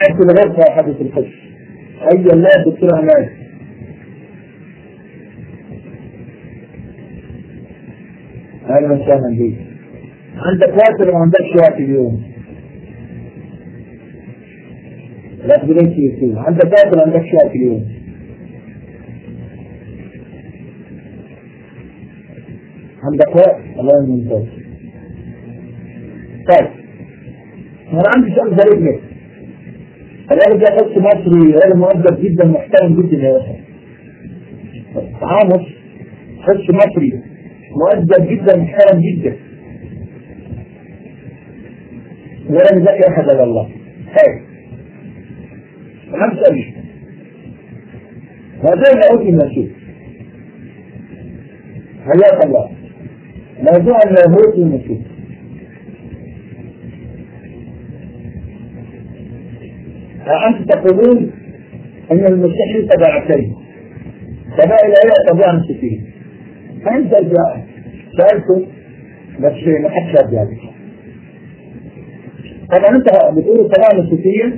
حتى لغير حدث الحج أي الله دكتور عماد أهلا وسهلا بيك عندك وقت ولا ما عندكش وقت اليوم؟ لا بديت يسوع عندك وقت ولا عندكش وقت اليوم؟ عندك وقت الله يمنتظر طيب انا عندي سؤال غريب لك الراجل ده شخص مصري راجل مؤدب جدا محترم جدا يا اخي عامس شخص مصري مؤدب جدا محترم جدا ولا مذاكر احد الا الله خير انا بسأل هذا العود المسيح حياك الله موضوع اللاهوت المسيح أنت تقولون أن المسيح تبعتين تبع الآية تبع مسيحيين فأنت سألته بس ما حدش رد عليك طبعا أنت بتقول تبع مسيحية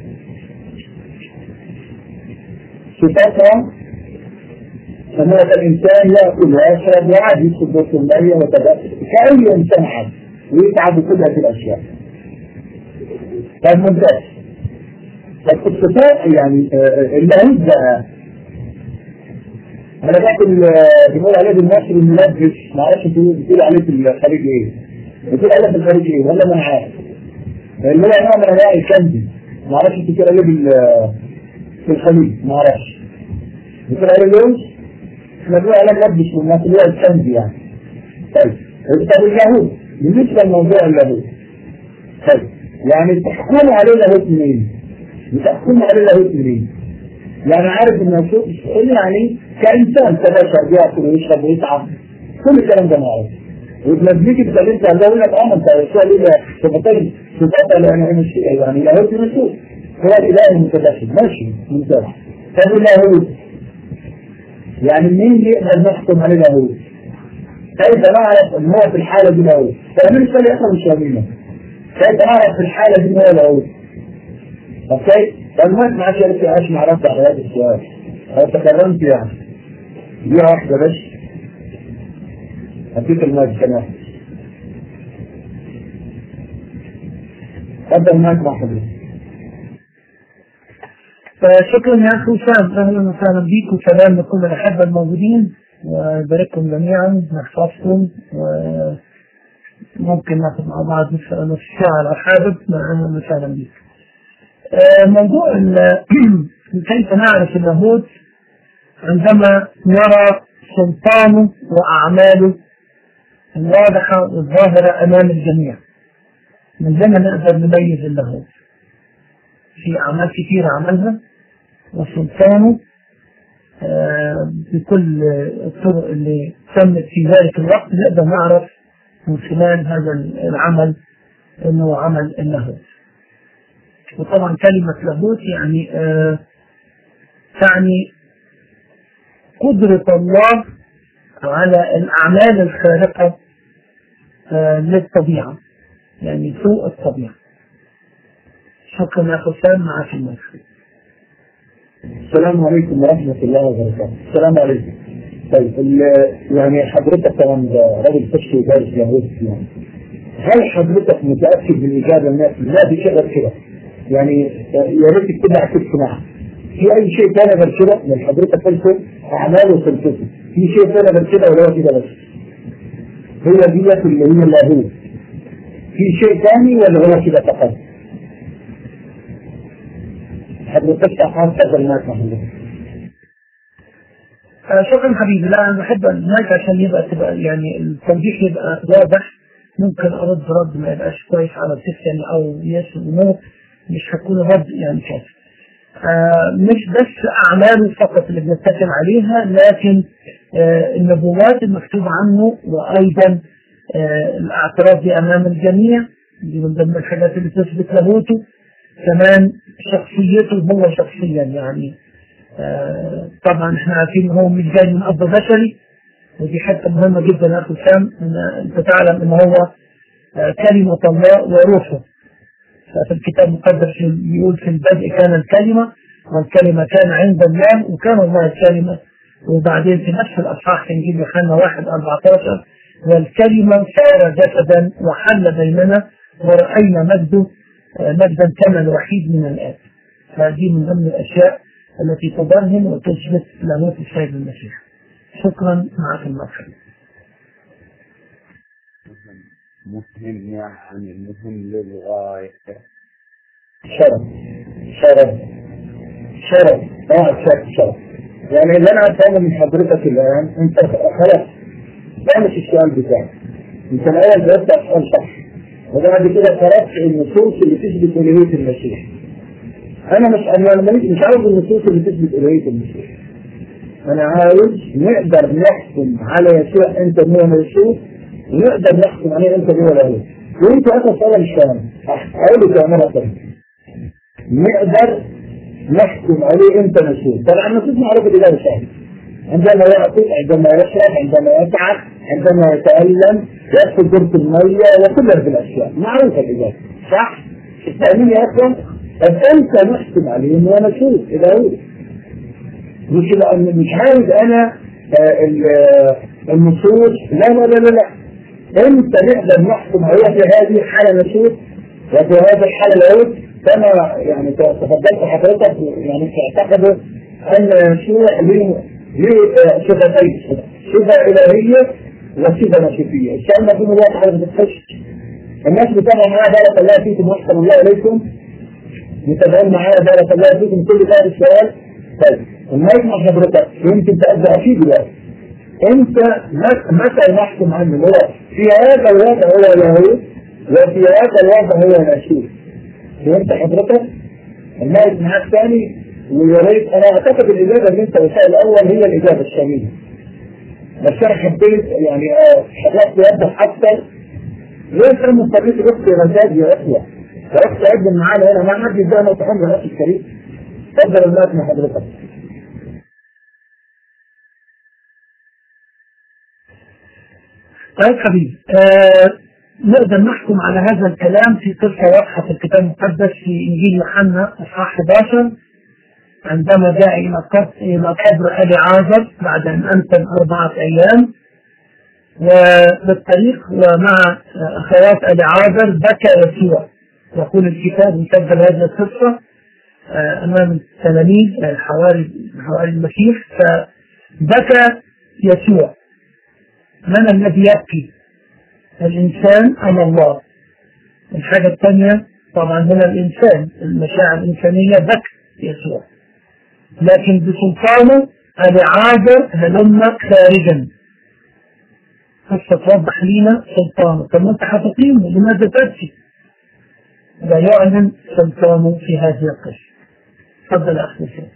صفاتها سماة الإنسان يأكل ويشرب وعادي يدخل في المية وتبقى كأي إنسان عادي ويتعب كل هذه الأشياء. طيب ممتاز. طيب الصفات يعني اللاهوت بقى انا باكل بنقول عليه بالمصري الملبس ما اعرفش بتقول عليه في الخليج ايه بتقول عليه في الخليج ايه ولا ما انا عارف اللي هو نوع من انواع الكندي ما اعرفش بتقول عليه في الخليج ما اعرفش بتقول عليه لوز احنا بنقول عليه ملبس بالناس اللي هو الكندي يعني طيب طب اللاهوت بالنسبه لموضوع اللاهوت طيب يعني تحكموا عليه لاهوت منين؟ بتحكموا عليه لاهوت منين؟ يعني عارف ان الشوق يعني كانسان كبشر بياكل ويشرب ويتعب كل الكلام ده معروف وتنزليك اتكلمت عن ده يقول لك اه انت يسوع ليه صفتين صفات يعني مش يعني لاهوت من الشوق هو الاله المتدخل ماشي ممتاز طب اللاهوت يعني مين يقدر نحكم عليه لاهوت؟ كيف نعرف ان هو في الحاله دي لاهوت؟ فاهمين السؤال احنا مش فاهمينه كيف نعرف في الحاله دي ان هو لاهوت؟ اوكي؟ فالمهم ما عادش عرفت عايش مع رد على هذا السؤال أنا تكرمت يعني دي واحدة بس هديك المايك كمان تفضل معك مع حضرتك شكرا يا اخي وسام اهلا وسهلا بيك وسلام لكل الاحبه الموجودين ويبارككم جميعا نحفظكم وممكن ناخذ مع بعض نص ساعه لو حابب اهلا وسهلا بيك. موضوع كيف نعرف اللاهوت عندما نرى سلطانه واعماله الواضحه والظاهره امام الجميع. من هنا نقدر نميز اللاهوت. في اعمال كثيره عملها وسلطانه بكل الطرق اللي تمت في ذلك الوقت نقدر نعرف من خلال هذا العمل انه عمل اللاهوت. وطبعا كلمة لاهوت يعني آه تعني قدرة الله على الأعمال الخارقة آه للطبيعة يعني فوق الطبيعة شكرا يا حسام معك المايك السلام عليكم ورحمة الله وبركاته السلام عليكم طيب يعني حضرتك طبعا راجل تشفي ودارس لاهوت يعني هل حضرتك متأكد من الإجابة الناس لا دي كده كده يعني يا ريت تكتبها على الكتف معاها في اي شيء ثاني غير كده من حضرتك قلت اعمال وسلسله في شيء ثاني غير كده ولا هو كده بس هي ديت اللي هي اللاهوت في شيء ثاني ولا هو كده فقط حضرتك احاول تفضل المايك مع حضرتك شكرا حبيبي لا انا بحب المايك عشان يبقى تبقى يعني التوضيح يبقى واضح ممكن ارد رد ما يبقاش كويس على السيستم او يس ونو مش هكون رد يعني كافي آه مش بس اعماله فقط اللي بنتكلم عليها لكن آه النبوات المكتوب عنه وايضا آه الاعتراف به امام الجميع دي من ضمن الحاجات اللي تثبت لاهوته كمان شخصيته هو شخصيا يعني طبعا احنا عارفين ان هو مش جاي من اب بشري ودي حته مهمه جدا يا اخي سام ان انت تعلم ان هو كلمه الله وروحه في الكتاب المقدس يقول في البدء كان الكلمة والكلمة كان عند الله وكان الله الكلمة وبعدين في نفس الأصحاح في إنجيل يوحنا 1 14 والكلمة صار جسدا وحل بيننا ورأينا مجده مجدا كان الوحيد من الآب هذه من ضمن الأشياء التي تبرهن وتثبت لاهوت السيد المسيح شكرا معك الله خير مهم يعني مهم للغاية شرف شرف شرف اه شرف شرف يعني اللي انا افهمه من حضرتك الان انت خلاص ده مش السؤال بتاعك انت الاول جاوبت على السؤال صح وبعد كده فرقت النصوص اللي تثبت الوهيه المسيح انا مش انا ماليش- مش عاوز النصوص اللي تثبت الوهيه المسيح انا عاوز نقدر نحكم على يسوع انت ان هو ميسوع ونقدر نحكم عليه انت هو لا وانت اخر سؤال مش فاهم اقول لك يا مره ثانيه نقدر نحكم عليه انت مسؤول طبعا النصوص معروفه الاجابه سهله عندما يأكل عندما يشرب عندما يتعب عندما يتألم يأخذ دورة المية وكل هذه الأشياء معروفة الإجابة صح؟ التأمين يا أخوان طب أنت نحكم عليه إنه مسؤول إذا هو مش لأن مش عايز أنا آه، ال- آه، النصوص لا لا لا لا لا أنت نقدر نحكم عليه في هذه الحالة مسؤول وفي هذه الحالة العود كما يعني تفضلت حضرتك يعني تعتقد أن يسوع له له آه، صفتين صفة إلهية وصفة نصفية السؤال ما فيه الله تعالى بتخش الناس بتابع معايا بارك الله فيكم واحسن الله إليكم متابعين معايا بارك الله فيكم كل هذا السؤال طيب المايك مع حضرتك يمكن تبدا فيه دلوقتي انت مت- متى نحكم عنه هو في هذا الوضع هو لاهوت وفي هذا الوضع هو ناسوت فهمت حضرتك؟ المايك معاك ثاني ويا ريت انا اعتقد الاجابه اللي انت قلتها الاول هي الاجابه السليمه بس انا حبيت يعني اه حضرتك توضح اكثر ليه كان مضطرين اختي رشاد يا اخوه يا اختي قدم معانا هنا ما حد يديها نقطه حمراء يا اخي الكريم اتفضل المايك مع حضرتك طيب حبيبي آه نقدر نحكم على هذا الكلام في قصة واضحة في الكتاب المقدس في إنجيل يوحنا إصحاح 11 عندما جاء إلى قبر إلى قبر أبي عازر بعد أن أنتم أربعة أيام وبالطريق ومع أخوات أبي عازر بكى يسوع يقول الكتاب مسجل هذه القصة آه، أمام التلاميذ آه، حواري حواري المسيح فبكى يسوع من الذي يبكي الإنسان أم الله الحاجة الثانية طبعا هنا الإنسان المشاعر الإنسانية بكى يسوع لكن بسلطانه الإعادة هلم خارجا قصة توضح لنا سلطانه طب ما انت هتقيمه لماذا تبكي؟ لا يعلن سلطانه في هذه القصة تفضل يا أخي حسين.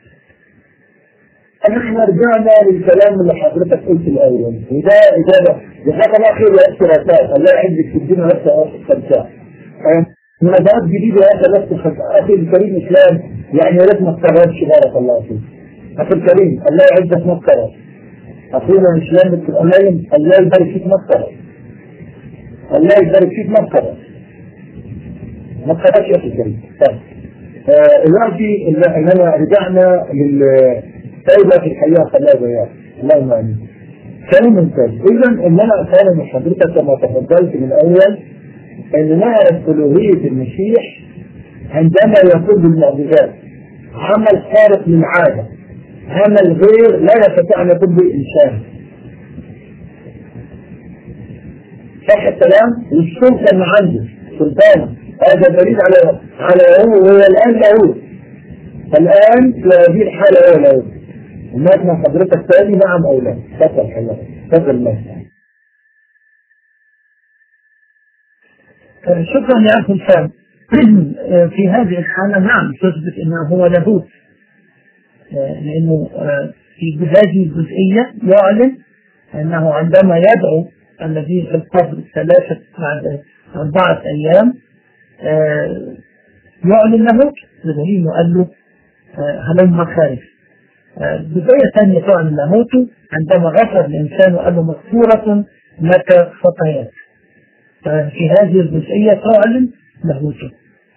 احنا رجعنا للكلام اللي حضرتك قلت الاول وده اجابه جزاك الله خير يا اخي رسائل الله يعزك تدينا بس خمسه مناسبات جديده يا اخي بس خمسة. اخي الكريم اسلام يعني يا ريت ما تكررش بارك الله فيك اخي الكريم الله يعزك ما تكرر اخونا الاسلام القليل الله يبارك فيك ما تكرر الله يبارك فيك ما تكرر ما تكررش يا اخي الكريم طيب آه، دلوقتي اللي- اننا رجعنا لل سيدة في الحقيقة خلاها بيان اللهم امين كلام ممتاز اذا ان انا افهم من حضرتك كما تفضلت من الاول ان نعرف الوهية المسيح عندما يقوم بالمعجزات عمل خارق للعادة عمل غير لا يستطيع ان يقوم به انسان صح الكلام والسلطة اللي عنده سلطان هذا دليل على على هو هو الان لاهوت الان في هذه الحالة هو لاهوت الناس مع حضرتك تاني نعم او لا تفضل حضرتك تفضل الله آه، شكرا يا أخي الفام آه، في هذه الحالة نعم تثبت أنه هو لاهوت آه، لأنه آه، في هذه الجزئية يعلن أنه عندما يدعو الذين في القبر ثلاثة بعد أربعة أيام آه، يعلن لاهوت بدليل أنه قال له آه، هلم خارج آه، بداية ثانية تعلن لاهوته عندما غفر الإنسان وقال له مغفورة لك خطاياك في هذه الجزئية تعلن لاهوته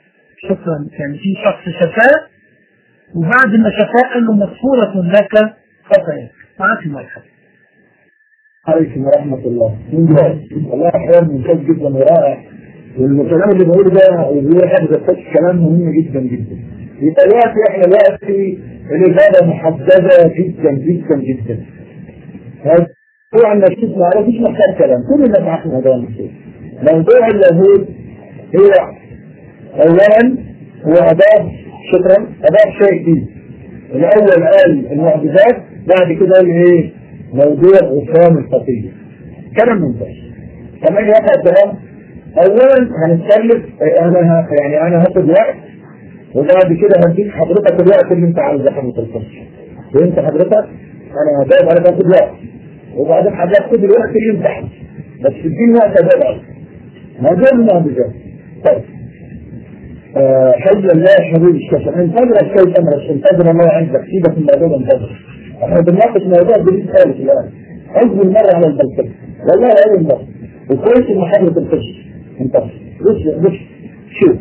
شكرا يعني في شخص شفاه وبعد ما شفاه قال له مغفورة لك خطاياك معاك المايك عليكم ورحمة الله ممتاز والله حوار ممتاز جدا ورائع والكلام اللي بقوله ده بيقول حاجة زي كلام مهم جدا جدا يبقى دلوقتي احنا دلوقتي الإجابة محددة جدا جدا جدا موضوع النشيد ما مش محتاج كلام كل اللي معاك موضوع النشيد موضوع اللاهوت هو أولا هو أضاف شكرا أضاف شيء جديد الأول قال المعجزات بعد كده قال إيه موضوع غفران الخطية كلام ممتاز كمان يقع الكلام اولا هنتكلم انا يعني انا هاخد وقت وبعد كده هديك حضرتك الوقت اللي انت عاوزه حضرتك الفرش وانت حضرتك انا هجاوب على باخد وقت وبعدين حضرتك خد الوقت اللي انت عاوزه بس اديني وقت اجاوب عليه موضوع المعجزات طيب آه حج الله يا حبيبي الشيخ انتظر الشيء امرك انتظر الله عندك سيبك من الموضوع ده انتظر احنا بنناقش موضوع جديد خالص الان اول مره على البلكونه والله اول مره وكويس ان حضرتك الفرش انت بص بص شوف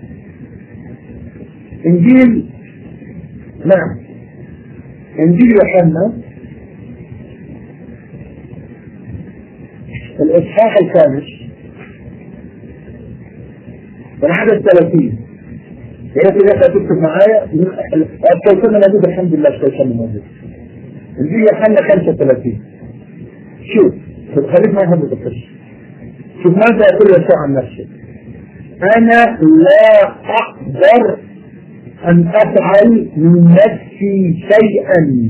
انجيل نعم انجيل يوحنا الاصحاح الخامس العدد 30 هي كده تكتب معايا الكوثر موجود الحمد لله الكوثر موجود انجيل يوحنا 35 شوف خليك معايا هذا القصه شوف ماذا يقول يسوع عن نفسه انا لا اقدر ان افعل من نفسي شيئا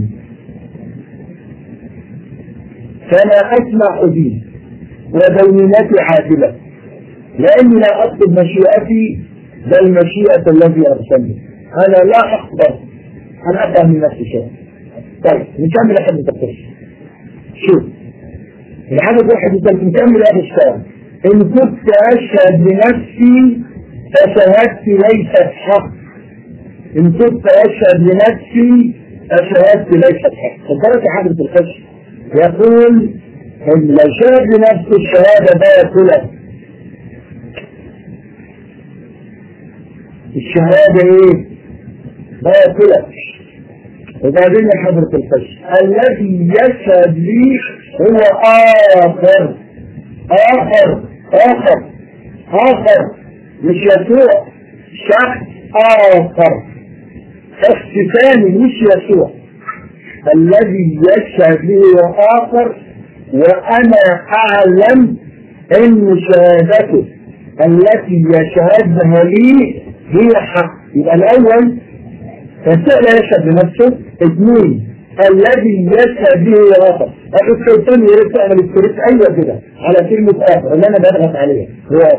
فلا اسمع اذين ودينتي عادلة لاني لا اطلب مشيئتي بل مشيئة الذي ارسلني انا لا اقدر ان افعل من نفسي شيئا طيب نكمل احد التفسير شوف العدد واحد وثلاثين نكمل هذا الشهر إن كنت أشهد لنفسي فشهادتي ليست حق إن كنت أشهد لنفسي فشهادتي ليست حق خبرت حضرة الخشب يقول إن لو شهد لنفسه الشهادة باطلة الشهادة إيه؟ باطلة وبعدين يا حضرة الخشب الذي يشهد لي هو آخر آخر آخر آخر مش يسوع شخص آخر شخص ثاني مش يسوع الذي يشهد لي هو آخر وأنا أعلم أن شهادته التي يشهدها لي هي حق يبقى الأول يسوع لا يشهد لنفسه اثنين الذي يشهد به هو آخر الشيطان يريد تعمل الكريس أيوة كده على كلمة آخر اللي أنا بضغط عليها هو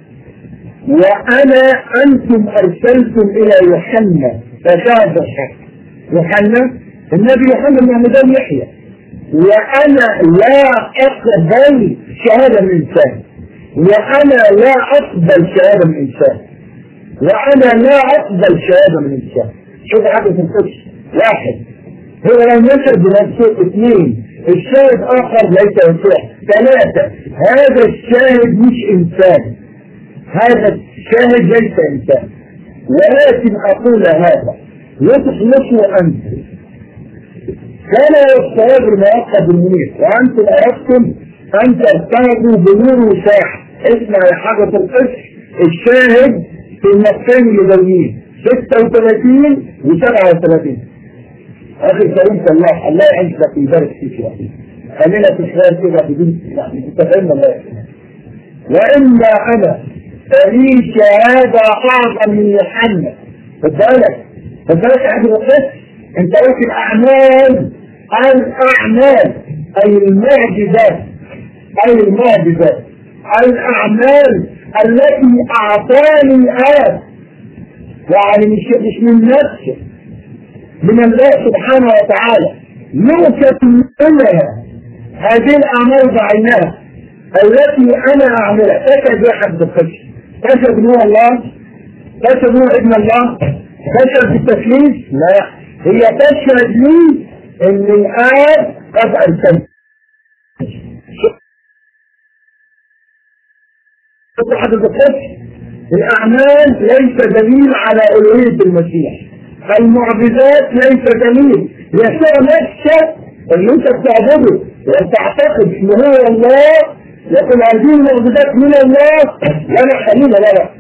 وأنا أنتم أرسلتم إلى يوحنا فشهد الحق يوحنا النبي يوحنا بن عمدان يحيى وأنا لا أقبل شهادة من إنسان وأنا لا أقبل شهادة من إنسان وأنا لا أقبل شهادة من إنسان شوف حاجة في القدس واحد هو لم يشهد بنفسه اثنين الشاهد آخر ليس يسوع ثلاثة هذا الشاهد مش إنسان هذا الشاهد ليس إنسان ولكن أقول هذا يخلصوا أنت كان الصواب المؤقت المنير وأنتم أردتم أن ترتهبوا بنور وساح اسمع يا حاجة القدس الشاهد في النقطين اللي جايين 36 و 37 اخي كريم الله الله يعزك ويبارك فيك يا اخي خلينا في خلال كده بدون يعني انت فاهم الله يسلمك واما انا فلي شهاده اعظم من يوحنا خد بالك خد بالك يا ابو القدس انت قلت الاعمال الاعمال اي المعجزات اي المعجزات الاعمال التي اعطاني الاب يعني مش مش من نفسه من الله سبحانه وتعالى يكملها هذه الأعمال بعينها التي أنا أعملها تشهد واحد بالخشي تشهد نور الله تشهد نور ابن الله تشهد بالتكليف لا هي تشهد لي ان الآب قد أرسلت شوف حد بالخشي الأعمال ليس دليل على ألوهية المسيح المعجزات ليس دليل يسوع نفسه اللي انت بتعبده وتعتقد ان هو الله لكن هذه المعجزات من الله لا لا خلينا لا لا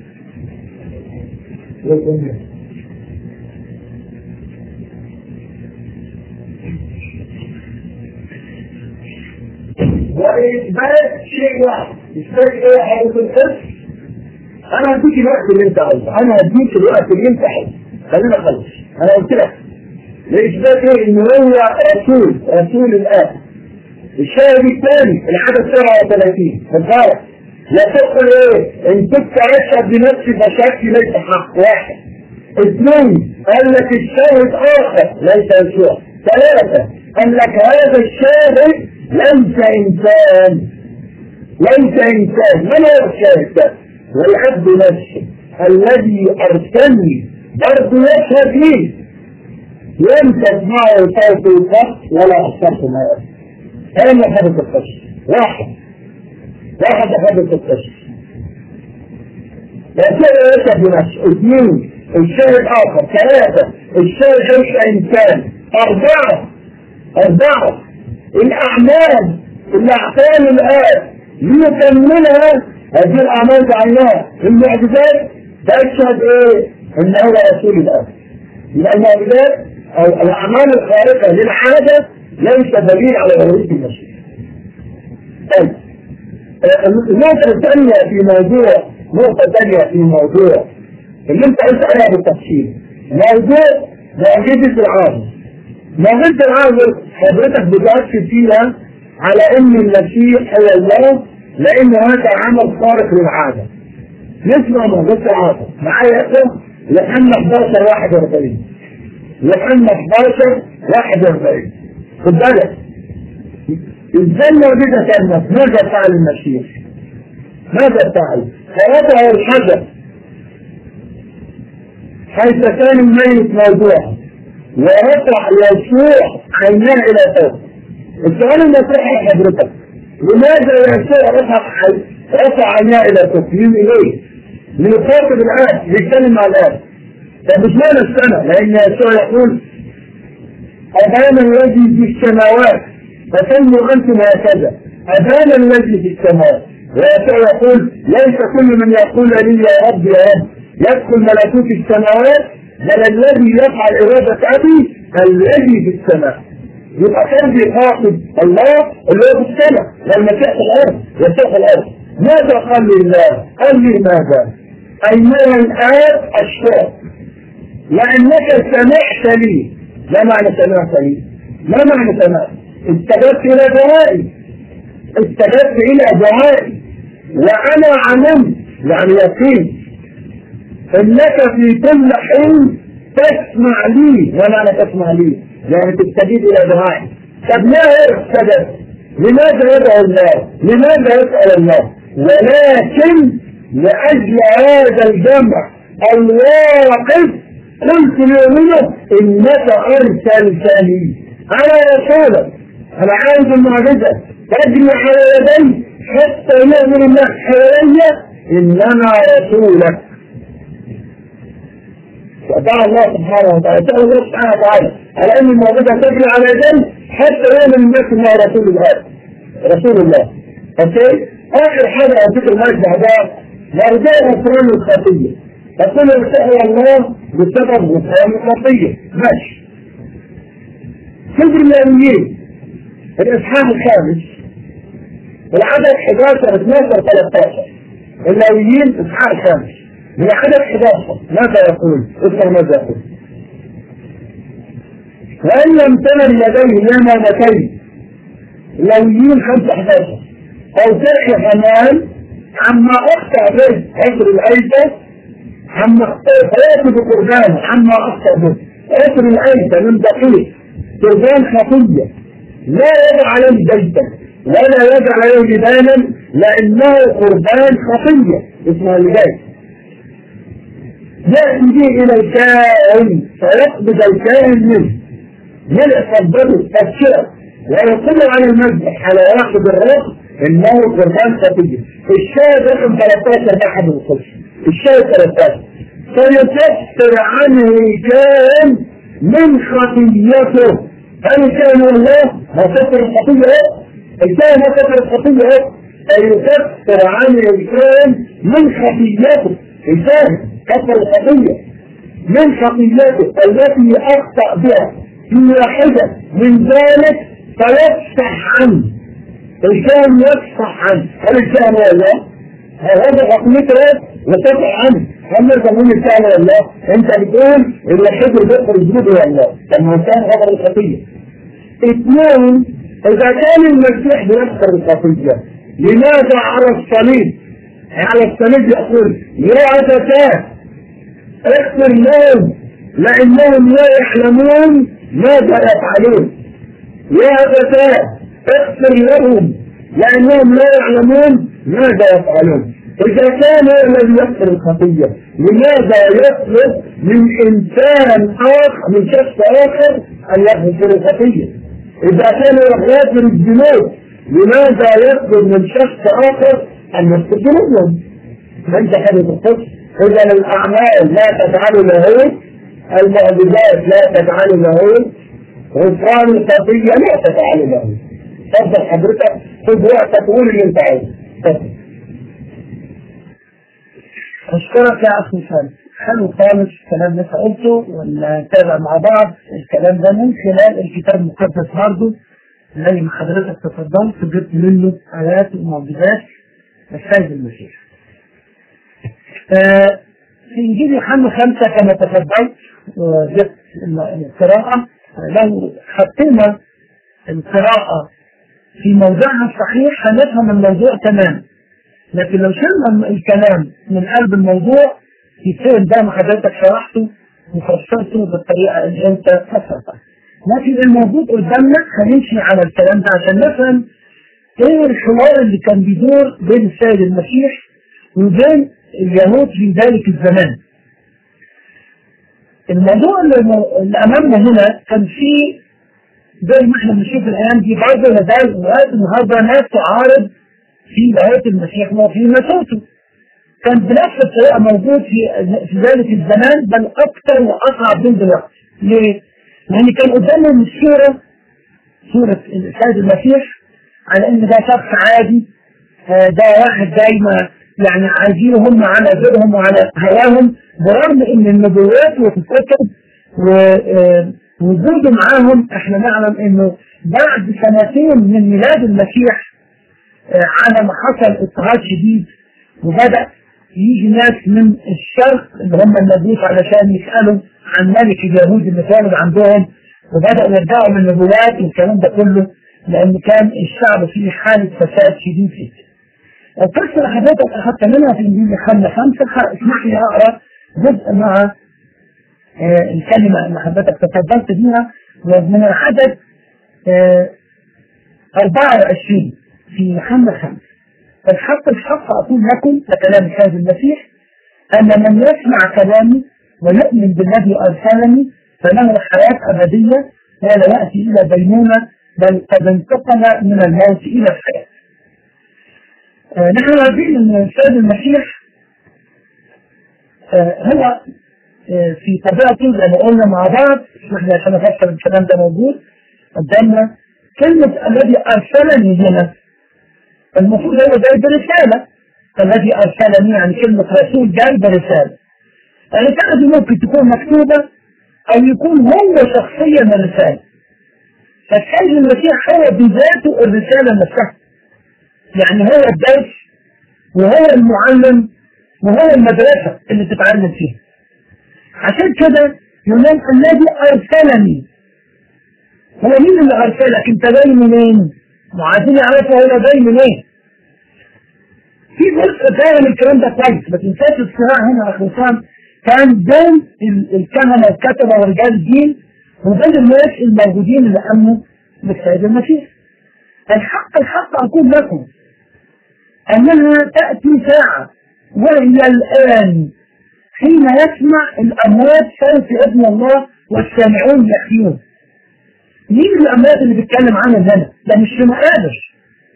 وإثبات شيء واحد إثبات إيه حدث القدس أنا هديك الوقت اللي أنت عايزه أنا هديك الوقت اللي أنت عايزه خلينا خلص أنا قلت لك لإثبات إيه إن هو رسول رسول الآب الشاهد الثاني العدد 37 خد بالك لا تقل ايه ان كنت اشهد بنفسي فشهادتي ليس حق واحد اثنين قال لك الشاهد اخر ليس يسوع ثلاثة قال لك هذا الشاهد ليس انسان ليس انسان من هو الشاهد ده؟ والعبد نفسه الذي ارسلني برضه يشهد لي لم تسمعوا صوت القط ولا اصبحت ما يأتي أين حدث الكشف؟ واحد واحد حدث الكشف وكذا يشهد بنفسه اثنين الشاهد آخر ثلاثة الشاهد ليس إنسان أربعة أربعة الأعمال الأعمال الآن ليكملها هذه الأعمال بعينها المعجزات تشهد إيه؟ إن هو رسول الآن المعجزات أو الأعمال الخارقة للعادة ليس دليل على ألوهية المسيح. طيب النقطة الثانية في موضوع نقطة ثانية في موضوع اللي أنت قلت عليها بالتفصيل موضوع معجزة العاصر. معجزة العاصر حضرتك بتأكد فيها على أن المسيح هو الله لأن هذا عمل خارق للعادة. نسمع معجزة العاصر معايا يا يوحنا 11 41 يوحنا 11 41 خد بالك ازاي المعجزه كانت ماذا فعل المسيح؟ ماذا فعل؟ فرفع الحجر حيث كان الميت موضوعا ورفع يسوع عيناه الى فوق السؤال المسيحي حضرتك لماذا يسوع رفع رفع عيناه الى فوق؟ من اليه؟ من يخاطب الان يتكلم مع الان طب مش معنى السنه لان يسوع يقول أبانا الذي في السماوات فسلوا أنتم هكذا أبانا الذي في السماوات ويسوع يقول ليس كل من يقول لي يا رب يا رب يدخل ملكوت السماوات بل الذي يفعل إرادة أبي الذي في السماء يبقى كان بيخاطب الله اللي هو في السماء والمسيح في الأرض يسوع في الأرض ماذا قال لله؟ قال لي ماذا؟ أيها الآب أشتاق لأنك سمعت لي ما معنى سمعت لي؟ ما معنى سمعت؟ استجبت إلى دعائي استجبت إلى دعائي وأنا علمت يعني يقين إنك في كل حين تسمع لي ما معنى تسمع لي؟ يعني تستجيب إلى دعائي طب ليه استجبت؟ لماذا يدعو الله؟ لماذا يسأل الله؟ ولكن لأجل هذا الجمع الواقف قلت ليؤمنه انك ارسلتني انا رسولك انا عايز المعجزه تجري على يدي حتى يؤمن الناس حوالي انما رسولك ودعا الله سبحانه وتعالى دعا الله سبحانه وتعالى على ان المعجزه تجري على يدي حتى يؤمن الناس انه رسول الله رسول الله اوكي اخر حاجه اديك المجد بعدها مرجع غفران الخطيه تقول ارتقي الله بسبب غفران الخطيه ماشي سفر اللاويين الاصحاح الخامس العدد 11 12 13 اللاويين الاصحاح الخامس من عدد 11 ماذا يقول؟ اسمع ماذا يقول وان لم تمن يديه يمامتين اللاويين 5 11 او تحيا حمال عما اخطا به عصر الايته عما فياتي بقربان عما اخطا به عصر الايته من دقيق قربان خفيه لا يدع عليه بيتا ولا يدع عليه لبانا لانه قربان خفيه اسمها اللي جاي ياتي به الى الكائن فيقبض الكائن منه ملء فضله تبشره ويقول على المذبح على واحد الرب الموت قربان خطية الشاهد رقم 13 ده حد القدس الشاهد 13 فيكفر عنه كان من خطيته هل كان الله ما كفر الخطية ايه؟ الكائن ما كفر الخطية ايه؟ فيكفر عنه الكائن من خطيته الكائن كفر الخطية من خطيته التي أخطأ بها في واحدة من ذلك فيفتح عنه الكائن يفتح عنه هل الكائن هو الله؟ هذا خطيته وتفتح عنه هل نرجع نقول الكائن هو الله؟ انت بتقول الوحيد اللي بيقدر يجيبه هو الله طب ما هو كان غفر الخطيه اثنين اذا كان المسيح بيغفر الخطيه لماذا على الصليب على الصليب يقول يا عتكاه اغفر لهم لانهم لا يعلمون ماذا يفعلون يا عتكاه اغفر لهم لانهم لا يعلمون ماذا يفعلون إذا كان هو الذي يغفر الخطية لماذا يطلب من إنسان آخر من شخص آخر أن يغفر الخطية إذا كان هو غافر الذنوب لماذا يطلب من شخص آخر أن يغفر ذنوبهم فأنت حدث القدس إذا الأعمال لا تجعل له المعجزات لا تجعل له غفران الخطية لا تجعل له تفضل حضرتك خذ وقتك قول اللي انت عايزه تفضل أشكرك يا أخي خالد حلو خالص الكلام اللي أنت قلته ونتابع مع بعض الكلام ده من خلال الكتاب المقدس برضه زي ما حضرتك تفضلت جبت منه آيات ومعجزات السيد المسيح. آه في إنجيل يوحنا خمسة كما تفضلت وجبت القراءة لو حطينا القراءة في موضعها الصحيح هنفهم الموضوع تماما لكن لو شلنا الكلام من قلب الموضوع يصير زي ما حضرتك شرحته وفسرته بالطريقه اللي انت فسرتها. لكن الموجود قدامنا هنمشي على الكلام ده عشان نفهم ايه الحوار اللي كان بيدور بين السيد المسيح وبين اليهود في ذلك الزمان. الموضوع اللي, اللي امامنا هنا كان فيه زي ما احنا بنشوف الايام دي برضه لازال لغايه النهارده ناس تعارض في آيات المسيح وفي مسيحته كان بنفس الطريقة موجود في في ذلك الزمان بل أكثر وأصعب من دلوقتي ليه؟ لأن كان قدامهم الصورة صورة السيد المسيح على إن ده شخص عادي ده واحد دايما يعني عايزينه هم على ذرهم وعلى هواهم برغم إن النبوات والكتب ووجوده معاهم احنا نعلم انه بعد سنتين من ميلاد المسيح على ما حصل اضطهاد شديد وبدأ يجي ناس من الشرق اللي هم المجوس علشان يسألوا عن ملك اليهود اللي كانوا عندهم وبدأوا يرجعوا من النبوات والكلام ده كله لأن كان الشعب فيه حالة فساد شديد جدا. القصة اللي حضرتك أخذت منها في إنجيل يوحنا خمسة اسمح لي أقرأ جزء مع آه الكلمة اللي حضرتك تفضلت بيها من العدد آه 24 في يوحنا خمسة الحق الحق أقول لكم كلام السيد المسيح أن من يسمع كلامي ويؤمن بالذي أرسلني فله حياة أبدية ولا يأتي إلى دينونة بل قد انتقل من الموت إلى الحياة. آه نحن عارفين أن السيد المسيح آه هو آه في طبيعته زي ما قلنا مع بعض احنا عشان نفسر الكلام ده موجود قدامنا كلمة الذي أرسلني هنا المفروض هو جاي برسالة الذي أرسلني يعني كلمة رسول جاي برسالة الرسالة دي ممكن تكون مكتوبة أو يكون هو شخصيا الرسالة فالسيد المسيح هو بذاته الرسالة نفسها يعني هو الدرس وهو المعلم وهو المدرسة اللي تتعلم فيها عشان كده يقول الذي أرسلني هو مين اللي أرسلك أنت جاي منين؟ وعايزين يعرفوا هو جاي منين في جزء فاهم الكلام ده كويس ما تنساش الصراع هنا يا اخي وسام كان بين الكهنه والكتبه ورجال الدين وبين الناس الموجودين اللي امنوا بالسيد المسيح الحق الحق اقول لكم انها تاتي ساعه وهي الان حين يسمع الاموات صوت ابن الله والسامعون يحيون مين الاموات اللي بيتكلم عنها هنا؟ ده مش في مقابر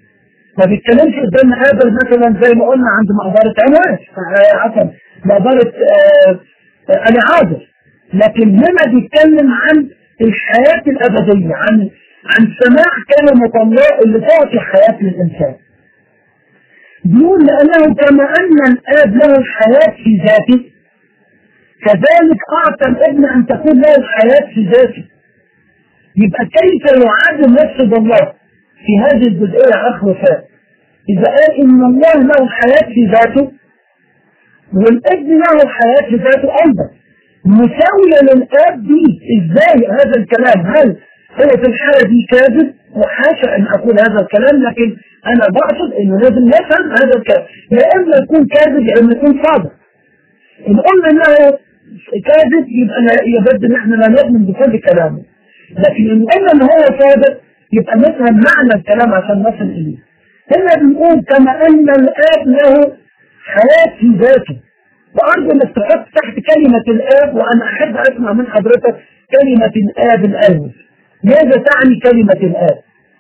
ما بيتكلمش قدام قابل مثلا زي ما قلنا عند مقبرة عماش عفوا مقبرة العازر لكن هنا بيتكلم عن الحياة الأبدية عن عن سماع كلمة الله اللي تعطي حياة للإنسان بيقول لأنه كما أن الآب له الحياة في ذاته كذلك أعطى الابن أن تكون له الحياة في ذاته يبقى كيف يعادل نفسه بالله في هذه الجزئية أخ وفاء إذا قال إن الله له الحياة في ذاته والابن له الحياة في ذاته أيضا مساوية للآب دي إزاي هذا الكلام هل هو في الحالة دي كاذب وحاشا أن أقول هذا الكلام لكن أنا بقصد إنه لازم نفهم هذا الكلام يا إما يكون كاذب يا إما يكون صادق إن قلنا إنه كاذب يبقى يبدو إن إحنا لا نؤمن بكل كلامه لكن إن قلنا إن هو صادق يبقى نفهم معنى الكلام عشان نصل إليه هنا بنقول كما أن الآب له حياة في ذاته وأرجو أنك تحط تحت كلمة الآب وأنا أحب أسمع من حضرتك كلمة الآب الأول ماذا تعني كلمة الآب؟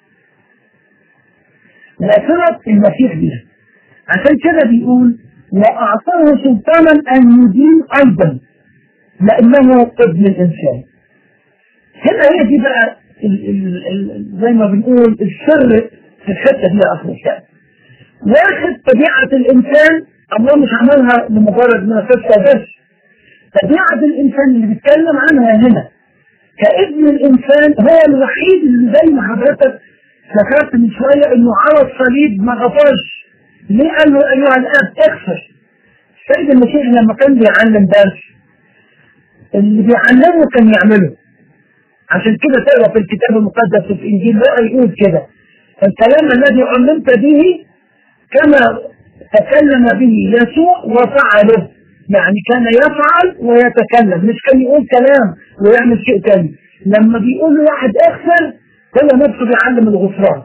ناصرة المسيح بها عشان كده بيقول وأعطاه سلطانا أن يدين أيضا لأنه ابن الإنسان هنا هي دي بقى ال ال ال زي ما بنقول السر في الحتة دي يا أخي الشاب واخد طبيعة الإنسان الله مش عملها لمجرد ما قصة بس طبيعة الإنسان اللي بيتكلم عنها هنا كابن الإنسان هو الوحيد اللي زي ما حضرتك ذكرت من شوية إنه على الصليب ما غفرش ليه قال له أيها الآب اغفر السيد المسيح لما كان بيعلم درس اللي بيعلمه كان يعمله عشان كده تقرا في الكتاب المقدس في الإنجيل بقى يقول كده الكلام الذي علمت به كما تكلم به يسوع وفعله يعني كان يفعل ويتكلم مش كان يقول كلام ويعمل شيء تاني لما بيقول له واحد اغفر هو نفسه بيعلم الغفران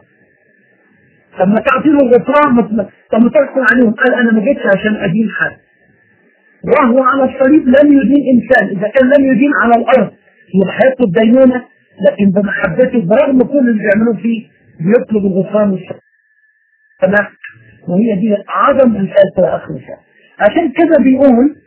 طب ما تعطيله الغفران طب ما تحكم عليهم قال انا ما جيتش عشان ادين حد وهو على الصليب لم يدين انسان اذا كان لم يدين على الارض يبقى هيطلب الدينونه لكن بمحبته برغم كل اللي بيعملوه فيه بيطلب الغفران والسماح وهي دي عدم رسالة الأخ عشان كده بيقول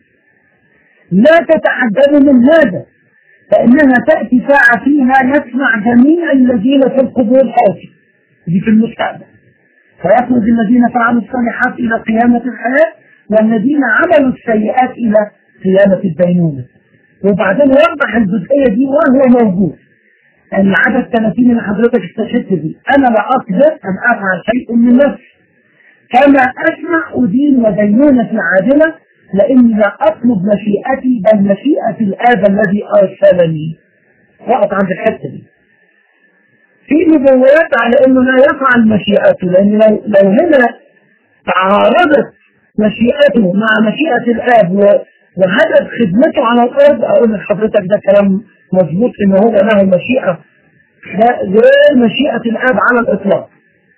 لا تتعجبوا من هذا فإنها تأتي ساعة فيها نسمع جميع الذين في القبور حوتي دي في المستقبل فيخرج الذين فعلوا الصالحات إلى قيامة الحياة والذين عملوا السيئات إلى قيامة الدينونة وبعدين يوضح الجزئية دي وهو موجود العدد 30 اللي حضرتك استشهدت بيه أنا لا أقدر أن أفعل شيء من نفسي كما أسمع أدين ودينونة عادلة لأني لا أطلب مشيئتي بل مشيئة الآب الذي أرسلني وقت عند الحتة دي في نبوات على أنه لا يفعل مشيئته لأن لو, لو هنا تعارضت مشيئته مع مشيئة الآب وهدف خدمته على الأرض أقول لحضرتك ده كلام مظبوط إن هو له مشيئة غير مشيئة الآب على الإطلاق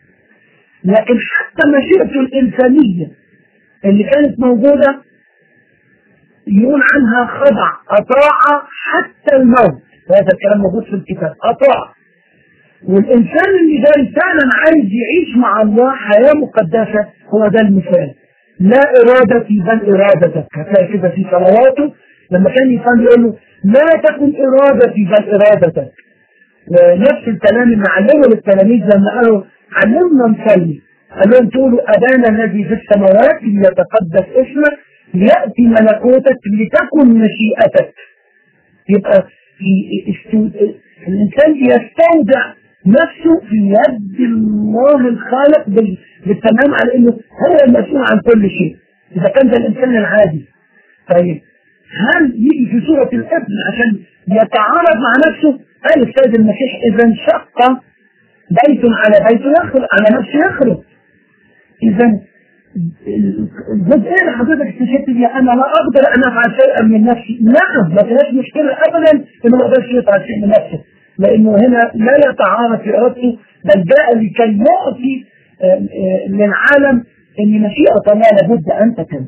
لكن حتى مشيئته الإنسانية اللي كانت موجودة يقول عنها خضع أطاع حتى الموت هذا الكلام موجود في الكتاب أطاع والإنسان اللي جاي فعلا عايز يعيش مع الله حياة مقدسة هو ده المثال لا إرادتي بل إرادتك هتلاقي كده في صلواته لما كان يصلي يقول له لا تكن إرادتي بل إرادتك نفس الكلام اللي علمه للتلاميذ لما قالوا علمنا نصلي قال لهم تقولوا أبانا الذي في السماوات ليتقدس اسمك ليأتي ملكوتك لتكن مشيئتك يبقى الإنسان يستودع نفسه في يد الله الخالق بالتمام على انه هو المسؤول عن كل شيء اذا كان ده الانسان العادي طيب هل يجي في صورة الابن عشان يتعارض مع نفسه قال السيد المسيح اذا انشق بيت على بيت يخرج على نفسه يخرج اذا الجزئيه اللي حضرتك استشهدت بيها انا لا اقدر ان افعل شيئا من نفسي نعم ما فيهاش مشكله ابدا انه ما يقدرش يفعل شيء من نفسه لانه هنا لا يتعارض في ارادته بل جاء لكي يعطي للعالم ان مشيئه الله لابد ان تتم.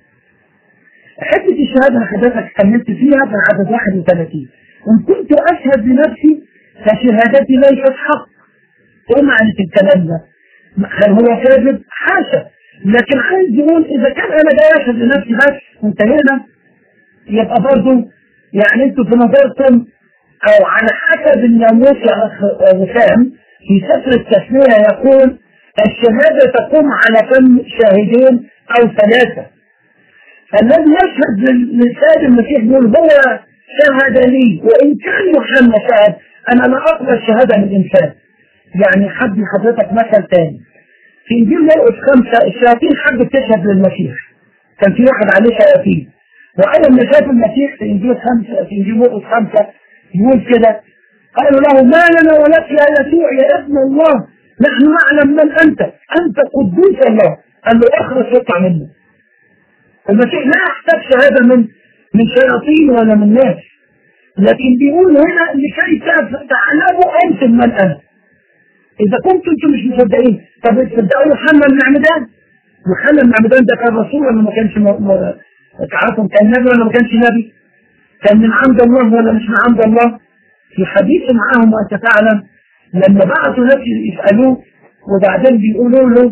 حته الشهاده اللي حضرتك اتكلمت فيها في عدد 31 ان كنت اشهد لنفسي فشهادتي ليست حق. ايه معنى الكلام ده؟ هل هو كاذب؟ حاشا لكن عايز يقول اذا كان انا جاي اشهد لنفسي بس وانتهينا يبقى برضه يعني انتوا في نظركم او على حسب الناموس يا اخ وسام في سفر التسميه يقول الشهاده تقوم على فم شاهدين او ثلاثه فالذي يشهد للسيد المسيح يقول هو شهد لي وان كان يوحنا شهد انا لا اقبل شهاده من انسان يعني حد حضرتك مثل تاني في انجيل مرقس خمسه الشياطين حبت تشهد للمسيح كان في واحد عليه شياطين واول ما شاف المسيح في انجيل خمسه في انجيل مرقس خمسه يقول كده قالوا له ما لنا ولك يا يسوع يا ابن الله نحن نعلم من انت انت قدوس الله قال له اخرج واطلع منه المسيح لا يحتاج شهاده من من شياطين ولا من ناس لكن بيقول هنا لكي تعلموا انتم من انا اذا كنتم انتم مش مصدقين طب تصدقوا يوحنا المعمدان يوحنا المعمدان ده كان رسول ولا ما كانش تعرفوا كان نبي ولا ما كانش نبي كان من عند الله ولا مش من عند الله في حديث معاهم وانت تعلم لما بعثوا ناس يسالوه وبعدين بيقولوا له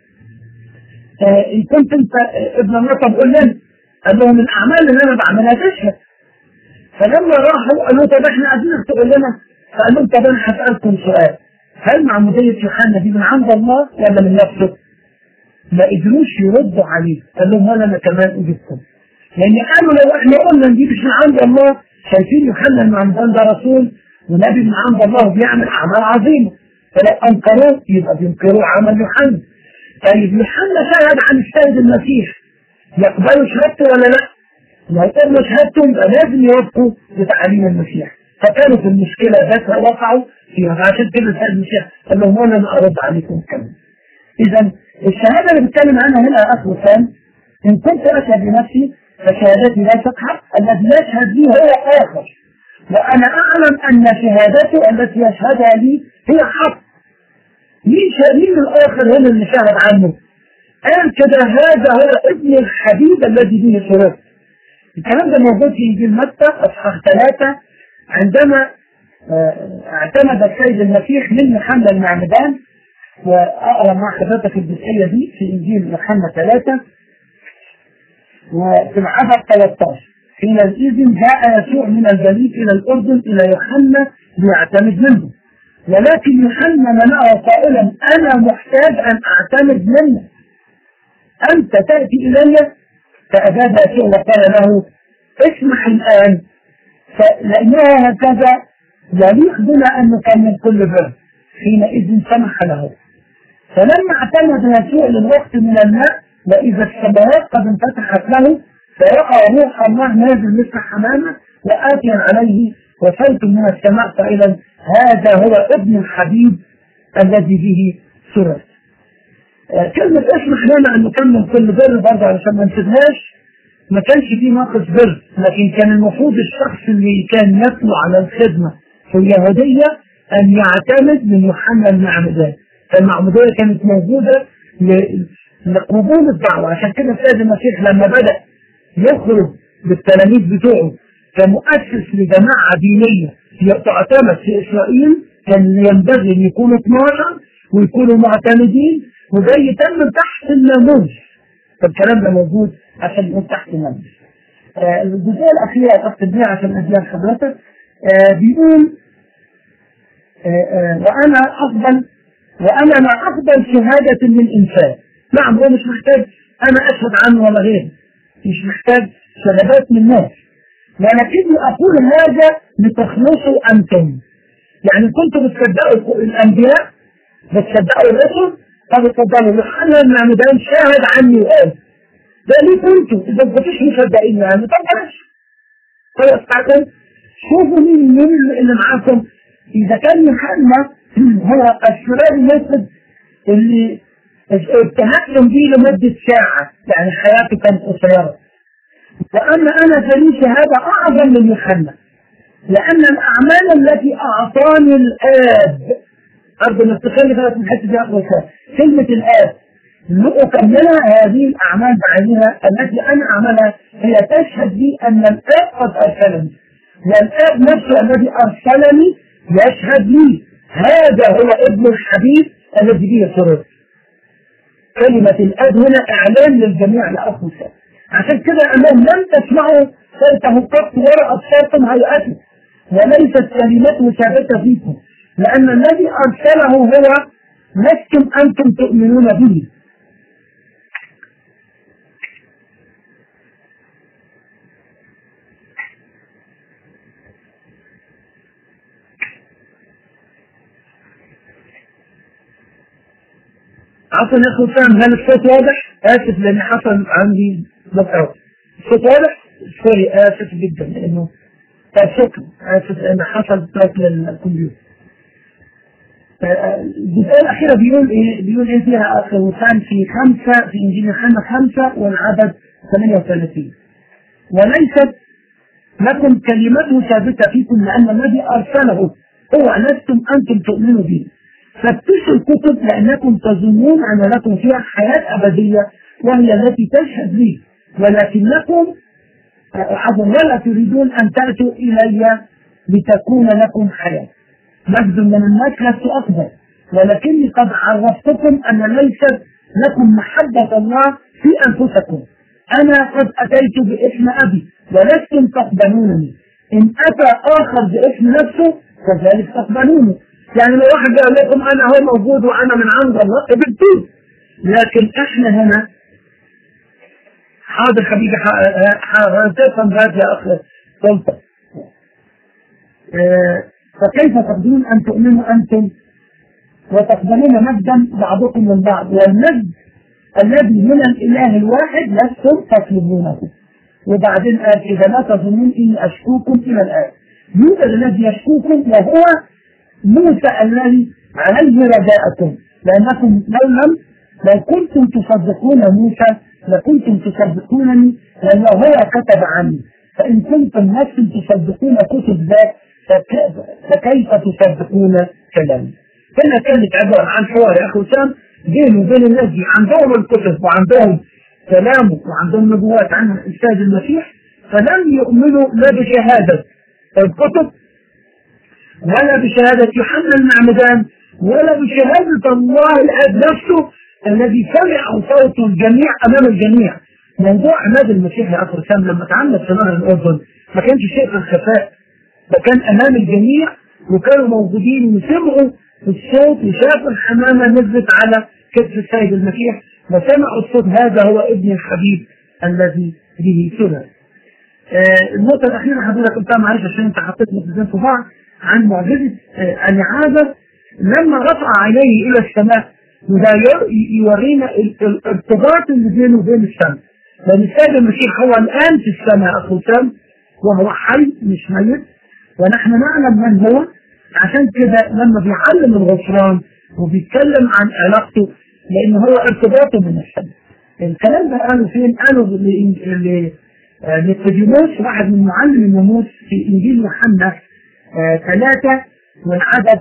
آه ان كنت انت ابن الله طب قول لنا قال لهم الاعمال اللي انا بعملها تشهد فلما راحوا قالوا طب احنا عايزينك تقول لنا فقال لهم طب انا هسالكم سؤال هل معمودية يوحنا دي من عند الله ولا من نفسه؟ ما قدروش يردوا عليه قال لهم ولا انا كمان اجبكم لان قالوا لو احنا قلنا دي مش من عند الله شايفين يوحنا المعمدان ده رسول ونبي من عند الله وبيعمل اعمال عظيمه فلو انكروه يبقى بينكروا عمل يوحنا طيب يوحنا شهد عن السيد المسيح يقبلوا شهادته ولا لا؟ لو يقبلوا شهادته يبقى لازم يوافقوا بتعاليم المسيح فكانوا في المشكله ذات وقعوا فيها فعشان كده السيد المسيح قال لهم انا ارد عليكم كمان اذا الشهاده اللي بتكلم عنها هنا يا اخ وسام ان كنت اشهد بنفسي فشهادتي لا تقحق الذي يشهد لي هو اخر وانا اعلم ان شهادته التي يشهدها لي هي حق مين مين الاخر هنا اللي شهد عنه قال كده هذا هو ابن الحبيب الذي به سررت الكلام ده موجود في انجيل متى اصحاح ثلاثه عندما اعتمد السيد المسيح من يوحنا المعمدان واقرا مع حضرتك الجزئيه دي في انجيل يوحنا ثلاثه وفي العدد 13 حينئذ جاء يسوع من الجليل الى الاردن الى يوحنا ليعتمد منه ولكن يوحنا منعه قائلا انا محتاج ان اعتمد منه انت تاتي الي فاجاب يسوع وقال له اسمح الان فلانها هكذا يليق بنا ان نكمل كل بر حينئذ سمح له فلما اعتمد يسوع للوقت من الماء واذا السماوات قد انفتحت له فوقع روح الله نازل مثل حمامه واتيا عليه وصوت من السماء قائلا هذا هو ابن الحبيب الذي به سرت. آه كلمة اسمح لنا أن نكمل كل بر برضه علشان ما نسيبهاش ما كانش فيه ناقص بر لكن كان المفروض الشخص اللي كان يطلع على الخدمة في اليهودية أن يعتمد من يوحنا المعمدان فالمعمودية كانت موجودة لقبول الدعوة عشان كده السيد المسيح لما بدأ يخرج بالتلاميذ بتوعه كمؤسس لجماعة دينية تعتمد في إسرائيل كان ينبغي أن يكونوا 12 ويكونوا معتمدين وده يتم تحت الناموس فالكلام ده موجود عشان يكون تحت الناموس آه الجزئية الأخيرة أخت بيها عشان أديها لحضرتك آه بيقول آه وأنا أقبل وأنا لا أقبل شهادة من إنسان نعم هو مش محتاج أنا أشهد عنه ولا غيره مش محتاج شهادات من الناس ولكني أقول هذا لتخلصوا أنتم يعني كنتم بتصدقوا الأنبياء بتصدقوا الرسل طب اتفضلوا يوحنا المعمدان شاهد عني وقال ده ليه كنتوا إذا ما كنتوش مصدقين يعني طب بلاش خلاص تعالوا شوفوا مين مين اللي معاكم إذا كان يوحنا هو الشراب الأسود اللي اتهمتم بيه لمدة ساعة يعني حياته كانت قصيرة وأما أنا فلي شهادة أعظم من يوحنا لأن الأعمال التي أعطاني الآب أرجو أن تخلي بالك من حتة دي أقوى كلمة الآب لأكملها هذه الأعمال بعينها التي أنا أعملها هي تشهد لي أن الآب قد أرسلني والآب نفسه الذي أرسلني يشهد لي هذا هو ابن الحبيب الذي به سررت كلمة الأب هنا إعلان للجميع لأخ موسى عشان كده قال لهم لم تسمعوا صوته قط ولا أبصرتم هيئته وليست كلمته ثابتة فيكم لأن الذي أرسله هو لستم أنتم تؤمنون به عفوا يا اخو فاهم هل الصوت واضح؟ اسف لان حصل عندي بكره الصوت واضح؟ سوري اسف جدا لانه شكرا اسف لان حصل بلاك للكمبيوتر الجزئية الأخيرة بيقول إيه؟ بيقول إيه فيها أخ وسام في خمسة في إنجيل يوحنا خمسة والعدد 38 وليست لكم كلمته ثابتة فيكم لأن الذي أرسله هو لستم أنتم تؤمنوا به فتشوا الكتب لأنكم تظنون أن لكم فيها حياة أبدية وهي التي تشهد لي ولكنكم عفوا ولا تريدون أن تأتوا إلي لتكون لكم حياة مجد من الناس لست أقبل ولكني قد عرفتكم أن ليست لكم محبة الله في أنفسكم أنا قد أتيت باسم أبي ولستم تقبلونني إن أتى آخر باسم نفسه كذلك تقبلوني يعني لو واحد قال لكم أنا هو موجود وأنا من عند الله قبلتوه لكن إحنا هنا حاضر حبيبي هتفهم هذا يا أخ سلطة فكيف تقدرون أن تؤمنوا أنتم وتقبلون مجدا بعضكم من بعض والمجد الذي من الإله الواحد لستم تطلبونه وبعدين قال إذا لا تظنون إني أشكوكم إلى الآن يوجد الذي يشكوكم وهو موسى الذي عليه رجاءكم لأنكم لو لم لو كنتم تصدقون موسى لكنتم تصدقونني لأنه هو كتب عني فإن كنتم لستم تصدقون كتب ذات فكيف تصدقون كلامي؟ هنا كانت عبارة عن حوار يا أخي وسام بينه وبين الناس دي عندهم الكتب وعندهم كلامه وعندهم نبوات عن السيد المسيح فلم يؤمنوا لا بشهادة الكتب ولا بشهادة يوحنا المعمدان ولا بشهادة الله الآب نفسه الذي سمع صوت الجميع أمام الجميع موضوع عماد المسيح يا أخي وسام لما تعمد في نهر الأردن ما كانش شيء في الخفاء ده كان أمام الجميع وكانوا موجودين وسمعوا الصوت وشافوا الحمامة نزلت على كتف السيد المسيح وسمعوا الصوت هذا هو ابن الحبيب الذي به سنة. آه النقطة الأخيرة حضرتك قلتها معلش عشان أنت حطيت نقطتين في بعض عن معجزة آه الإعادة لما رفع عينيه إلى السماء وده يورينا الارتباط اللي بينه وبين السماء. لأن السيد المسيح هو الآن في السماء أخو سام وهو حي مش ميت ونحن نعلم من هو عشان كده لما بيعلم الغفران وبيتكلم عن علاقته لان هو ارتباطه من السماء الكلام ده قالوا فين؟ قالوا لنيقوديموس واحد من معلم الناموس في انجيل يوحنا ثلاثة والعدد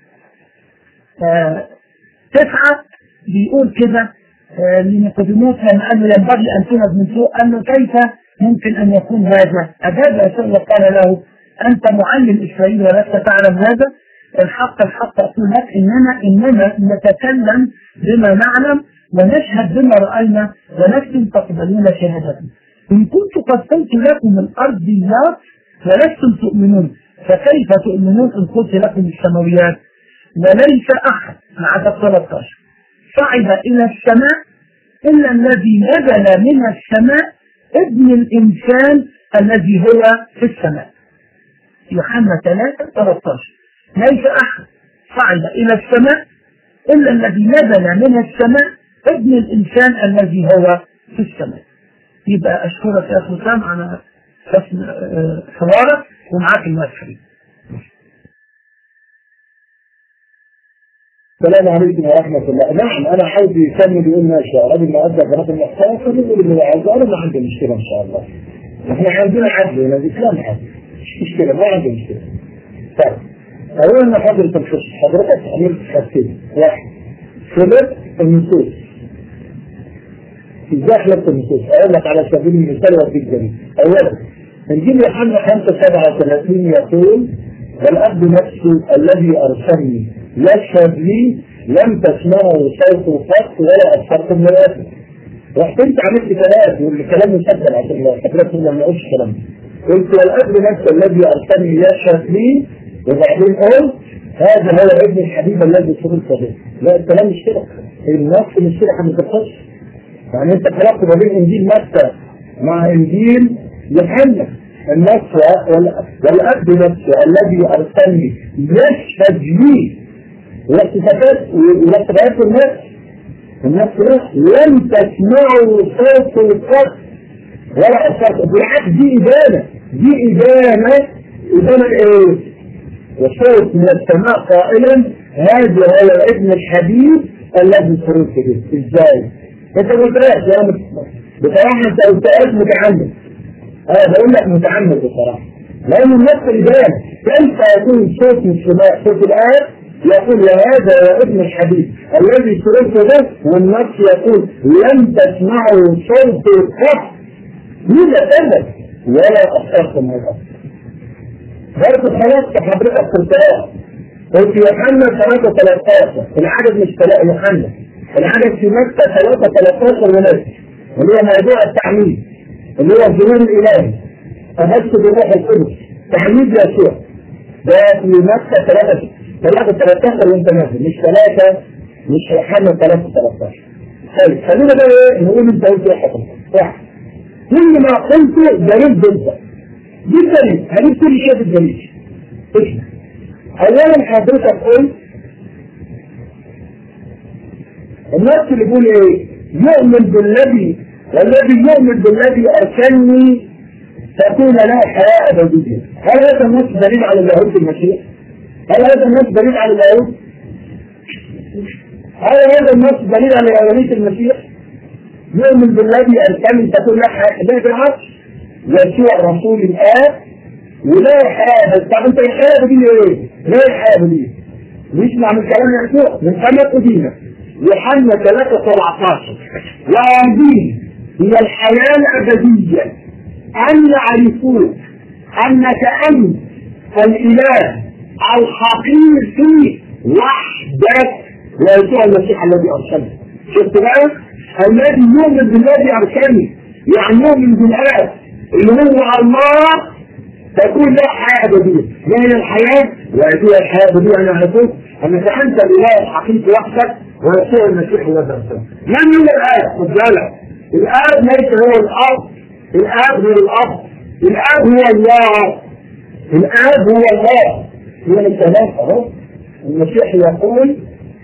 آه تسعة بيقول كده آه لنيقوديموس لما قال له ينبغي ان تنهض من سوء قال له كيف ممكن ان يكون هذا؟ اجاب يسوع وقال له أنت معلم إسرائيل ولست تعلم هذا الحق الحق أقول لك إننا إننا نتكلم بما نعلم ونشهد بما رأينا ولستم تقبلون شهادتنا إن كنت قد قلت لكم الأرضيات ولستم تؤمنون فكيف تؤمنون إن قلت لكم السماويات وليس أحد عدد 13 صعد إلى السماء إلا الذي نزل من السماء ابن الإنسان الذي هو في السماء يوحنا 3 13 ليس أحد صعد إلى السماء إلا الذي نزل من السماء ابن الإنسان الذي هو في السماء يبقى أشكرك يا أخو سام على حسن حوارك ومعاك المال حبيبي السلام عليكم ورحمة الله نعم أنا حابب يكمل يقول ما شاء رجل مؤدب ورجل محترم فنقول اللي عايز أنا ما عندي مشكلة إن شاء الله احنا عندنا عدل هنا الإسلام عدل مش مشكلة ما عندي مشكلة طيب أولا حضرتك الخص حضرتك عملت حاجتين واحد خلط النصوص ازاي خلطت النصوص؟ أقول لك على سبيل المثال وأديك دليل أولا إنجيل يوحنا 5 37 يقول والأب نفسه الذي أرسلني يشهد لي لم تسمعوا صوت قط ولا أبصرتم نوافذ رحت انت عملت كلام والكلام مسجل عشان الله حضرتك ما نقولش كلام قلت والاب نفسه الذي ارسلني يشهد لي وبعدين قلت هذا هو ابن الحبيب الذي سررت به لا الكلام مش كده النص مش كده ما بتخش يعني انت خلقت ما بين انجيل متى مع انجيل يوحنا النص والاب نفسه الذي ارسلني يشهد لي والاكتشافات والاكتشافات الناس الناس لم تسمعوا صوت القط ولا أصوات بالعكس دي إدانة دي إدانة إدانة إيه؟ وصوت من السماء قائلا هذا هو ابن الحبيب الذي سررت به إزاي؟ أنت ما قلتهاش يا بصراحة أنت قلتهاش متعمد أنا بقول لك متعمد بصراحة لأن النص إدانة كيف يكون صوت من السماء صوت الآية يقول وهذا يا ابن الحبيب الذي سررت به والنص يقول لم تسمعوا صوت القط مين أبدا ولا أخطأكم هذا برضه خلاص حضرتك قلتها قلت يوحنا 3 13 العدد مش تلاقي يوحنا العدد في مكة 3 13 ونص اللي هو موضوع التعميد اللي هو الجنون الإلهي تبث بالروح القدس تعميد يسوع ده في مكة 3 3 13 وانت نازل مش 3 مش يوحنا 3 13 طيب خلينا بقى ايه نقول انت قلت ايه حضرتك واحد كل ما قلته دليل ضده دي الدليل هنجيب كل شيء في الدليل اسمع اولا حضرتك قلت النص اللي بيقول ايه يؤمن بالذي والذي يؤمن بالذي ارسلني تكون له حياه ابديه هل هذا النص دليل على اللاهوت المسيح؟ هل هذا النص دليل على اللاهوت؟ هل هذا النص دليل على لاهوت المسيح؟ يؤمن بالذي ارسلني تكون له حياه ده بالعكس يسوع رسول الاب ولا حياه طب انت الحياه دي ايه؟ ليه الحياه دي؟ نسمع من كلام يسوع من كلام قديمه يوحنا 3 17 وهذه هي الحياه الابديه ان يعرفوك انك انت الاله الحقيقي وحدك ويسوع المسيح الذي ارسله شفت بقى؟ الذي يؤمن بالذي ارسلني يعني يؤمن بالاب اللي هو الله تكون له حياه ابديه ما هي الحياه؟ وهي الحياه الابديه انا عرفت انك انت الاله الحقيقي وحدك ويسوع المسيح الذي ارسله من هو الاب؟ خد بالك الاب ليس هو الاب الاب هو الاب الاب هو الله الاب هو الله هو الكلام اهو المسيح يقول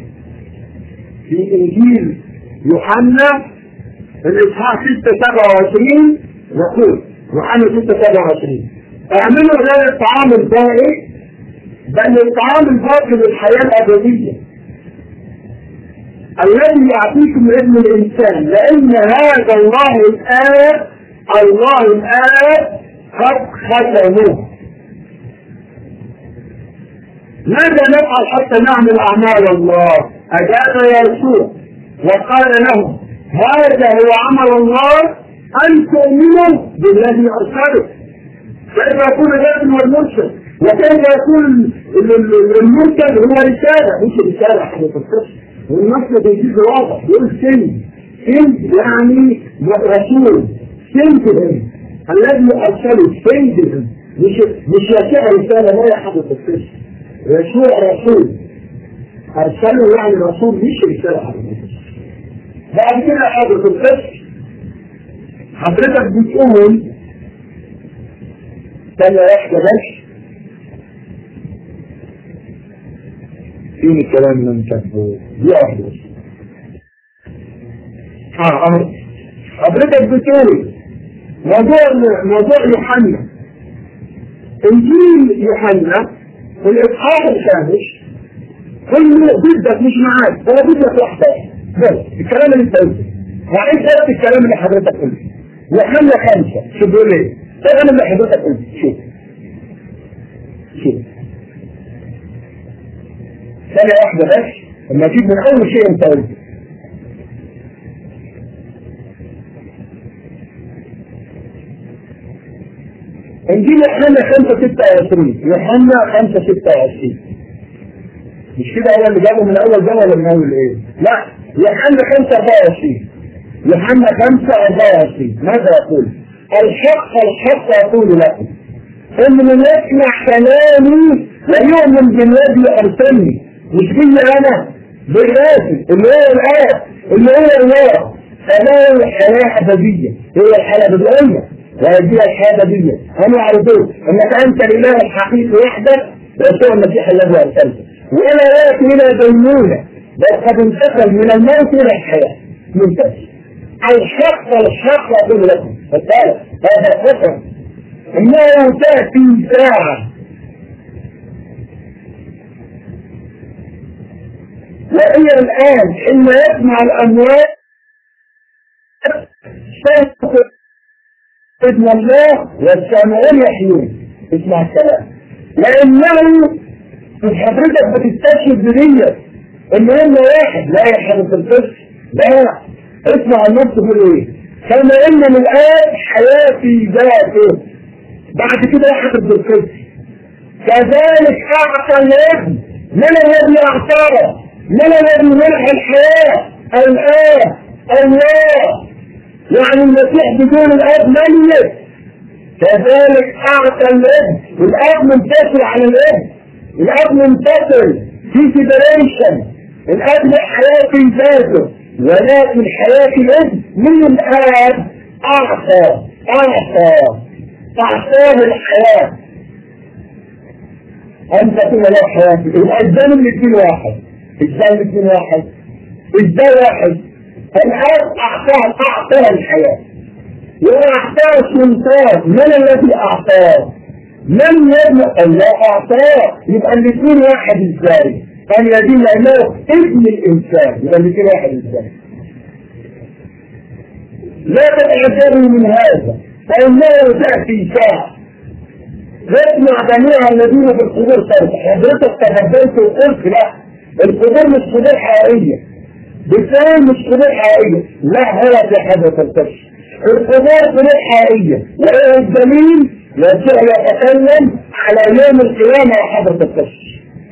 في انجيل يوحنا الاصحاح 6 27 يقول يوحنا 6 27 اعملوا لا الطعام الباقي بل الطعام الباقي للحياه الابديه الذي يعطيكم ابن الانسان لان هذا الله الاب الله الاب قد ختموه ماذا نفعل حتى نعمل اعمال الله اجاب يسوع وقال لهم هذا هو عمل الله ان تؤمنوا بالذي ارسله كيف يكون الرسل والمرسل وكيف يكون المرسل هو رساله مش رساله حضرتك القصه والنص بيجيب واضح يقول سن سن يعني رسول سن الذي ارسله سن مش مش يسوع رساله لا يا حضرتك القصه يسوع رسول ارسله يعني رسول مش رساله حضرتك بعد كده حضرتك القصه حضرتك بتقول ثانية واحدة بس فين الكلام اللي انت كاتبه؟ دي واحدة بس اه اه حضرتك بتقول موضوع موضوع يوحنا انجيل يوحنا في الاصحاح الخامس كله ضدك مش معاك هو ضدك واحدة بس الكلام اللي انت قلته وعيد بس الكلام اللي حضرتك قلته يوحنا خمسة شو بيقول ايه؟ الكلام اللي حضرتك قلته شوف شوف ثانية واحدة بس لما تجيب من أول شيء أنت قلته إنجيل يوحنا 5 26 يوحنا 5 26 مش كده هو اللي جابه من اول جنة ولا من اول ايه؟ لا يوحنا 5 24 يوحنا 5 24 ماذا يقول؟ الحق الحق اقول لكم ان من يسمع كلامي ويؤمن بالذي ارسلني مش بي انا بالراسل اللي هو الاب اللي هو الله فلا الحياه ابديه هي الحياه الابديه وهذه الحياه الابديه هم يعرفون انك انت الاله الحقيقي وحدك ويسوع المسيح الذي ارسلته ولا ياتي الى دينونه بل قد انتقل من الموت الى الحياه منتهي الحق الحق اقول لكم فالثالث هذا الفكر انه تاتي ساعه وهي الان حين يسمع الاموات صوت ابن الله والسامعون يحيون اسمع الكلام لانه مش حضرتك بتستشهد بدية ان هم واحد لا يا حضرة القدس لا اسمع النص بيقول ايه كما ان الان حياتي ذاته بعد كده يا حضرة القدس كذلك اعطى الابن من الذي اعطاه من الذي منح الحياة الآن الله يعني المسيح بدون الاب ميت كذلك اعطى الابن الاب منفصل عن الابن الاب منفصل في سيبريشن الاب له حياه في ذاته ولكن حياه الابن من الاب اعطى اعطى اعطاه الحياه ان تكون له حياه الاسبان الاثنين واحد ازاي الاثنين واحد ازاي واحد الاب اعطاه اعطاه الحياه وأعطاه سلطان من الذي أعطاه؟ من يبنى الله أعطاه يبقى الاثنين واحد ازاي؟ أن يدين لأنه ابن الإنسان يبقى الاثنين واحد ازاي؟ لا تتعجبوا من هذا فإنه تأتي ساعة يسمع جميع الذين في القبور صوت حضرتك تفضلت وقلت لا القبور مش قبور حقيقية بتقول مش قبور حقيقية لا هو في حدث الكشف القبور قبور حقيقية وإيه الدليل يسوع يتكلم على يوم القيامة وحدث الكشف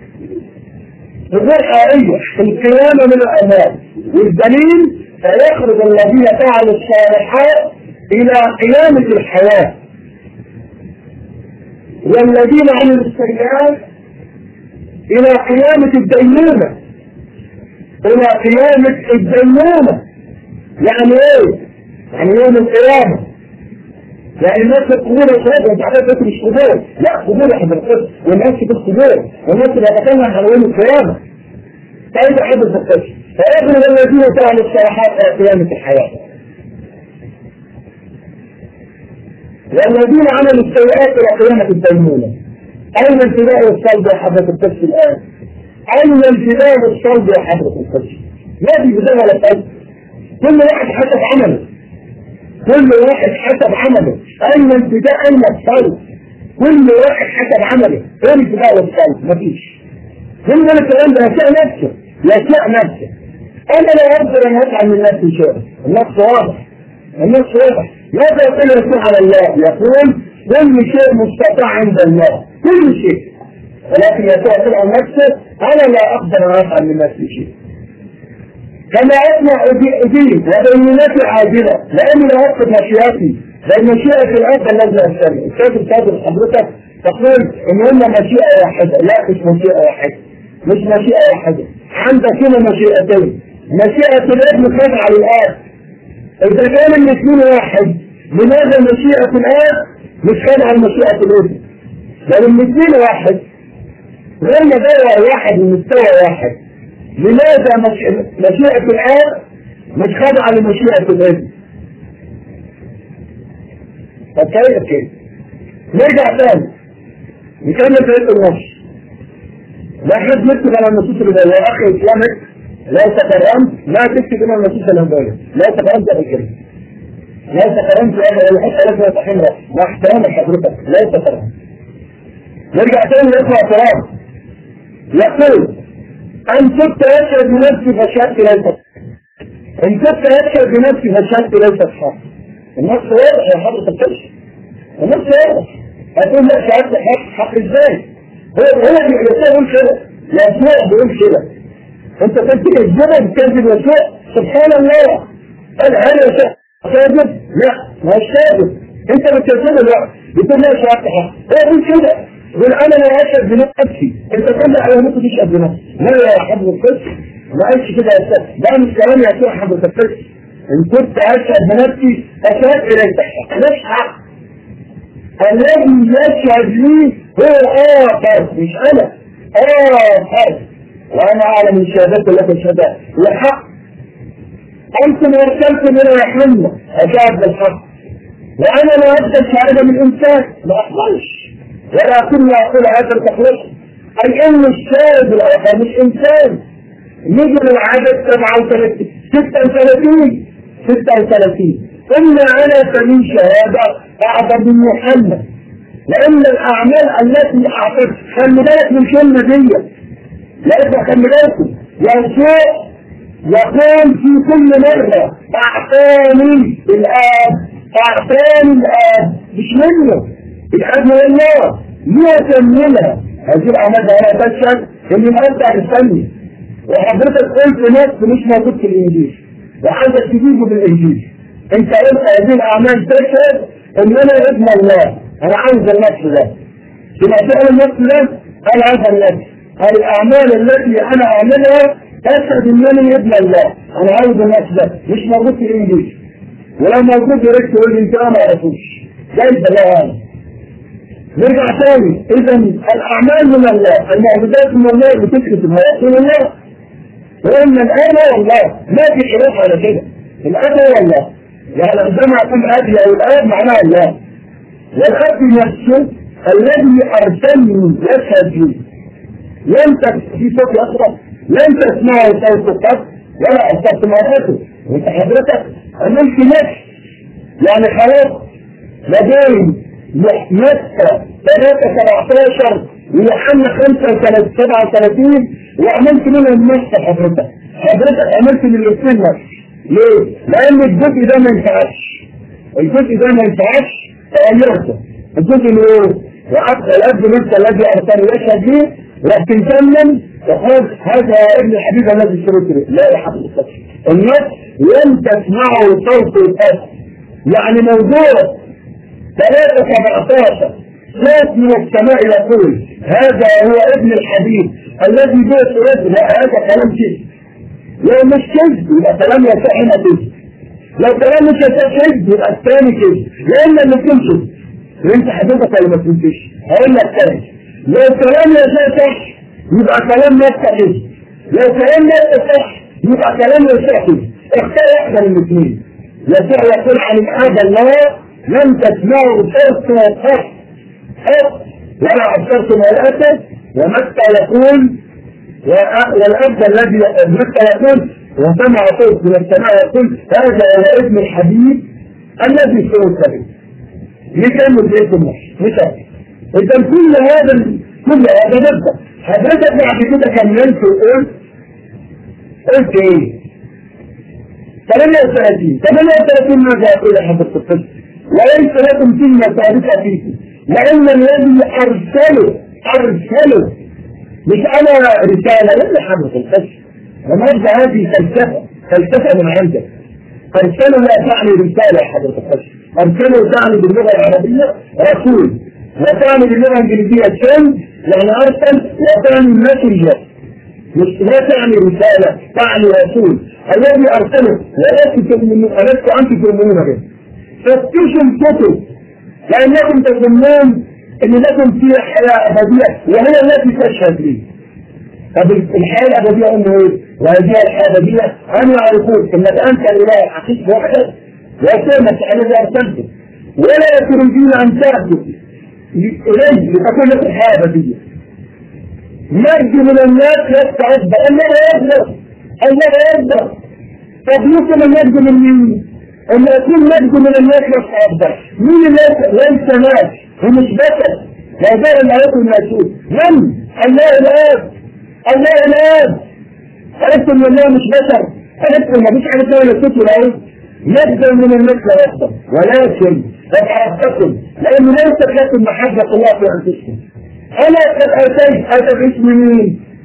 قبور حقيقية القيامة من الأموات والدليل فيخرج الذين فعلوا الصالحات إلى قيامة الحياة والذين عملوا السيئات إلى قيامة الدينونة إلى قيامة الدينونة يعني إيه؟ يعني يوم القيامة يعني الناس في القبور يشهدوا انت عارف انت مش قبور لا قبور احنا بنقص والناس في القبور والناس اللي بتكلم عن يوم القيامة كيف حدث القصة فاخرج الذين فعلوا الصالحات الى قيامة الحياة والذين عملوا السيئات الى قيامة الدينونة اين الفداء والصلب يا حضرة القدس الان؟ اين الفداء والصلب يا حضرة القدس؟ لا في فداء ولا صلب كل واحد حسب عمله كل واحد حسب عمله اين الفداء اين الصلب؟ كل واحد حسب عمله ايه الفداء والصلب؟ مفيش كل ده الكلام ده يشاء نفسه يشاء نفسه انا لا اقدر ان افعل من نفسي شيء النص واضح النص واضح ماذا يقول يسوع على الله يقول كل شيء مستطاع عند الله كل شيء ولكن يسوع يقول عن نفسه انا لا اقدر ان افعل من نفسي شيء كما اسمع ادين وبيناتي عاجله لاني لا افقد مشيئتي بل مشيئه الاب الذي ارسلني الكاتب الكاتب حضرتك تقول ان هم مشيئه واحده لا مش مشيئه واحده مش مشيئه واحده عندك هنا مشيئتين مشيئه الابن خاضعه للاب اذا كان الاثنين واحد لماذا مشيئه الاب مش خاضعه لمشيئه الابن بل الاثنين واحد غير مدار واحد ومستوى واحد لماذا مش... مشيئة الآب مش خاضعة لمشيئة الابن؟ فكيف كده؟ نرجع تاني نكمل بقية النص لا حد يكتب على النصوص اللي زي اخي اسلامك لا تكرمت لا تكتب على النصوص اللي زي لا تكرمت قبل كده لا تكرمت ابدا حتى لازم يتحمل مع احترام حضرتك لا تكرمت نرجع تاني نسمع كلام يقول ان كنت اشهد بنفسي فشهدت ليست ان كنت اشهد بنفسي فشهدت ليست حق النص واضح يا حضرة الكشف النص واضح هتقول لا شهادة حق حق ازاي هو هو يقول كده يسوع بيقول كده انت كنت كذبه بتكذب يسوع سبحان الله قال هل يسوع كاذب؟ لا ما هوش كاذب انت بتكذبه لا بتقول لا شاطحه هو بيقول كده يقول انا لا اشهد بنفسي انت كل على ممكن تشهد بنفسك لا يا حضرة القدس ما قالش كده يا استاذ ده مش كلام يسوع حضرة القدس ان كنت اشهد بنفسي اشهد اليك مش حق الذي يشهد لي هو آخر مش أنا آخر وأنا أعلم من شهادات لك الشهادات الحق أنتم أرسلتم إلى يوحنا أشهد بالحق وأنا لا أبدأ الشهادة من إنسان ما أقبلش ولكن أقول هذا تخلص أي أن الشاهد الآخر مش إنسان نيجي للعدد 37 36 36 إلا أنا فمن شهادة أعظم من محمد لأن الأعمال التي أعطت خلي بالك من الكلمة دي لأن خلي بالكم يسوع يقول في كل مرة أعطاني الآب أعطاني الآب مش منه الآب من الله ليكملها هذه الأعمال أنا بشهد إن الآب أرسلني وحضرتك قلت نص مش موجود في الإنجيل وعايزك تجيبه بالإنجيل انت قلت هذه الاعمال تشهد ان انا ابن الله انا عايز النفس ده يبقى فعل النفس ده انا عايز النفس الاعمال التي انا اعملها تشهد انني ابن الله انا عايز النفس ده مش موجود في الانجيل ولو موجود يا ريت تقول لي انت ما عرفوش جايز الله انا نرجع تاني اذا الاعمال من الله المعبودات من الله بتثبت الحياه من الله وان الان هو الله ما في خلاف على كده الاب هو الله يعني عندما اقول ابي او الاب معناها الله والاب نفسه الذي ارسلني يشهد لي لم في صوت اخرى لم تسمعه صوت القلب ولا اصبت مرأته وانت حضرتك عملت نفس يعني خلاص لدي مكة 3 ويوحنا 37 وعملت منهم نفس حضرتك حضرتك عملت من الاثنين نفس ليه؟ لأن الجزء ده ما ينفعش الجزء ده ما ينفعش تغيرته الجزء اللي هو وعبد الأب نفسه الذي أرسل يشهد ليه لكن كمل تقول هذا ابن الحبيب الذي اشتريت لا يا حبيبي النفس لم تسمعه صوت الأب يعني موضوع 3 صوت من السماء يقول هذا هو ابن الحبيب الذي بيت رجل هذا كلام كده لو مش كذب يبقى كلام يسوع هنا كذب لو كلام مش يسوع كذب يبقى الثاني كذب لان الاثنين كذب وانت حضرتك اللي ما فهمتش هقول لك تاني لو كلام يسوع صح يبقى كلام نفسه كذب لو كلام نفسه صح يبقى كلام يسوع كذب اختار واحده من الاثنين يسوع يقول عن هذا الله لم تسمعوا صوت وصف حق ولا عبرت الاسد ومتى يقول والأب الذي متى يقول وسمع صوت من السماء يقول هذا هو ابن الحبيب الذي سوف به يكمل بيت النص مثال إذا كل هذا كل هذا نبدأ حضرتك بعد كده كملت وقلت قلت ايه؟ 38 38 ماذا يقول حضرتك القدس وليس لكم فيما ثابتة فيكم لأن الذي أرسله أرسله مش انا رسالة لا حضرة القدس ومرجع هذه فلسفة فلسفة من عندك أرسله لا تعني رسالة يا حضرة القدس أرسله تعني باللغة العربية رسول وتعني باللغة الإنجليزية سند يعني أرسل وتعني ماسنجر مش لا تعني رسالة تعني رسول الذي أرسله ولكن تؤمنون ألست أنت تؤمنون به فتشوا الكتب لأنكم تظنون ان لكم فيها حياة أبدية وهي التي تشهد لي طب الحياة الأبدية أنه إيه؟ وهذه الحياة الأبدية أن يعرفون أنك أنت الإله الحقيقي وحدك وأتمت الذي أرسلته ولا تريدون أن تأتوا إليه لتكون لك الحياة الأبدية نرجو من الناس يستعد الله يرضى الله يرضى طب يمكن أن نرجو من مين؟ أن يكون نرجو من الناس يستعد مين الناس ليس ناس ومش بشر لا زال الآيات المسؤول من؟ الله الآب الله الآب عرفت ان الله مش بشر عرفت ان مفيش حاجة اسمها نسيت الآيات يبدأ من المثل يفضل ولكن قد عرفتكم لأن ليس لكم محبة الله في أنفسكم أنا قد أتيت أتى باسم مين؟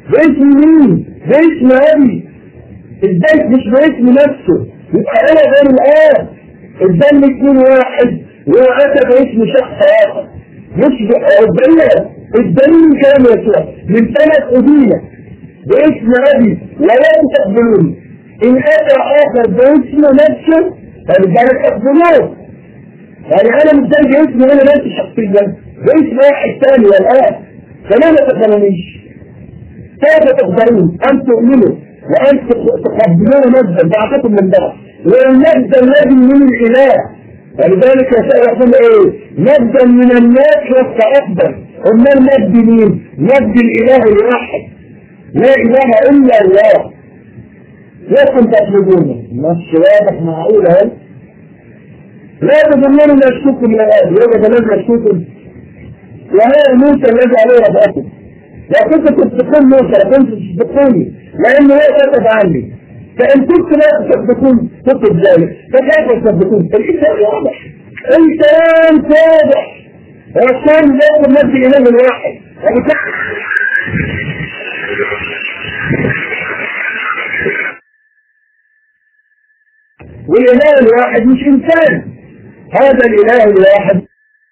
باسم مين؟ باسم أبي ازاي مش باسم نفسه يبقى أنا غير الآب الدم اتنين واحد وأتى باسم شخص آخر مش ربنا الدليل كلام يسوع من ثلاث أدينة باسم أبي ولا تقبلوني إن أتى آخر باسم نفسه فلذلك تقبلوه يعني أنا مش زي باسم أنا نفسي شخصيا باسم واحد ثاني والآن فلا ما تقبلونيش كيف تقدرون أن تؤمنوا وأن تقبلون مجدا بعضكم من بعض والمجد الذي من الإله ولذلك يسأل يقول ايه مجدا من الناس لست أفضل أما المجد مين مجد الإله الواحد لا إله إلا الله لكم تطلبونه مش واضح معقول اهو لا تظنون مشكوك من الآب يوجد الذي مشكوك وهذا موسى الذي عليه رفعته لو كنت تصدقون موسى لو كنت تصدقوني لأن هو كتب عني فإن كنت لا تصدقون تكتب ذلك فكيف تصدقون؟ الإنسان واضح إنسان واضح والثاني لازم نفس الإله الواحد والإله الواحد مش إنسان هذا الإله الواحد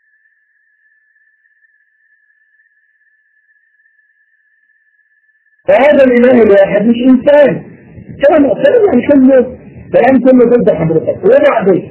فهذا الإله الواحد مش إنسان كلام كلام يعني كله كلام كله ضد حضرتك وبعدين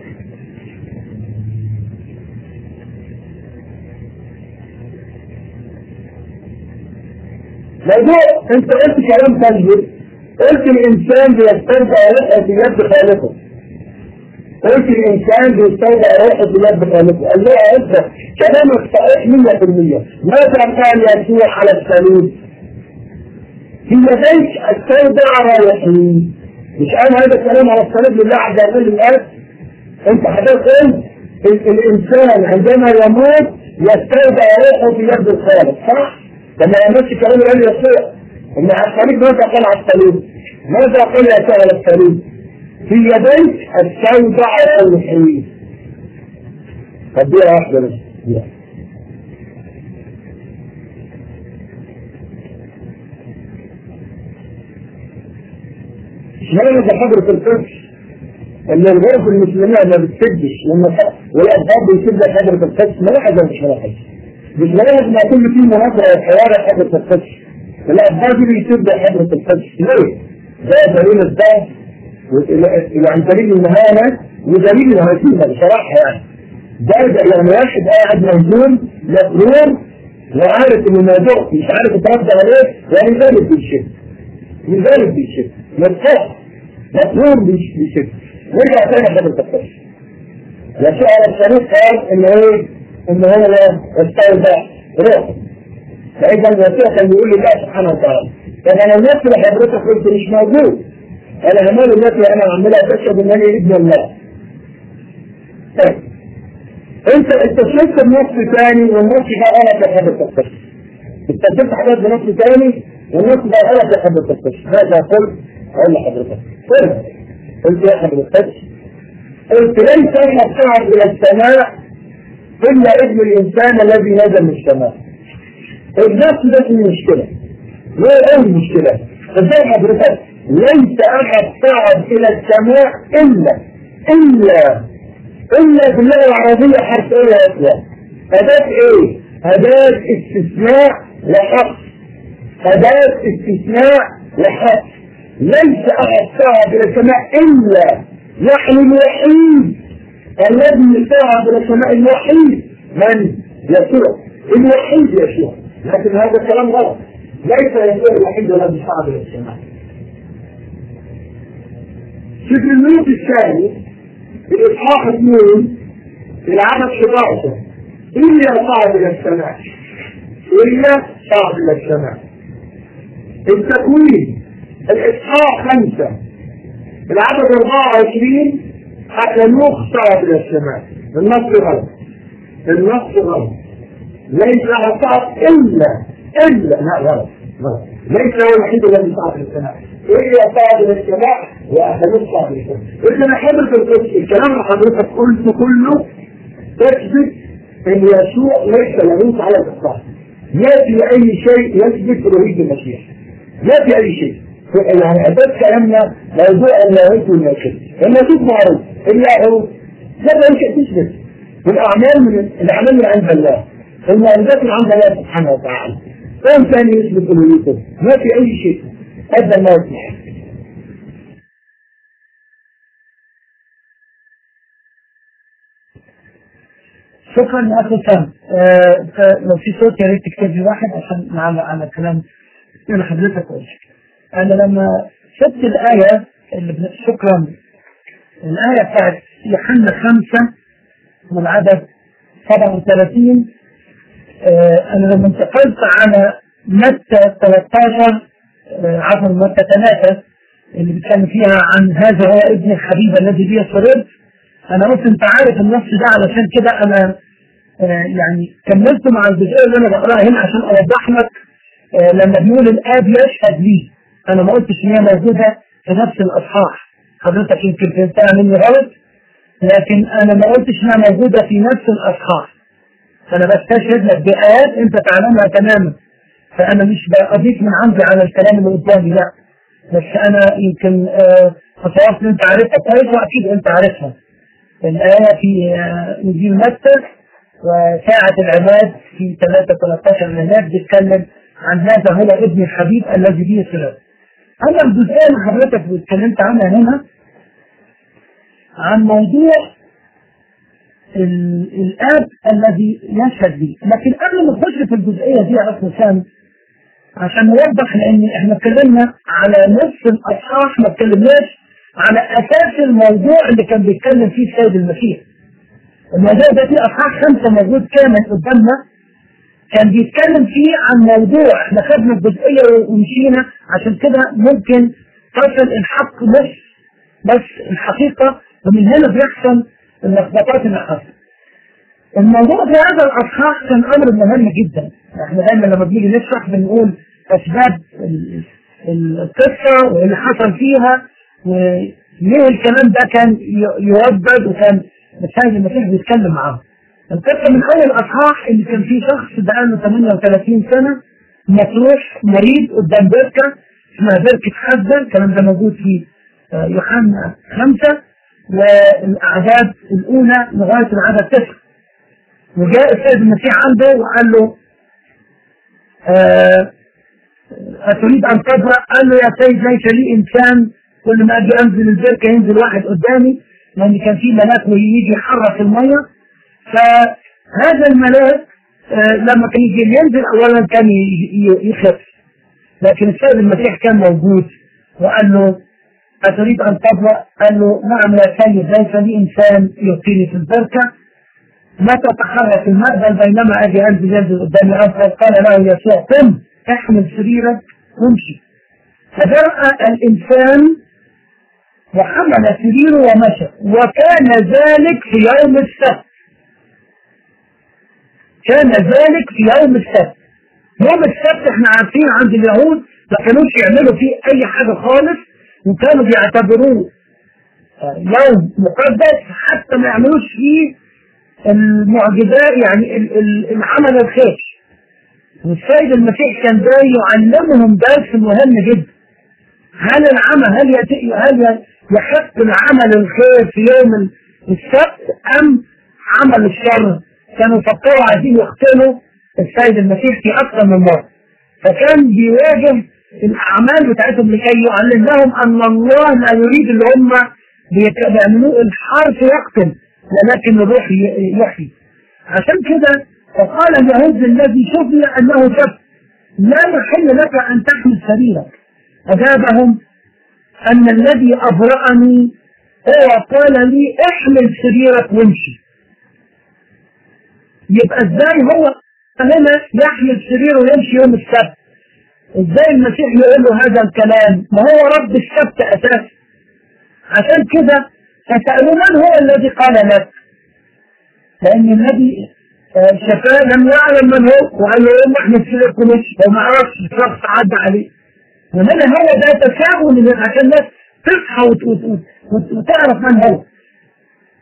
موضوع انت قلت كلام سلبي قلت الانسان بيسترجع روحه في يد خالقه قلت الانسان بيسترجع روحه في يد خالقه قال له انت كلامك صحيح 100% ماذا قال يسوع على الصليب في يديك استودع روحي مش قال هذا الكلام على الصليب لله عز وجل الآن انت حضرتك قلت الانسان عندما يموت يستودع روحه في يد الخالق صح؟ لما يمشي كلام قال يسوع ان على الصليب ماذا قال على الصليب؟ ماذا قال يسوع على الصليب؟ في يديك استودع روحي طب دي واحدة بس اشمعنى ده حضرة القدس ان الغرف المسلمين ما بتسدش لما والاسباب بيسد حضرة القدس ملاحظة مش ملاحظة مش ملاحظ ما كل فيه مناظرة وحوار حضرة القدس الاسباب دي بيسد حضرة القدس ليه؟ ده دليل الضعف يعني دليل المهانة ودليل الهزيمة بصراحة يعني ده ده يعني واحد قاعد مهزوم مغرور وعارف ان الموضوع مش عارف يترد عليه يعني ذلك بيشد لذلك بيشد مرتاح مطلوب بيشد نرجع تاني حضرتك التفكير يسوع على الصليب قال ان ايه ان هو لا يستودع روح فاذا يسوع كان بيقول لله سبحانه وتعالى طب انا الناس اللي حضرتك قلت مش موجود انا همال التي انا عاملها تشهد انني ابن الله طيب انت استشهدت بنص ثاني والنص ده غلط يا حضرتك استشهدت حاجات بنص ثاني والنص ده غلط يا حضرتك ماذا قلت؟ اقول لحضرتك قلت قلت يا حضرتك قلت ليس المصعد الى السماء الا ابن الانسان الذي نزل من السماء النفس ده في مشكله ايه ايه المشكله؟ ازاي حضرتك ليس احد صعد الى السماء الا الا الا باللغه العربيه حرف ايه يا اخوان؟ اداه ايه؟ اداه استثناء لحق اداه استثناء لحق ليس احد صعد الى السماء الا نحن الوحيد الذي صعد الى السماء الوحيد من يسوع الوحيد يسوع لكن هذا الكلام غلط ليس يسوع الوحيد الذي صعد الى السماء في الملوك الثاني الإصحاح اثنين العدد 11 إلا صعد إلى السماء إلا صعد إلى السماء التكوين الإصحاح خمسة العدد 24 حكموخ صعد إلى السماء النص غلط النص غلط ليس صعد إلا إلا لا غلط غلط ليس هو الوحيد الذي صعد إلى السماء إلا صعد إلى السماء وأخذوه صعد إلى السماء إذا حضرة القدس الكلام اللي حضرتك قلته كله تثبت أن يسوع ليس له على الإطلاق يأتي أي شيء يثبت رهيب المسيح ما في اي شيء يعني اساس كلامنا موضوع اللاهوت والملكيه النصوص معروف اللاهوت لا ده شيء تثبت والاعمال من الاعمال من عند الله المعجزات من عند الله سبحانه وتعالى كم ثاني يثبت الوجود ما في اي شيء ادى ما يسمح شكرا يا اخي سام آه لو في صوت يا ريت تكتب لي واحد عشان نعلق على كلام اللي حضرتك قلت انا لما شفت الايه اللي بن... شكرا الايه بتاعت يوحنا خمسه من عدد 37 آه انا لما انتقلت على متى 13 آه عفوا متى 3 اللي بيتكلم فيها عن هذا هو ابن الحبيب الذي بي سررت انا قلت انت عارف النص ده علشان كده انا آه يعني كملت مع الجزئيه اللي انا بقراها هنا عشان اوضح لك آه لما بيقول الاب يشهد لي انا ما قلتش ان هي موجوده في نفس الاصحاح حضرتك يمكن فهمتها مني غلط لكن انا ما قلتش انها موجوده في نفس الاصحاح انا بستشهد لك بايات انت تعلمها تماما فانا مش بضيف من عندي على الكلام اللي قدامي لا بس انا يمكن آه خطوات انت عارفها كويس واكيد انت عارفها الآية في إنجيل متى وساعة العباد في 3 13 من هناك بيتكلم عن هذا هو ابن الحبيب الذي به صلة. أما الجزئية اللي حضرتك اتكلمت عنها هنا عن موضوع الآب الذي يشهد لي، لكن قبل ما نخش في الجزئية دي يا أخ وسام عشان نوضح لأن احنا اتكلمنا على نصف الأصحاح ما اتكلمناش على اساس الموضوع اللي كان بيتكلم فيه السيد المسيح. الموضوع ده فيه اصحاح خمسه موجود كامل قدامنا كان بيتكلم فيه عن موضوع احنا خدنا الجزئيه ومشينا عشان كده ممكن تصل الحق مش بس الحقيقه ومن هنا بيحصل اللخبطات اللي حصلت. الموضوع في هذا الاصحاح كان امر مهم جدا، احنا دايما لما بنيجي نشرح بنقول اسباب القصه واللي حصل فيها وليه الكلام ده كان يوجد وكان السيد المسيح بيتكلم معاه القصه من اول الاصحاح اللي كان فيه شخص بقاله 38 سنه مطروح مريض قدام بركه اسمها بركه حزه الكلام ده موجود في يوحنا خمسه والاعداد الاولى لغايه العدد تسعه وجاء السيد المسيح عنده وقال له آه أتريد أن تقرأ؟ قال له يا سيد ليس لي إنسان كل ما اجي انزل البركه ينزل واحد قدامي لان كان في ملاك ويجي يحرك الميه فهذا الملاك آه لما كان يجي ينزل اولا كان يخف لكن السيد المسيح كان موجود وقال له أتريد أن تبرأ؟ قال له نعم يا سيد ليس لي إنسان يلقيني في البركة متى تحرك المقبل بينما أجي أنزل ينزل قدامي أفضل قال له يسوع قم احمل سريرك وامشي فجاء الإنسان وحمل سريره ومشى وكان ذلك في يوم السبت كان ذلك في يوم السبت يوم السبت احنا عارفين عند اليهود ما كانوش يعملوا فيه اي حاجة خالص وكانوا بيعتبروه يوم مقدس حتى ما يعملوش فيه المعجزات يعني العمل الخير والسيد المسيح كان ده يعلمهم درس مهم جدا هل العمل هل يتي هل يحق العمل الخير في يوم السبت ام عمل الشر كانوا يفكروا عايزين يقتلوا السيد المسيح في اكثر من مره فكان بيواجه الاعمال بتاعتهم لكي يعلم لهم ان الله لا يريد اللي هم بيعملوه الحرف يقتل ولكن الروح يحيي عشان كده فقال اليهود الذي شفي انه سبت لا يحل لك ان تحمل سريرك أجابهم أن الذي أبرأني هو قال لي احمل سريرك وامشي يبقى ازاي هو هنا يحمل سريره ويمشي يوم السبت ازاي المسيح يقول له هذا الكلام ما هو رب السبت اساسا عشان كده فسألوا من هو الذي قال لك لأن النبي شفاه لم يعلم من هو وقال له يوم احمل سريرك ومشي هو ما عرفش شخص عدى عليه وهنا هو ده تساؤل عشان الناس تصحى وتعرف من هو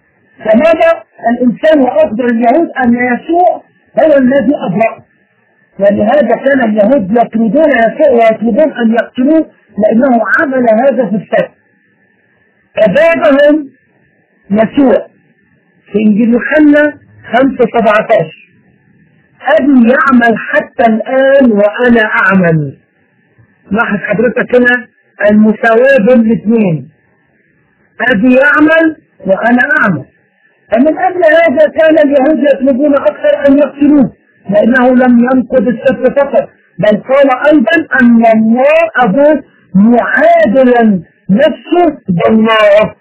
فماذا الإنسان وأقدر اليهود أن يسوع هو الذي أبرأ ولهذا كان اليهود يطردون يسوع ويطلبون ان يقتلوه لانه عمل هذا في السبت فجابهم يسوع في انجيل يوحنا 5 17 ابي يعمل حتى الان وانا اعمل لاحظ حضرتك هنا المساواة بين الاثنين ابي يعمل وانا اعمل فمن اجل هذا كان اليهود يطلبون اكثر ان يقتلوه لانه لم ينقض السبت فقط بل قال ايضا ان الله ابوه معادلا نفسه بالله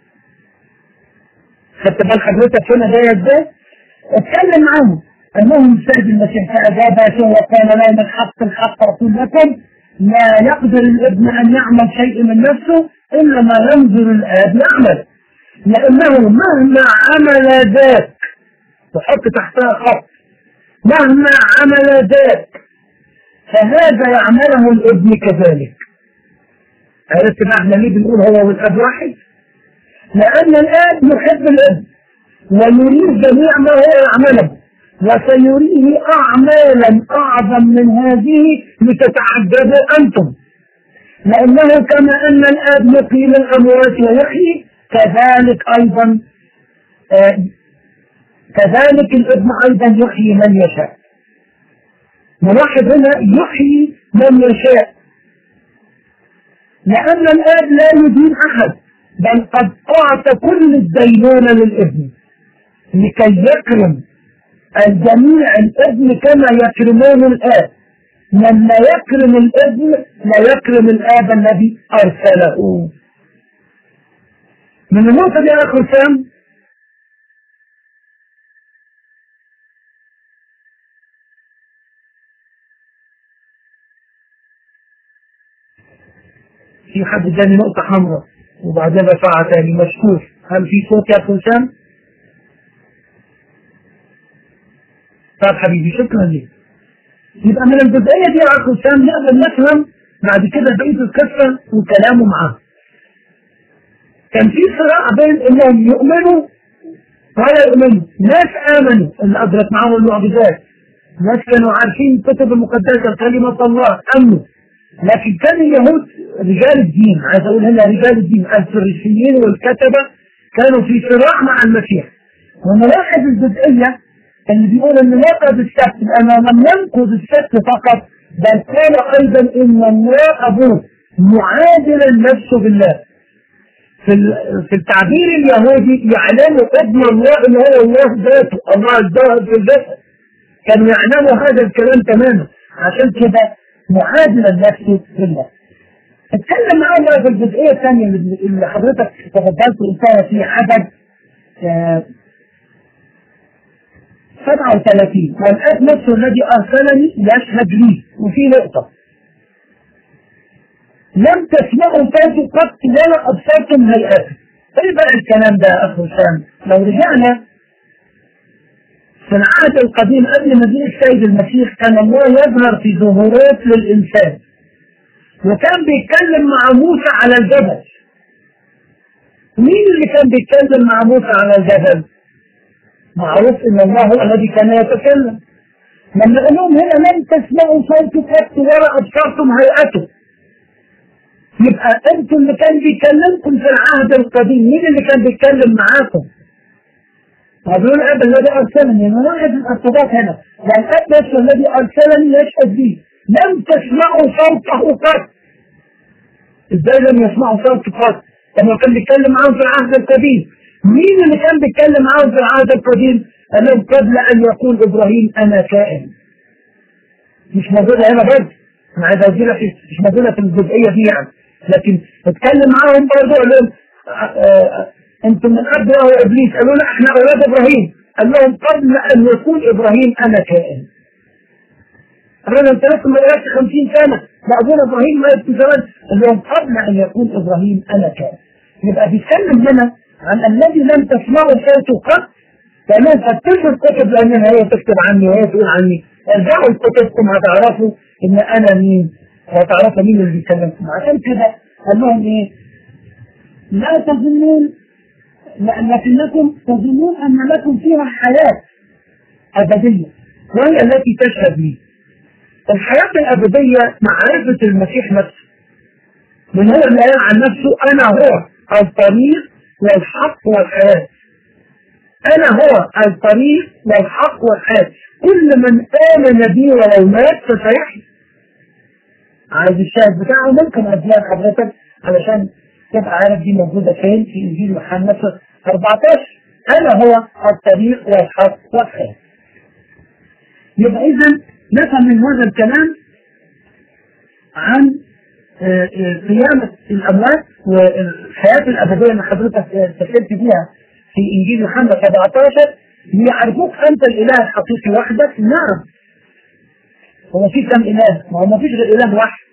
خدت بال حضرتك هنا ده ازاي؟ اتكلم عنه انه السيد المسيح فاجاب يسوع وقال لا من حق الحق اقول لكم لا يقدر الابن ان يعمل شيء من نفسه الا ما ينظر الاب يعمل لانه مهما عمل ذاك وحط تحتها خط مهما عمل ذاك فهذا يعمله الابن كذلك عرفت بقى احنا ليه بنقول هو والاب واحد؟ لأن الآب يحب الابن ويريد جميع ما هو يعمله وسيريه أعمالا أعظم من هذه لتتعجبوا أنتم لأنه كما أن الآب يقيم الأموات ويحيي كذلك أيضا آه كذلك الابن أيضا يحيي من يشاء نلاحظ هنا يحيي من يشاء لأن الآب لا يدين أحد بل قد أعطى كل الدينونة للابن لكي يكرم الجميع الابن كما يكرمون الآب من لا يكرم الابن لا يكرم الآب الذي أرسله من النقطة دي يا أخو سام في حد اداني نقطة حمراء وبعدين رفعها تاني مشكور هل في صوت يا أخو سام؟ طيب حبيبي شكرا لك يبقى من الجزئية دي يا أخو سام نقدر نفهم بعد كده بقية القصة وكلامه معاه كان في صراع بين انهم يؤمنوا ولا يؤمنوا ناس امنوا اللي ادرك معاهم المعجزات ناس كانوا عارفين الكتب المقدسه كلمه الله امنوا لكن كان اليهود رجال الدين عايز اقول هنا رجال الدين الفريسيين والكتبه كانوا في صراع مع المسيح ونلاحظ الجزئيه اللي بيقول ان نقض السبت لانه لم ينقض السبت فقط بل قال ايضا ان الله ابوه معادلا نفسه بالله في في التعبير اليهودي يعلموا ابن الله اللي هو الله ذاته الله الظاهر في الجسد كانوا يعلموا هذا الكلام تماما عشان كده معادلا نفسه بالله اتكلم معاه بقى في الجزئيه الثانيه اللي حضرتك تفضلت قلتها في عدد آه 37 والاب نفسه الذي ارسلني يشهد لي وفي نقطه لم تسمعوا صوت قط ولا ابصرتم هيئته ايه بقى الكلام ده يا اخو هشام لو رجعنا في العهد القديم قبل مجيء السيد المسيح كان الله يظهر في ظهورات للانسان وكان بيتكلم مع موسى على الجبل مين اللي كان بيتكلم مع موسى على الجبل؟ معروف ان الله هو الذي كان يتكلم لما قال لهم هنا لم تسمعوا صوت قط ولا ابصرتم هيئته يبقى انتم اللي كان بيكلمكم في العهد القديم مين اللي كان بيتكلم معاكم؟ هذول الاب الذي ارسلني نلاحظ الارتباط هنا يعني الاب نفسه الذي ارسلني يشهد بي لم تسمعوا صوته قط ازاي لم يسمعوا صوته قط؟ لما كان بيتكلم معاهم في العهد القديم مين اللي كان بيتكلم معاهم في العهد القديم؟ قال لهم قبل ان يقول ابراهيم انا كائن مش موجوده هنا برضه انا عايز اقول لك مش موجوده في الجزئيه دي يعني لكن اتكلم معاهم برضه قال لهم انتم من قبل هو ابليس قالوا لا احنا اولاد ابراهيم قال لهم قبل ان يكون ابراهيم انا كائن قال لهم انت لسه ما بقالكش 50 سنه ده ابونا ابراهيم مات في زمان قال لهم قبل ان يكون ابراهيم انا كائن يبقى بيتكلم هنا عن الذي لم تسمعوا صوته قط لانهم فتشوا الكتب لانها هي تكتب عني وهي تقول عني ارجعوا لكتبكم هتعرفوا ان انا مين وتعرفوا مين اللي بيكلمكم عشان كده قال لهم ايه لا تظنون لكنكم تظنون ان لكم فيها حياه ابديه وهي التي تشهد لي الحياة الأبدية معرفة المسيح نفسه من هو اللي قال عن نفسه أنا هو الطريق والحق والحياة أنا هو الطريق والحق والحياة كل من آمن بي ولو مات فسيحيا عايز الشاهد بتاعه ممكن أديها لحضرتك علشان تبقى عارف دي موجودة فين في إنجيل يوحنا 14 أنا هو الطريق والحق والحياة يبقى إذا نفهم من هذا الكلام عن قيامة الأموات والحياة الأبدية اللي حضرتك تكلمت بيها في إنجيل يوحنا 17 ليعرفوك أنت الإله الحقيقي وحدك نعم هو في كم إله؟ ما هو ما فيش غير إله واحد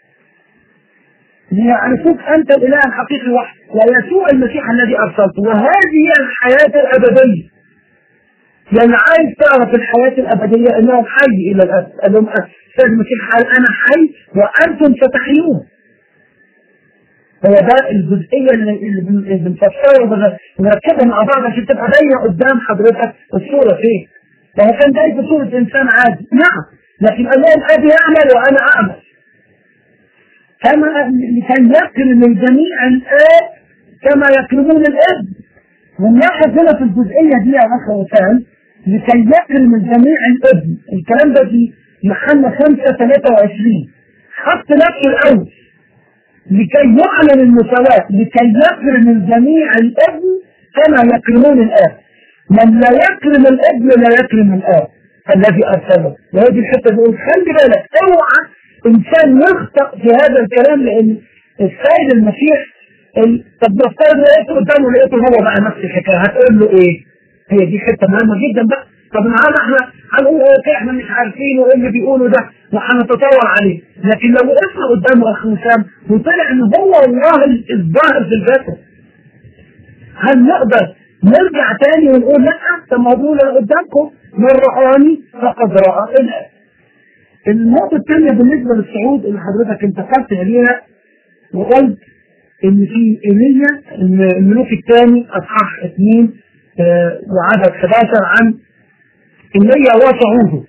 ليعرفوك أنت الإله الحقيقي وحدك ويسوع المسيح الذي أرسلته وهذه هي الحياة الأبدية لأن عايز تعرف الحياة الأبدية أنه حي إلى الأبد قال لهم السيد المسيح قال أنا حي وأنتم ستحيون هو ده الجزئية اللي بنفسرها ونركبها مع بعض عشان تبقى باينة قدام حضرتك الصورة فين فهو كان جاي في صورة إنسان عادي نعم لكن قال لهم أبي أعمل وأنا أعمل كما لكي يكرم الجميع الآب كما يكرمون الابن ونلاحظ هنا في الجزئية دي يا أخ وسام لكي يكرم الجميع الابن الكلام ده في يوحنا 5 23 حط نفسه الأول لكي يعلن المساواة لكي يكرم الجميع الابن كما يكرمون الآب من لا يكرم الابن لا يكرم الآب الذي أرسله وهذه الحتة بيقول خلي بالك اوعى إنسان يخطأ في هذا الكلام لأن السيد المسيح ال... طب نفترض لقيته قدامه لقيته هو بقى نفس الحكاية هتقول له إيه؟ هي دي حتة مهمة جدا بقى طب معانا احنا هنقول ايه احنا مش عارفين وايه اللي بيقولوا ده وهنتطور عليه لكن لو وقفنا قدامه اخ وسام وطلع ان هو الله الظاهر في الجسد هل نقدر نرجع تاني ونقول لا طب ما هو قدامكم من رآني فقد رأى الآب النقطة الثانية بالنسبة للصعود اللي حضرتك انتقلت إليها وقلت إن في إيليا الملوك الثاني أصحاح اثنين آه وعدد 11 عن إيليا وصعوده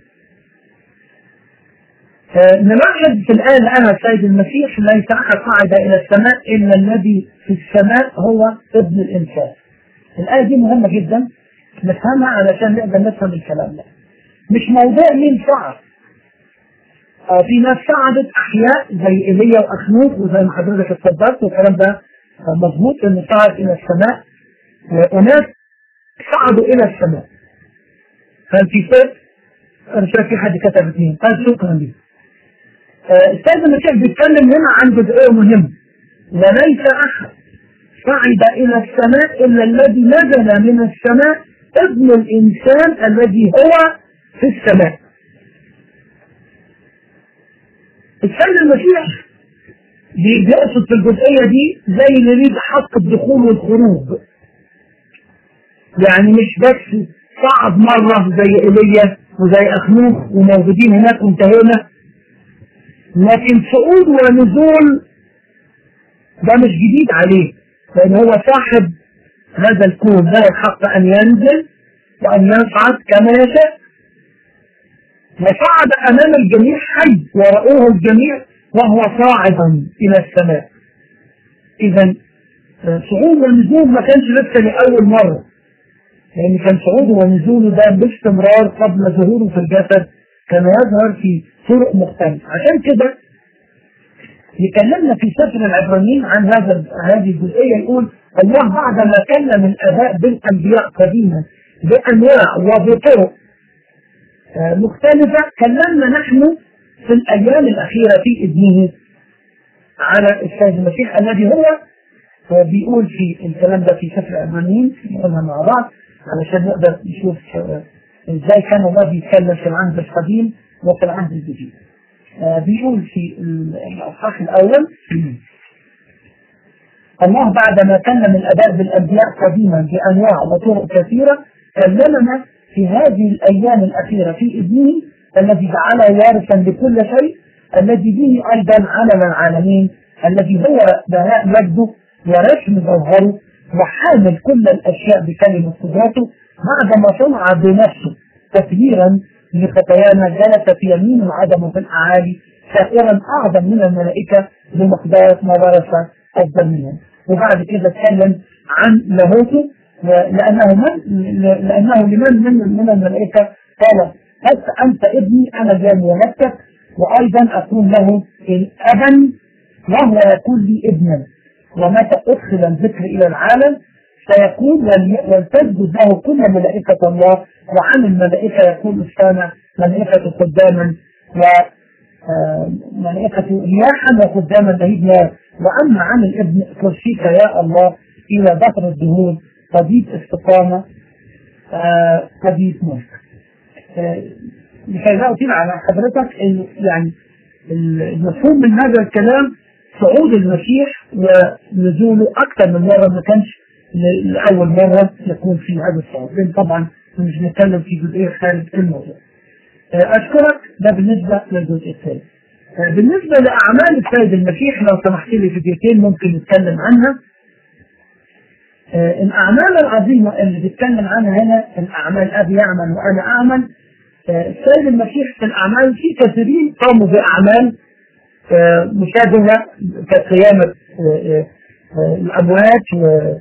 آه نلاحظ في الآية الآن السيد المسيح ليس أحد صعد إلى السماء إلا الذي في السماء هو ابن الإنسان. الآية دي مهمة جدا نفهمها علشان نقدر نفهم الكلام ده. مش موضوع مين صعد آه في ناس صعدت احياء زي ايليا واخنوخ وزي ما حضرتك اتفضلت والكلام ده آه مظبوط انه صعد الى السماء وناس صعدوا الى السماء هل في فرق؟ انا شايف في حد كتب اثنين قال شكرا لي آه السيد المسيح بيتكلم هنا عن جزئيه مهمه وليس احد صعد الى السماء الا الذي نزل من السماء ابن الانسان الذي هو في السماء السيد المسيح بيقصد في الجزئية دي زي اللي ليه حق الدخول والخروج يعني مش بس صعد مرة زي ايليا وزي اخنوخ وموجودين هناك وانتهينا لكن صعود ونزول ده مش جديد عليه لان هو صاحب هذا الكون له الحق ان ينزل وان يصعد كما يشاء وصعد أمام الجميع حي ورأوه الجميع وهو صاعدا إلى السماء إذا صعود ونزول ما كانش لسه لأول مرة لأن يعني كان صعوده ونزوله ده باستمرار قبل ظهوره في الجسد كان يظهر في طرق مختلفة عشان كده يكلمنا في سفر العبرانيين عن هذا هذه الجزئية يقول الله بعد ما كلم الآباء بالأنبياء قديما بأنواع وبطرق مختلفة كلمنا نحن في الأيام الأخيرة في ابنه على السيد المسيح الذي هو بيقول في الكلام ده في سفر العبرانيين نقولها مع بعض علشان نقدر نشوف ازاي كان الله بيتكلم في العهد القديم وفي العهد الجديد. بيقول في الأصحاح الأول الله بعد ما كلم الآباء بالأنبياء قديما بأنواع وطرق كثيرة كلمنا في هذه الأيام الأخيرة في ابنه الذي جعله وارثا لكل شيء الذي به أيضا علم العالمين الذي هو بهاء مجده ورسم جوهره وحامل كل الأشياء بكلمة قدرته بعدما صنع بنفسه تطهيرا لخطايانا جلس في يمين العظمة في الأعالي سائرا أعظم من الملائكة بمقدار ما ورث أفضل منهم وبعد كده اتكلم عن لاهوته لأنه من لأنه لمن من من الملائكة قال هل أنت ابني أنا جاني ولدتك وأيضا أكون له أبا وهو يكون لي ابنا ومتى أدخل الذكر إلى العالم سيكون ولتسجد له كل ملائكة الله وعن الملائكة يكون أستاذنا ملائكة قداما و ملائكة رياحا وقداما لهيب نار وأما عن الابن ترشيك يا الله إلى ظهر الدهور قديد استقامة قديد ملك لكي لا أطيل على حضرتك يعني المفهوم من هذا الكلام صعود المسيح ونزوله أكثر من مرة ما كانش لأول مرة يكون في هذا الصعود لأن طبعا مش بنتكلم في جزئية خارج الموضوع أشكرك ده بالنسبة للجزء الثاني بالنسبة لأعمال السيد المسيح لو سمحت لي في دقيقتين ممكن نتكلم عنها الأعمال العظيمة اللي بيتكلم عنها هنا الأعمال أبي يعمل وأنا أعمل السيد المسيح في الأعمال في كثيرين قاموا بأعمال مشابهة كقيامة الأموات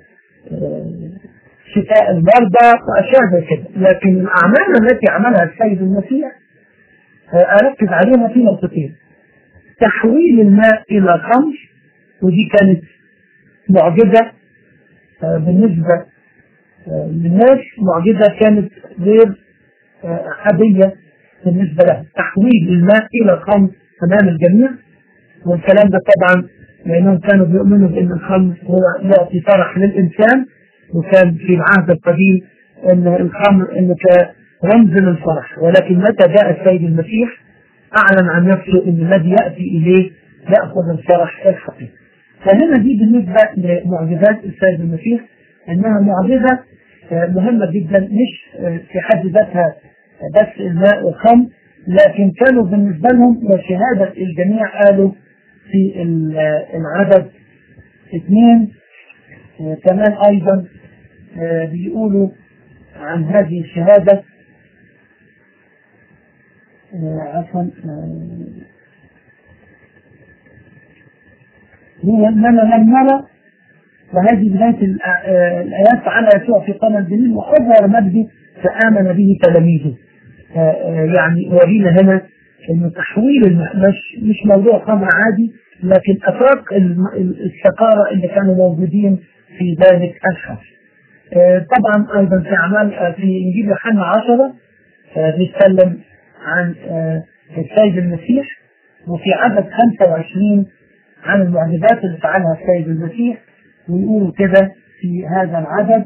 شفاء المرضى وأشياء زي كده لكن الأعمال التي عملها السيد المسيح أركز عليها في نقطتين تحويل الماء إلى خمر ودي كانت معجزة بالنسبة للناس معجزة كانت غير عادية بالنسبة له تحويل الماء إلى خمر أمام الجميع والكلام ده طبعا لأنهم كانوا بيؤمنوا بأن الخمر هو يعطي فرح للإنسان وكان في العهد القديم أن الخمر أنه كرمز للفرح ولكن متى جاء السيد المسيح أعلن عن نفسه أن الذي يأتي إليه يأخذ الفرح الحقيقي فهنا دي بالنسبة لمعجزات السيد المسيح أنها معجزة مهمة جدا مش في حد ذاتها بس الماء والخمر لكن كانوا بالنسبة لهم وشهادة الجميع قالوا في العدد اثنين كمان أيضا بيقولوا عن هذه الشهادة عفوا إننا لم نرى وهذه بداية الآيات فعل يسوع في قنا الجليل وأظهر مجده فآمن به تلاميذه يعني ورينا هنا ان تحويل الماء مش مش موضوع خمر عادي لكن افاق السكارى اللي كانوا موجودين في ذلك الحفل. طبعا ايضا في اعمال في انجيل يوحنا 10 بيتكلم عن السيد المسيح وفي عدد 25 عن المعجزات اللي فعلها السيد المسيح ويقولوا كده في هذا العدد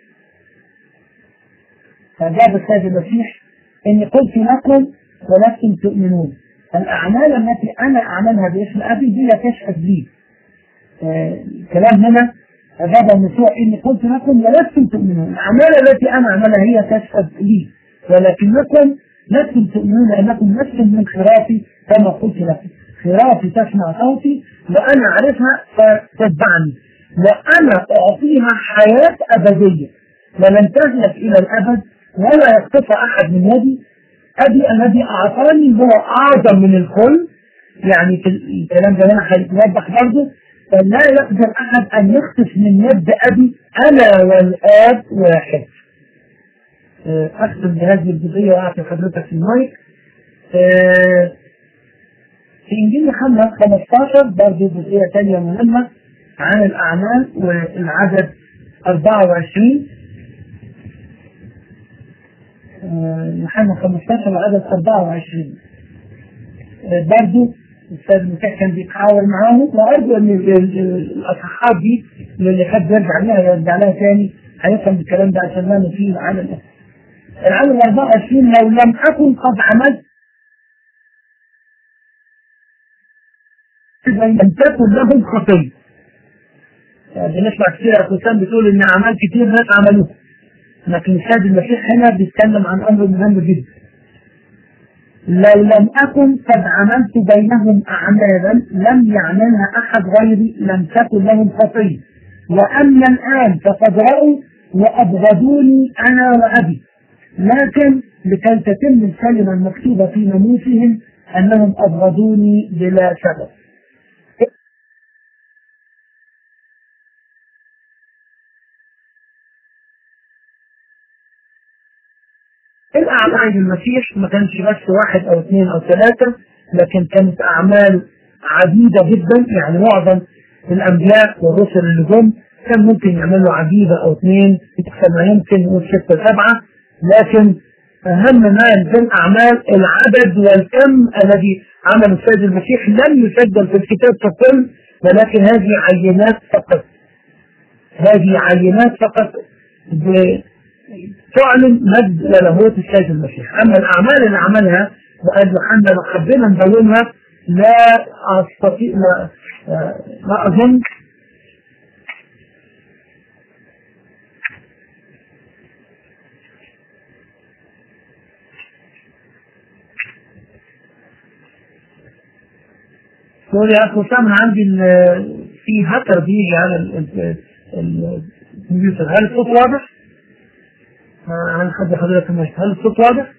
فجاب السيد المسيح اني قلت لكم ولستم تؤمنون الاعمال التي انا اعملها باسم ابي دي لا تشهد لي الكلام هنا اجاب النسوع اني قلت لكم ولستم تؤمنون الاعمال التي انا اعملها هي تشهد لي ولكنكم لستم تؤمنون لانكم لستم من خرافي كما قلت لكم خرافي تسمع صوتي وانا اعرفها فتتبعني وانا اعطيها حياه ابديه ولن تهلك الى الابد ولا يقطع احد من يدي ابي الذي اعطاني هو اعظم من الكل يعني في الكلام ده هنا هيوضح برضه لا يقدر احد ان يخطف من يد ابي انا والاب واحد اختم بهذه الجزئيه واعطي حضرتك المايك في انجيل يوحنا 15 برضه جزئيه ثانيه مهمه عن الاعمال والعدد 24 يوحنا 15 وعدد 24 برضه الاستاذ المسيح كان بيتحاور معاهم وارجو ان الاصحاب دي اللي حد يرجع لها يرجع لها ثاني هيفهم الكلام ده عشان ما نفيه على الاسم. العدد 24 لو لم اكن قد عملت لم تكن لهم خطيه. بنسمع كثير اقسام بتقول ان اعمال كتير ناس عملوها. لكن السيد المسيح هنا بيتكلم عن امر مهم جدا لو لم اكن قد عملت بينهم اعمالا لم يعملها احد غيري لم تكن لهم خطيه واما الان فقد راوا وابغضوني انا وابي لكن لكي تتم الكلمة المكتوبة في ناموسهم أنهم أبغضوني بلا سبب الأعمال المسيح ما كانش بس واحد أو اثنين أو ثلاثة لكن كانت أعمال عديدة جدا يعني معظم الأنبياء والرسل اللي جم كان ممكن يعملوا عجيبة أو اثنين كما يمكن نقول ستة سبعة لكن أهم ما في الأعمال العدد والكم الذي عمل السيد المسيح لم يسجل في الكتاب ككل ولكن هذه عينات فقط هذه عينات فقط تعلن مجد للاهوت السيد المسيح أما الأعمال اللي عملها وقال يوحنا لو حبينا ندونها لا أستطيع لا, لا أظن سوري يا أخو سام عندي في هكر بيجي على الكمبيوتر هل الصوت واضح؟ عن حد حضرتك المجد هل الصوت واضح؟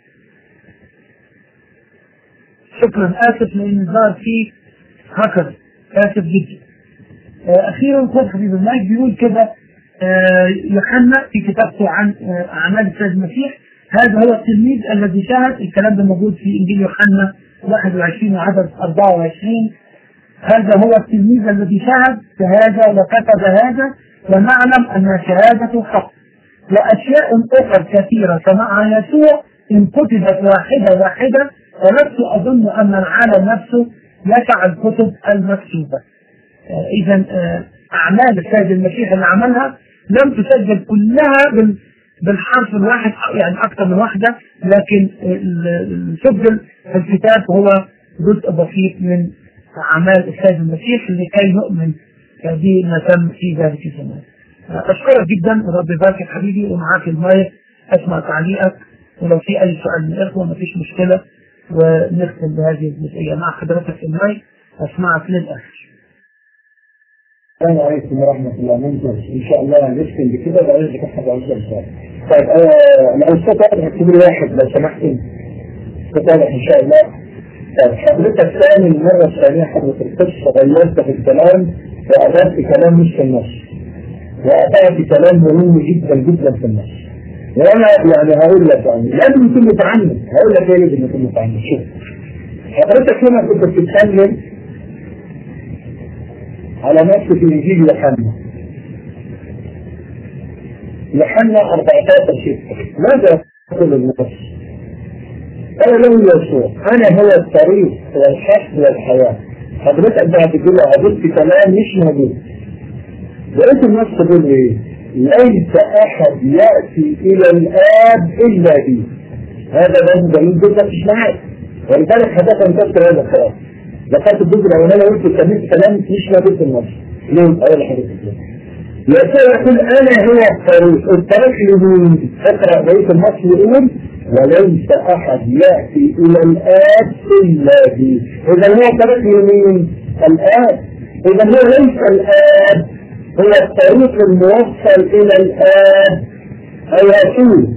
شكرا اسف لان ظهر في هكر اسف جدا اخيرا خد حبيب المجد بيقول كده يوحنا في كتابته عن اعمال السيد المسيح هذا هو التلميذ الذي شهد الكلام ده موجود في انجيل يوحنا 21 وعدد 24 هذا هو التلميذ الذي شهد بهذا وكتب هذا ونعلم ان شهادته حق واشياء اخرى كثيره صنعها يسوع ان كتبت واحده واحده ولست اظن ان العالم نفسه يسع الكتب المكتوبه. اذا اعمال السيد المسيح اللي عملها لم تسجل كلها بالحرف الواحد يعني اكثر من واحده لكن سجل في الكتاب هو جزء بسيط من اعمال السيد المسيح لكي نؤمن بما تم في ذلك الزمان. اشكرك جدا رب يبارك حبيبي ومعاك المايك اسمع تعليقك ولو في اي سؤال من الاخوه مفيش مشكله ونختم بهذه الجزئيه مع حضرتك المايك اسمعك للاخر. السلام عليكم ورحمة الله وبركاته إن شاء الله نختم بكده بعدين نفتح بعض الأمثال. طيب آه لو الصوت واضح اكتبوا لي واحد لو سمحتم. الصوت واضح إن شاء الله. طيب حضرتك ثاني المرة الثانية حضرتك القصة غيرت في الكلام وأضفت كلام مش في النص. وأضفت كلام مهم جدا جدا في النص. وأنا يعني هقول لك يعني لازم يكون متعمد، هقول لك إيه لازم يكون متعمد، شوف. حضرتك هنا كنت بتتكلم على نفس في انجيل يوحنا يوحنا 14 6 ماذا يقول النص؟ قال له يسوع انا هو الطريق والحق والحياه حضرتك بعد كده عرفت كلام مش موجود لقيت النص تقول ايه؟ ليس احد ياتي الى الاب الا بي هذا لازم دليل جدا مش معاك ولذلك حضرتك انتشر هذا الكلام ذكرت الجزء الاولاني قلت كلمه كلام مش موجود في النص ليه؟ اقول لحضرتك يسوع يقول انا هو الطريق الطريق لمين؟ اقرا بقيه النص يقول وليس احد ياتي الى الاب الا بي اذا هو طريق لمين؟ الاب اذا هو ليس الاب هو الطريق الموصل الى الاب الرسول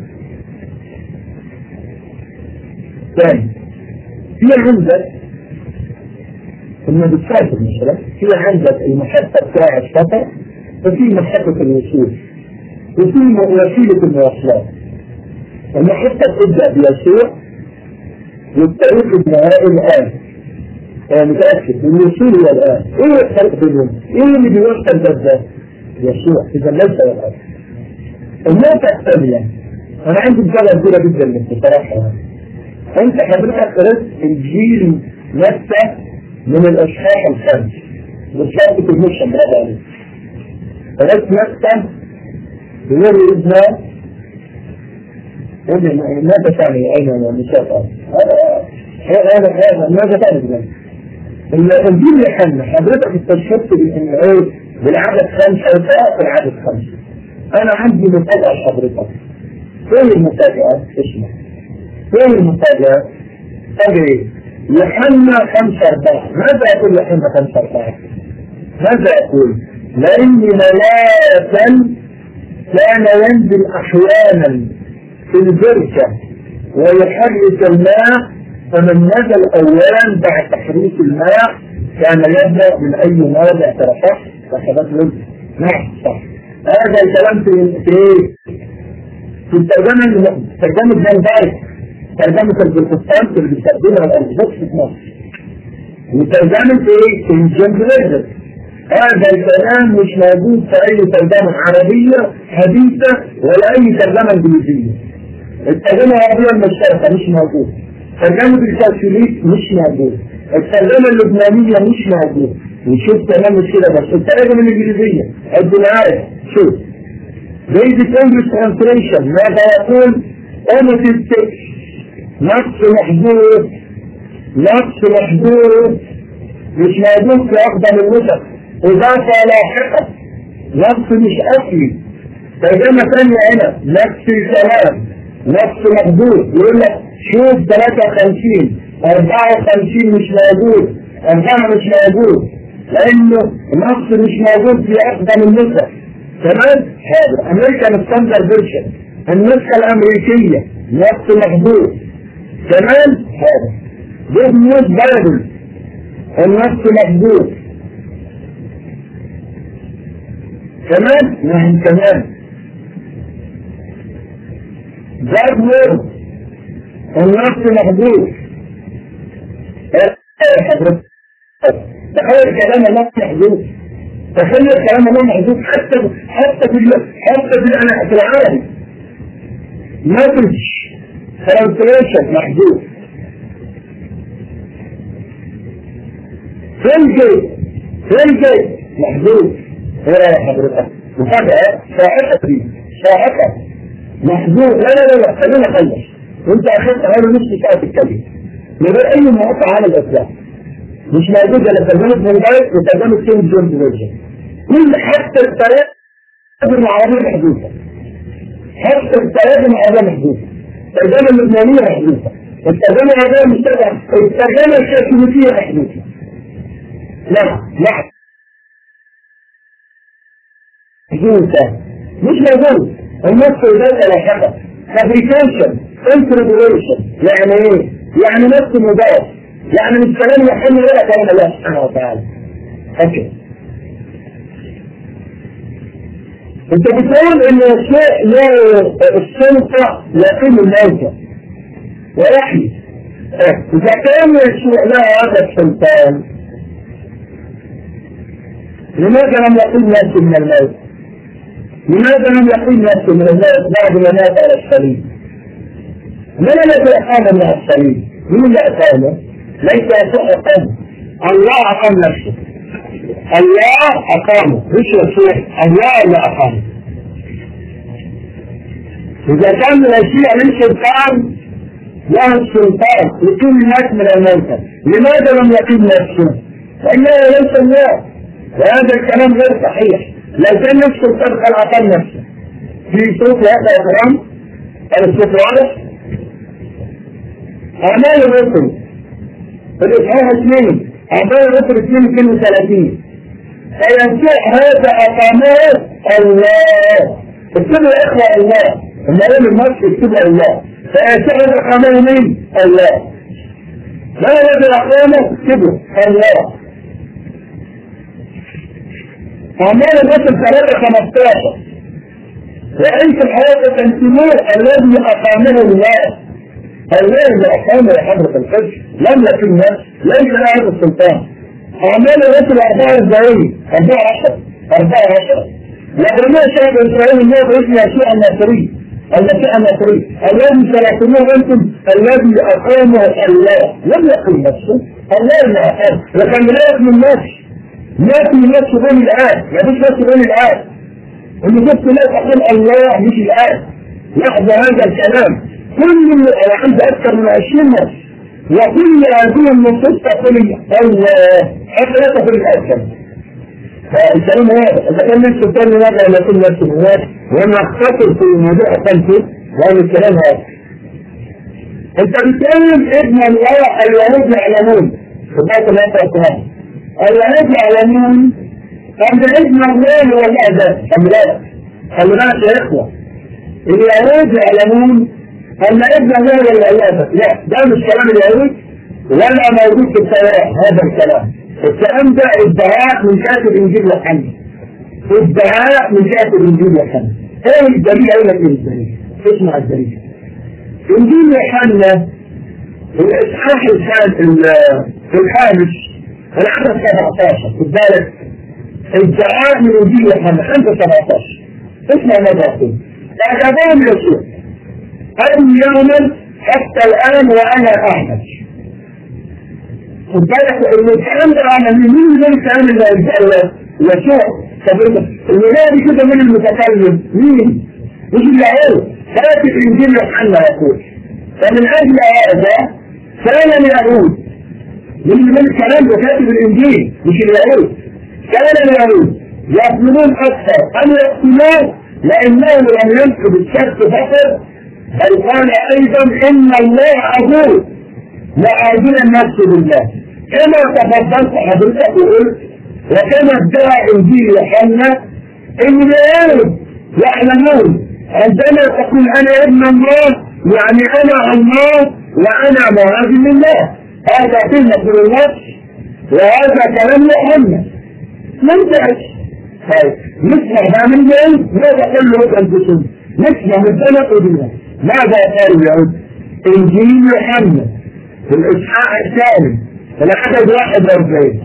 ثاني في عندك المدرسات مثلا في عندك المحطة بتاع السفر وفي محطة الوصول وفي وسيلة المواصلات المحطة تبدأ بيسوع والطريق النهائي الآن أنا متأكد الوصول هو الآن إيه الفرق بينهم؟ إيه اللي بيوصل ده ده؟ يسوع إذا ليس هو الآن النقطة الثانية أنا عندي مثال كبيرة جدا من بصراحة أنت حضرتك قرأت إنجيل متى من الأصحاح الخمس بالشرط المشهد برافو عليك قرأت متى بيقول ابنه ماذا تعني أين النساء هذا هذا ماذا تعني بذلك؟ الإنجيل يحن حضرتك استشهدت بأن إيه بالعدد خمسة أو في العدد خمسة أنا عندي مفاجأة لحضرتك إيه المفاجأة؟ اسمع إيه المفاجأة؟ قال إيه؟ يوحنا خمسة أربعة ماذا يقول يوحنا خمسة أربعة؟ ماذا يقول؟ لأن ملاكا كان ينزل أحيانا في البركة ويحرك الماء فمن نزل اولا بعد تحريك الماء كان يبدا من اي موضع ترفع فحدث له نعم صح هذا الكلام في في ايه؟ في الترجمه ترجمه فان دايك ترجمه البروتستانت اللي بيستخدمها الارثوذكس في مصر وترجمه ايه؟ في جيمس هذا الكلام مش موجود في اي ترجمه عربيه حديثه ولا اي ترجمه انجليزيه الترجمه العربيه المشتركه مش موجوده ترجمه الكاثوليك مش موجوده الترجمه اللبنانيه مش موجوده وشوف كمان مش كده بس الترجمه الانجليزيه عد معايا شوف Basic English Translation ماذا يقول Omitted text نقص محدود نقص محدود مش موجود في أقدم النسخ إضافة لاحقة نقص مش أصلي ترجمة ثانية هنا نفس الكلام نفس محدود يقول لك شوف 53 54 مش موجود أربعة مش موجود لأنه نقص مش موجود في أقدم النسخ تمام هذا أمريكان ستاندرد فيرجن النسخة الأمريكية نقص محدود كمان هذا ده نيوز بايبل النص محدود كمان نعم كمان جاب نور النص محدود تخيل كلام الله محدود تخيل كلام الله محدود حتى حتى في حتى في في العالم ما فيش ترانسليشن محدود فلجي فلجي محدود ايه يا حضرتك مفاجأة ساعتها دي ساعتها محدود لا لا لا خلينا نخلص وانت اخذت حوالي نص ساعة تتكلم من غير اي مقاطعة على الاسباب مش موجودة لا ترجمة موبايل وترجمة كينج جونز فيرجن كل حتى التراجم العربية محدودة حتى التراجم العربية محدودة الترجمة اللبنانية محدودة الترجمة العربية مشتبهة الترجمة الكاثوليكية محدودة لا لا جنسة مش موجود النص ده لاحقا فابريكيشن انتروديشن يعني ايه؟ يعني نفس مضاف يعني مش كلام يحل ولا كلام الله سبحانه وتعالى اوكي انت بتقول ان الشيء له السلطة يقيم الموتى ويحيي اذا كان الشيء له هذا السلطان لماذا لم يقيم نفسه من الموت؟ لماذا لم يقيم نفسه من الموت بعد ما مات على الصليب؟ من الذي أقام من الصليب؟ مين اللي أقامه؟ ليس يسوع أقامه الله أقام نفسه الله أقامه مش يسوع الله اللي أقامه إذا كان الأشياء من سلطان له السلطان يقيم الناس من الموتى لماذا لم يقيم نفسه؟ لأنه ليس الله وهذا الكلام غير صحيح لو كان نفسه السلطان كان أقام نفسه في صوت هذا يا كلام الصوت واضح أعمال الرسل الإصحاح اثنين أعمال الرسل اثنين كلمة ثلاثين فينفع هذا أقامه الله اكتبوا يا إخوة الله لما يقول المصر اكتبوا الله فينفع هذا أقامه مين؟ الله ما الذي أقامه؟ اكتبوا الله أعمال الرسل ثلاثة خمستاشر وعيش الحياة تنسموه الذي أقامه الله الله اللي أقامه يا حضرة الحج لم يكن ناس ليس له هذا السلطان أعمال الرسل أربعة إزاي أربعة عشر أربعة عشر لما شعب إسرائيل الله باسم يسوع الناصري المسيح الناصري الذي سلكتموه أنتم الذي أقامه الله لم يقم نفسه الله اللي أقام لكن لا يقم الناس ما في نفس بين الآن ما فيش نفس بين الآن اللي جبت لا تقول الله مش الآن لحظة هذا الكلام كل أنا عندي أكثر من 20 نفس وكل هذه النصوص تقول الله حتى لا تقول الأكثر فالكلام هذا إذا كان نفس الثاني ماذا لا يكون نفس الناس وأنا أختصر في موضوع خلفه لأن الكلام هذا أنت بتكلم ابن الله اليهود يعلمون في بيت الله تعالى اليهود يعلمون أن ابن الله هو الأعداء أم لا؟ خلي بالك يا إخوة اليهود يعلمون أن ابن الله ولا الله لا ده مش كلام اليهود ولا موجود في التوراة هذا الكلام الكلام ده ادعاء من كاتب انجيل يوحنا ادعاء من كاتب انجيل يوحنا ايه الدليل اقول لك ايه الدليل اسمع الدليل انجيل يوحنا الاصحاح الخامس العدد 17 خد بالك ادعاء من انجيل يوحنا 5 17 اسمع ماذا يقول اعجبهم يسوع أي يوما حتى الآن وأنا أحمد خد بالك ان الكلام ده على مين مين الكلام اللي يسوع طب الولايه كده من المتكلم مين؟ مش اللي قاله كاتب انجيل يوحنا يقول فمن اجل هذا كان اليهود من من الكلام ده كاتب الانجيل مش اليهود كان اليهود يطلبون اكثر ان يقتلوه لانه لم ينقذ الشك فقط بل قال ايضا ان الله عدو لعادل النفس بالله كما تفضلت حضرتك وقلت وكما ادعى انجيل يوحنا ان اليهود يعلمون عندما تقول انا ابن الله يعني انا الله وانا معاذ الله هذا كلمة من النفس وهذا كلام يوحنا ممتاز طيب نسمع بقى من جاي ماذا قال له انفسهم نسمع من سنة قديمة ماذا قالوا اليهود انجيل يوحنا في الاصحاح الثاني العدد 41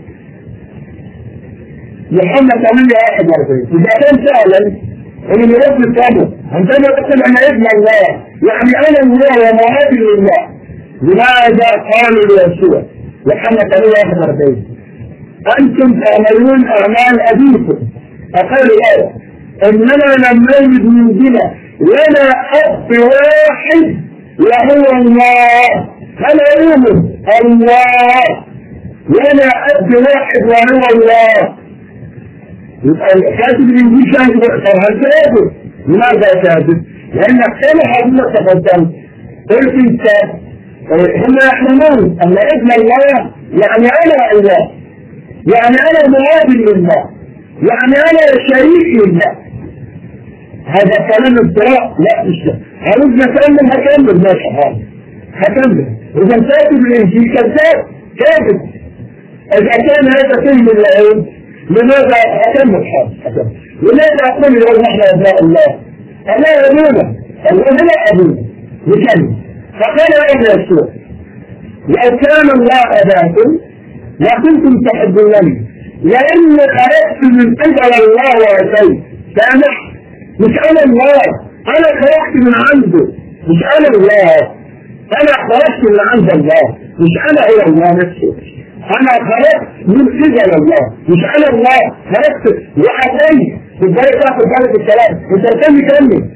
يوحنا 8 41 اذا كان فعلا ان الرب الصادق عندما يقول انا ابن الله يعني انا الله ومعادي لله لماذا قالوا ليسوع يوحنا 8 41 انتم تعملون اعمال ابيكم فقالوا لا اننا لم نجد من جنة لنا اب واحد وهو الله انا يؤمن الله لنا اب واحد وهو الله يبقى كاتب الانجيل شاهد طب هل كاتب لماذا كاتب؟ لانك كما حضرتك تفضلت قلت انت هم يحلمون ان ابن الله يعني انا الله يعني انا معادل لله يعني انا شريك لله هذا كلام افتراء لا مش ده عاوز اكمل هكمل ماشي حاضر هكمل اذا كاتب الانجيل كذاب كاتب اذا كان هذا فهم العلم لماذا اكمل حاضر لماذا اقول له نحن ابناء الله انا ابونا الله لا ابونا نكمل فقال ابن يسوع لو كان الله اباكم لكنتم تحبونني لاني خلقت من قبل الله واتيت سامح مش انا الله انا خلقت من عنده مش انا الله انا خلقت من عند الله مش انا هو الله نفسه انا خلقت من قبل الله مش انا الله خلقت واتيت ازاي تاخد بالك الكلام انت كمل كمل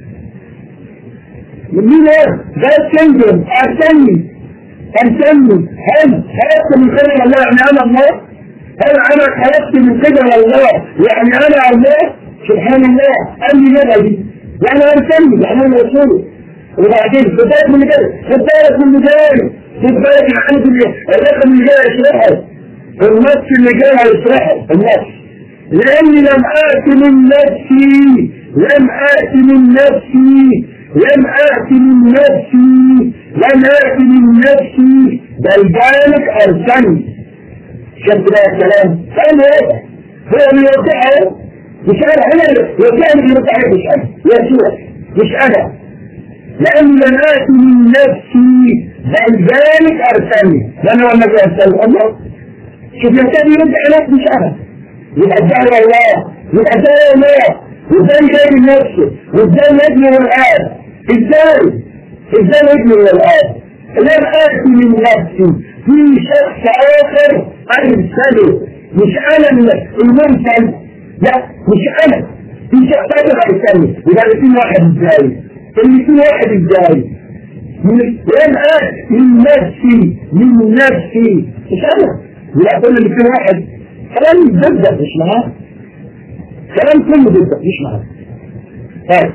مين ايه ده تنزل استني استني هل خلقت من قبل الله يعني انا الله هل انا خلقت من قبل الله يعني انا الله سبحان الله قال لي ليه دي يعني انا استني يعني انا رسوله وبعدين خد بالك من اللي جاي خد بالك من اللي جاي خد بالك من عندي الرقم اللي جاي يشرحه النص اللي جاي هيشرحه النص لاني لم اتي من نفسي لم اتي من نفسي لم آتي من نفسي لم آتي من نفسي بل ذلك أرسلني شفت بقى الكلام كان ايه هو اللي يوقعه مش انا انا يوقعني اللي يوقعه مش انا يسوع مش انا لأني لم آتي من نفسي بل ذلك أرسلني لأن هو الذي أرسله الله شوف يوقعني يرد عليك مش أنا يبقى الدعوة الله يبقى الدعوة الله وازاي جاي من نفسه وازاي يبني الآن ازاي ازاي يبني الآن لم آتي من نفسي في شخص آخر أرسله مش أنا المرسل لا مش أنا في شخص آخر أرسله يبقى في واحد ازاي اللي في واحد ازاي لم آتي من نفسي من نفسي مش أنا يبقى كل اللي في واحد كلام ضدك مش معاه كلام كله ضدك مش معاه طيب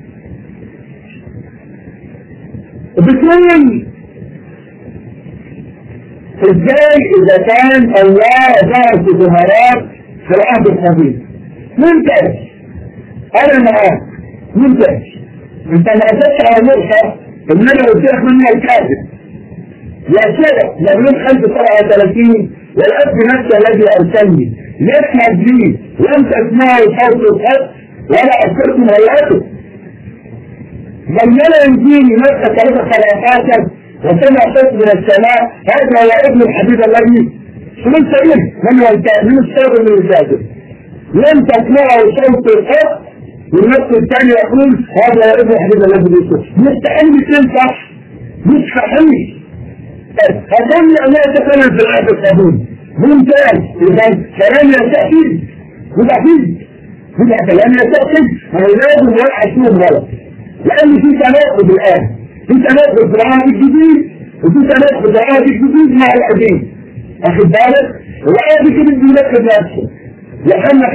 بتقول ازاي اذا كان الله ظهر في ظهرات في العهد القديم ممتاز انا معاك ممتاز انت ما قدرتش على نقطة إن أنا قلت لك من الكاتب يا شيخ مبلوغ 537 والأب نفسه الذي أرسلني يشهد لي لم تسمعوا صوت الحق ولا أذكركم هيئته بل لا ينجيني مكة 3 وسمع صوت من السماء هذا هو ابن الحبيب الذي من سبيل من من الشر من الكاتب لم تسمعوا صوت الحق والنفس الثاني يقول هذا هو ابن الحبيب الذي يوسف مستحيل يكون صح مستحيل فكان لا يتكلم في الآية القانون ممتاز إذا كلام يستأكد متأكد بدع كلام يستأكد فهو لازم يلحق فيهم غلط لأن في تناقض الآن في تناقض في العهد الجديد وفي تناقض في العهد الجديد مع القديم واخد بالك العهد الجديد بينقذ نفسه يوحنا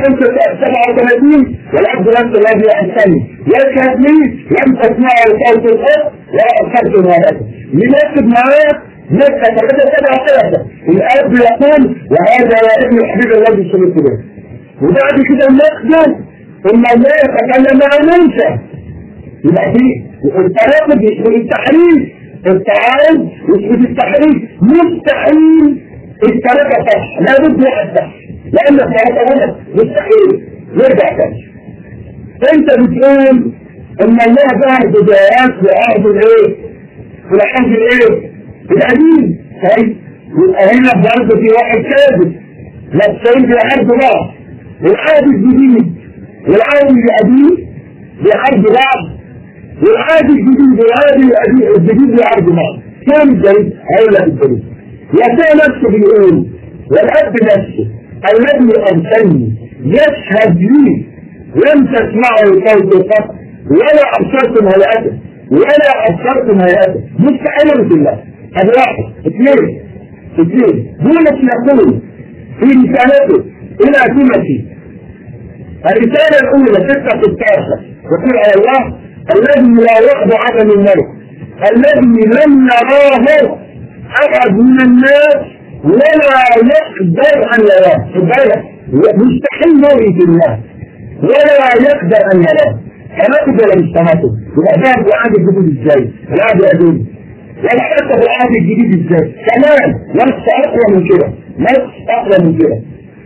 37 والعبد نفسه الذي يحسني يشهد لي لم تسمعوا صوت الحق ولا أخذت مهارته ينكد معاه مكة ثلاثة سبعة ثلاثة الأب يقول وهذا يا ابن الحبيب الذي سمعت به وبعد كده نقدر إن الله يتكلم مع موسى يبقى دي التناقض يشبه التحريف التعارض يشبه التحريف مستحيل الثلاثة صح لابد واحد صح لأن الثلاثة غلط مستحيل يرجع تاني أنت بتقول إن الله ظهر بدايات وعهد الإيه؟ في العهد الإيه؟ القديم طيب يبقى هنا برضه في واحد كاذب نفسين بيحارب بعض العهد الجديد والعهد القديم بيحارب بعض والعهد الجديد والعهد الجديد بيحارب بعض كم الدليل؟ هقول لك الدليل يسوع نفسه بيقول والاب نفسه الذي ارسلني يشهد لي لم تسمعوا صوت القط ولا ابصرتم هيئته ولا ابصرتم هيئته مستحيل بالله هذا واحد اثنين اثنين بولس يقول في رسالته الى تيموثي الرسالة الأولى 6 16 يقول على الله الذي لا يخضع عدم الملك الذي لم نراه أحد من الناس ولا يقدر أن يراه خد مستحيل يري في الله ولا يقدر أن يراه حماته ولا مش حماته يبقى ده العهد الجديد ازاي؟ العهد القديم ولا حتى في العهد الجديد ازاي؟ كمان نص اقوى من كده نص اقوى من كده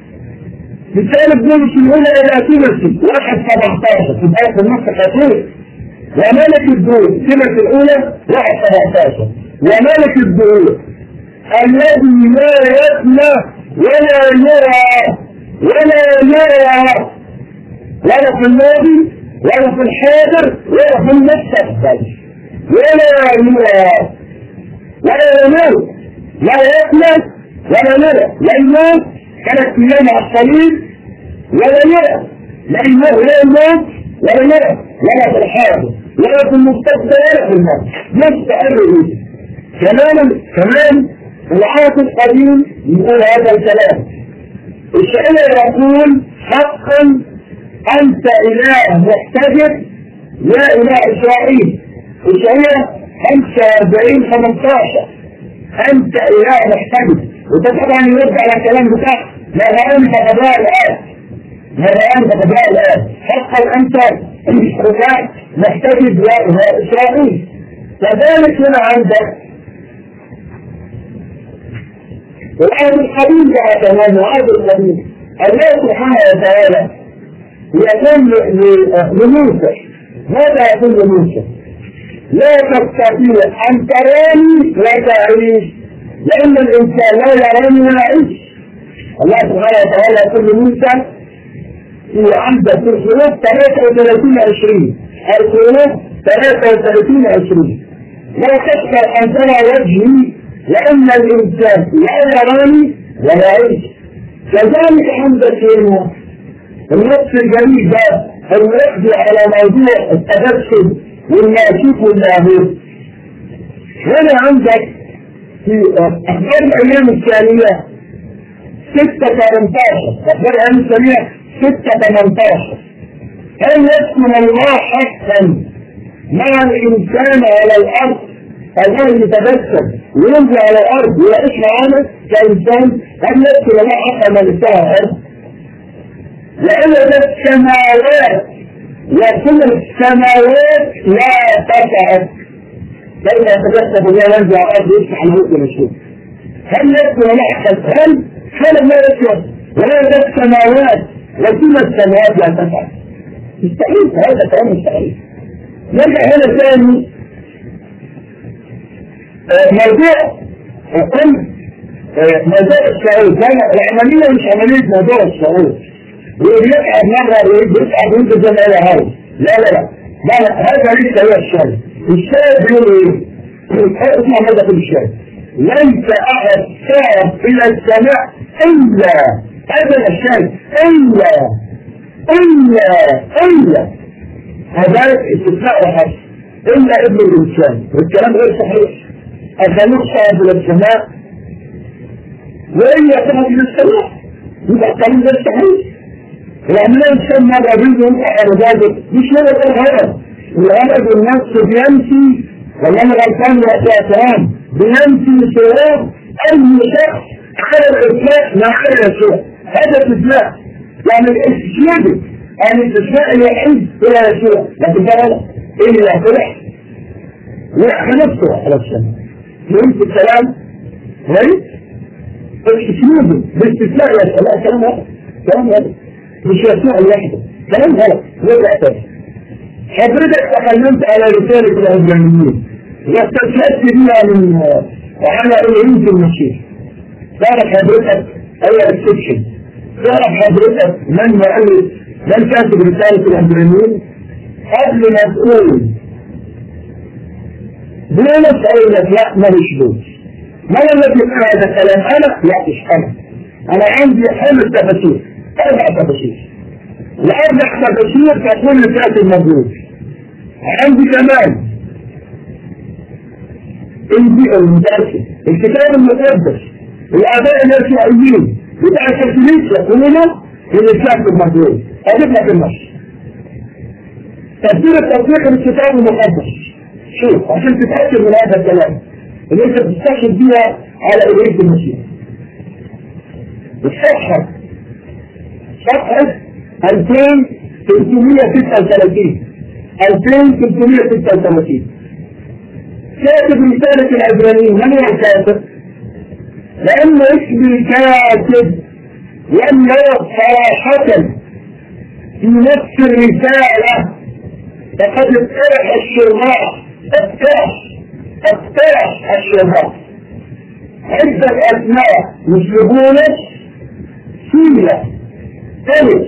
مثال بولس الاولى الى تيموثي واحد 17 تبقى في النص خطير وملك الدور تيموثي الاولى واحد 17 وملك الدور الذي لا يسمع ولا يرى ولا يرى ولا في الماضي ولا في الحاضر ولا في المستقبل ولا يرى ولا يموت لا يسمع ولا يرى لا يموت ثلاث ايام على الصليب ولا يرى لا يموت لا يموت ولا يرى ولا في الحاضر ولا في المستقبل ولا في الماضي مستقر كمان كمان العهد القديم يقول هذا الكلام الشاعر يقول حقا انت اله محتجر يا اله اسرائيل الشاعر 45 15 انت اله محتجر وده طبعا يرد على الكلام بتاعك لا لا انت قضاء الان لا لا انت قضاء الان حقا انت اله محتجر يا اله اسرائيل كذلك هنا عندك والعهد القديم بقى كمان العهد القديم الله سبحانه وتعالى يقول لموسى ماذا يقول لموسى؟ لا تستطيع ان تراني لا تعيش لان الانسان لا يراني ولا يعيش الله سبحانه وتعالى يقول لموسى في عندك في الخروج 33 20 الخروج 33 20 لا تشكر ان ترى وجهي لأن الإنسان لا يراني ولا يعيش كذلك عندك هنا النص الجميل ده هو يقضي على موضوع التدخل والمأسوس واللاهوت هنا عندك في أخبار الأيام الثانية 6 18 أخبار الأيام الثانية 6 18 هل يسكن الله حقا مع الإنسان على الأرض الله يتبسم وينزل على الارض ويعيش معانا كانسان هل يذكر الله حتى ما نساها الارض؟ لان ده السماوات وكل السماوات لا تسعد كيف يتجسد الله ينزع الارض يفتح الهوء ويشوف هل يكفي ولا يحصل هل هل لا يكفي ولا يدك السماوات وكل السماوات لا تفعل مستحيل هذا كلام مستحيل نرجع هنا ثاني موضوع وقل موضوع الشعور العملية مش عملية موضوع الشعور ويقعد مرة ويقعد وانت زي ما قال هاي لا لا لا لا لا هذا ليس هو الشاهد الشاهد بيقول ايه؟ اسمع ماذا في الشاهد ليس احد صعد الى السماء الا هذا الشاهد الا الا الا هذا استثناء وحصر الا ابن الانسان والكلام غير صحيح الخليق صعد الى السماء وإن يصعد الى السماء يبقى الكلام غير صحيح يعني لا يسمى الرجل ينفع رجاله مش هو الهدف الهدف النفس بيمشي ولا انا غلطان وقت اعتراض بيمشي صراط اي شخص على الاطلاق مع يسوع هذا استثناء يعني الاستثناء يعني الاستثناء الوحيد الى يسوع لكن ده غلط ايه اللي هيطلع؟ لا نفسه على السماء فهمت الكلام؟ كويس؟ الاستثناء باستثناء يسوع لا كلام غلط كلام غلط مش يسوع لوحده كلام غلط رجع تاني حضرتك تكلمت على رسالة العبرانيين واستشهدت بيها من على العيد المسيح تعرف حضرتك اي ريسبشن تعرف حضرتك من مؤلف من كاتب رسالة العبرانيين قبل ما تقول بولس اقول لك لا ماليش بولس ما الذي قال هذا الكلام انا؟ لا مش انا انا عندي حمل تفاسير اربع تفاسير الاربع تفاسير تكون لفئة الموجود عندي كمان المتأكد الكتاب المقدس الآباء اليسوعيين بتاع الكنيسة كلنا للإسلام الموجود أجيب لك النص تفسير التوثيق للكتاب المقدس شوف عشان تتأكد من هذا الكلام اللي انت بتستشهد بيها على إلهية المسيح الصفحة صفحة 2336 2336 كاتب رسالة العبرانيين من هو الكاتب؟ لأن اسم الكاتب لم يرد صراحة في نفس الرسالة فقد اقترح الشراح اقترح اقترح الشراح عدة أسماء مثل بولس سيلة فلس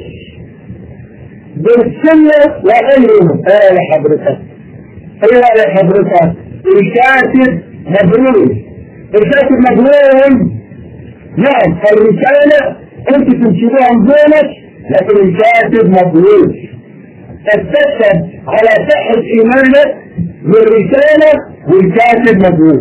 بالسنة وغيرهم ايه يا حضرتك ايه يا حضرتك الكاتب مبرور الكاتب مبرور نعم فالرسالة انت تنشروها بولس لكن الكاتب مبرور تستشهد على صحة ايمانك بالرسالة والكاتب مبرور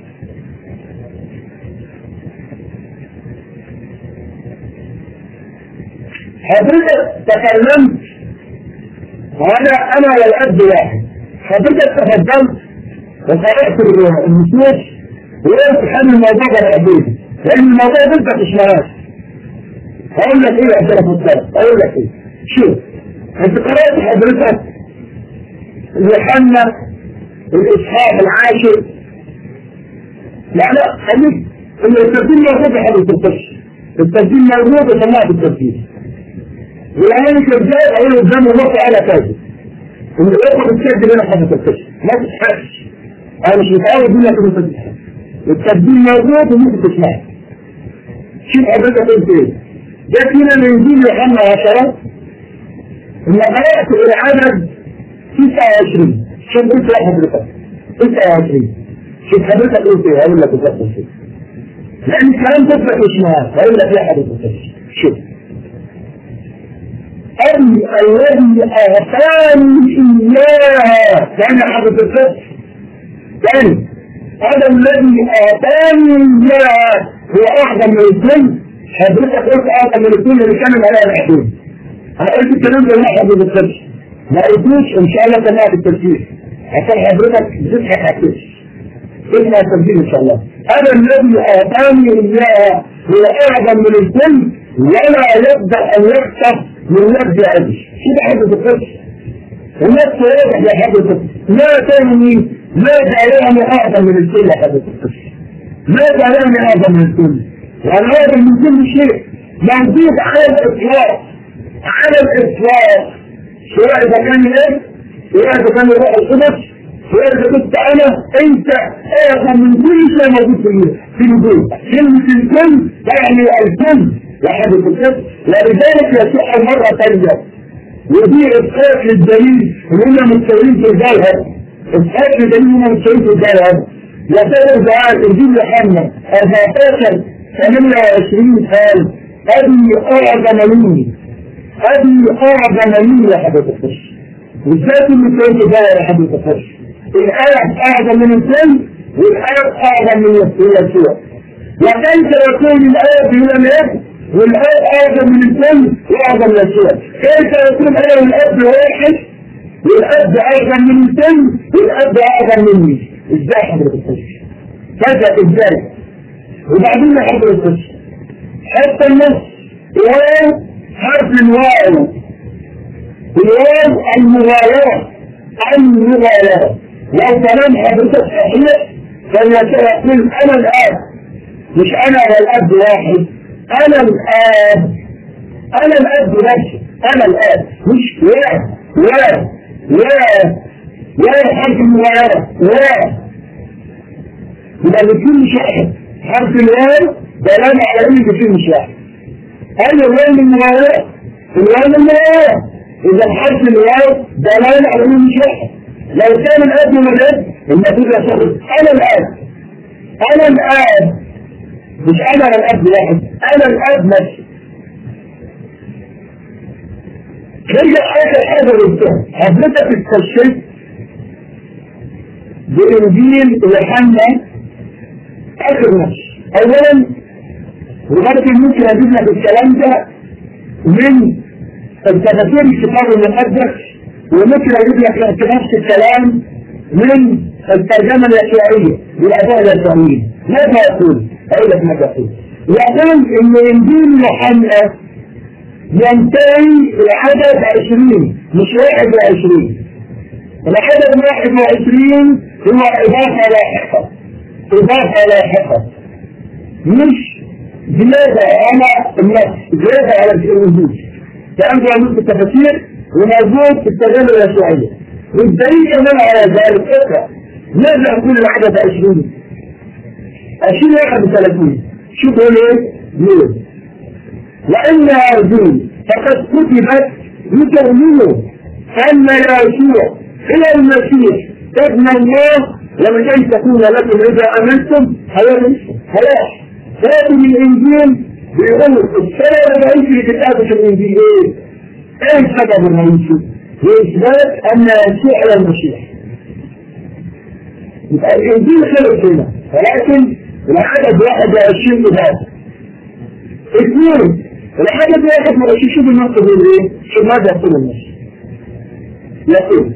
حضرتك تكلمت وانا انا والاب واحد حضرتك تفضلت وقرأت النصوص وقلت حل الموضوع ده لأبيدي لأن الموضوع ده انت مش معاك هقول لك ايه عشان افضلك اقول لك ايه شوف انت قرأت حضرتك يوحنا الاصحاح العاشر لا لا خليك الترتيب موجود يا حضرتك التفسير الترتيب موجود وطلعت الترتيب والعين كذاب اقول قدام الله تعالى كاذب اللي ياخد الكذب هنا حضرتك التفسير ما تسحقش انا مش متعود منك ان انت تسحق التبديل موجود وممكن تسمعه شوف حضرتك قلت ايه ده فينا من انجيل يوحنا 10 ان قرات العدد 29 شوف قلت ايه حضرتك 29 شوف حضرتك قلت ايه هقول لك بالظبط ايه لان الكلام تثبت مش معاك هقول لك ايه حضرتك شوف أي الذي أعطاني إياها يعني حضرتك ثاني هذا الذي آتاني إياه هو أعظم من الاثنين حضرتك قلت أعظم من الاثنين اللي كانوا عليها الحدود أنا قلت الكلام ده واحد من الثلث ما قلتوش إن شاء الله سمعت التفسير عشان حضرتك بتضحك على اسمع التفسير إن شاء الله هذا الذي آتاني إياه هو أعظم من الاثنين ولا يبدأ أن يكتب من نفس عدل كده حضرتك النفس واضح يا حضرتك لا ترمي ماذا يعني اعظم من الكل يا حضرتك القصه ماذا يعني اعظم من الكل يعني اعظم من كل شيء موجود على الاطلاق على الاطلاق سواء اذا كان ايه سواء اذا كان الروح القدس سواء اذا كنت انا انت اعظم من كل شيء موجود في في الوجود كلمه الكل يعني الكل يا حضرتك القصه ولذلك يصح مره ثانيه ودي اسقاط للدليل ان هم متساويين في الجوهر اسقاط للدليل ان هم متساويين في الجوهر يقول دعاء انجيل يوحنا 14 28 قال ابي اعظم مني ابي اعظم مني يا حبيب الخش والذات اللي متساويين في الجوهر يا حبيب الخش الآب أعظم من الكل والآب أعظم من يسوع وكيف يكون الآب هو الآب والآب أعظم من الكل وأعظم من يسوع كيف يكون أنا والأب واحد والأب أعظم من الكل والأب أعظم مني إزاي حضرتك الكشف كذا إزاي وبعدين حضرتك الكشف حتى النص واو حرف الواو الواو المغايرة المغايرة لو كلام حضرتك صحيح فليقول أنا الآب مش أنا والأب واحد أنا الآب أنا الأب نفسي أنا الآب مش يا يا يا يا حرف المغايرة يا يبقى الاثنين مش واحد حرف الواو دلالة على ان الاثنين مش واحد هل الواو من المغايرة الواو من المغايرة إذا حرف الواو دلالة على انه مش واحد لو كان الاب من الاب النتيجة صفر انا الاب انا الاب مش انا الاب واحد انا الاب نفسي نرجع اخر حاجة للفهم حضرتك استشفيت بانجيل يوحنا اخر نص اولا وبرضه ممكن اجيب لك الكلام ده من التفاسير الكتاب المقدس وممكن اجيب لك نفس الكلام من الترجمه اليسوعيه للاباء اليسوعيين ماذا يقول؟ اقول لك ماذا يقول يقول ان انجيل يوحنا ينتهي العدد 20 مش 21 العدد 21 هو اضافه لاحقه اضافه لاحقه مش زياده على النص زياده على الوجود كان موجود في التفاسير وموجود في الترجمه اليسوعيه والدليل كمان على ذلك اقرا ماذا يقول العدد 20 20 31 شوف هو ايه؟ يقول وإن أرجون فقد كتبت لتؤمنوا أن يسوع إلى المسيح ابن الله ولكي تكون لكم إذا أمنتم حياة حياة هذه الإنجيل بيقول السبب الرئيسي لكتابة الإنجيل إيه؟ إيه السبب الرئيسي؟ لإثبات أن يسوع على المسيح. يبقى الإنجيل خلق هنا ولكن العدد 21 إضافة. اثنين العدد واحد ما شوف النقطة دي إيه؟ شوف ماذا يقول النص. يقول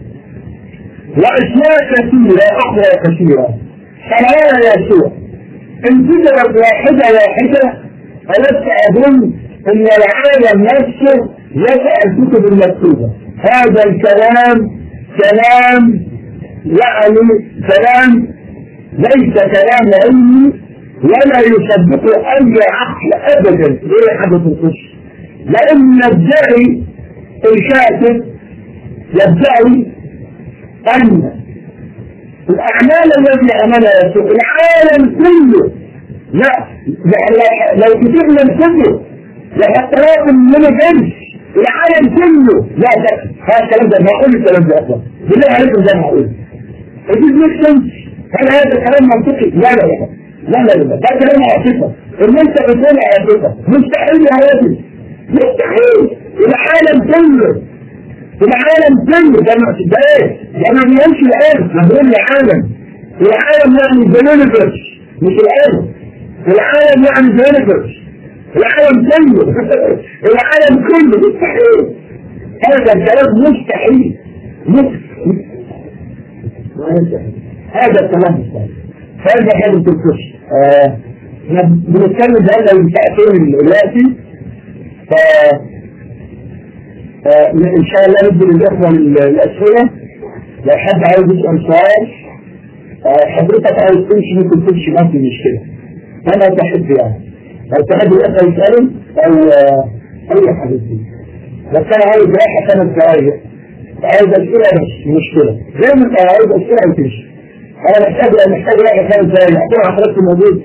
وأشياء كثيرة أخرى كثيرة فلا يسوع إن كتبت واحدة واحدة ألست أظن أن العالم نفسه يسع الكتب المكتوبة هذا الكلام كلام يعني كلام ليس كلام علمي ولا يصدقه أي عقل أبدا إلى حدث القدس لأن يدعي الكاتب يدعي أن الأعمال التي عملها يسوع العالم كله لا لو كتبنا الكله لحتى من جنس العالم كله لا ده هذا الكلام ده معقول الكلام ده اصلا بالله عليكم ده معقول it makes sense هل هذا الكلام منطقي؟ لا لا لا لا لا لا ده كلام عاطفه ان انت بتقول عاطفه مستحيل يا راجل مستحيل العالم كله العالم كله ده ده ايه؟ ده ما بيمشي الان ما بيقول العالم العالم يعني ذا يونيفرس مش الارض العالم يعني ذا يونيفرس العالم كله العالم كله مستحيل هذا الكلام مستحيل مستحيل هذا الكلام مستحيل هذا حاجة تنكش احنا بنتكلم ده لو ساعتين دلوقتي ف ان شاء الله ندي للاخوه الاسئله لو حد عايز يسأل سؤال آه، حضرتك عايز تمشي ممكن تمشي ما في مشكلة أنا بحب يعني لو تحب يسأل يسأل أو آه، أي حاجة دي بس أنا عايز رايحة خمس دقايق عايز أسئلة بس مشكلة زي ما أنت عايز أسئلة وتمشي أنا محتاج محتاج رايحة خمس دقايق أحتاج حضرتك موجود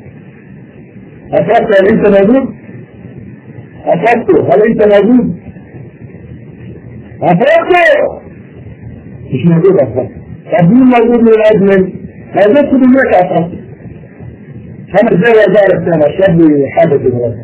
أفكر هل أنت موجود؟ أفكر هل أنت موجود؟ أفكر مش موجود أفكر طب مين موجود من الأجمل؟ موجود في دنياك أفكر خمس دقايق دارك سنة شاب حاجة كده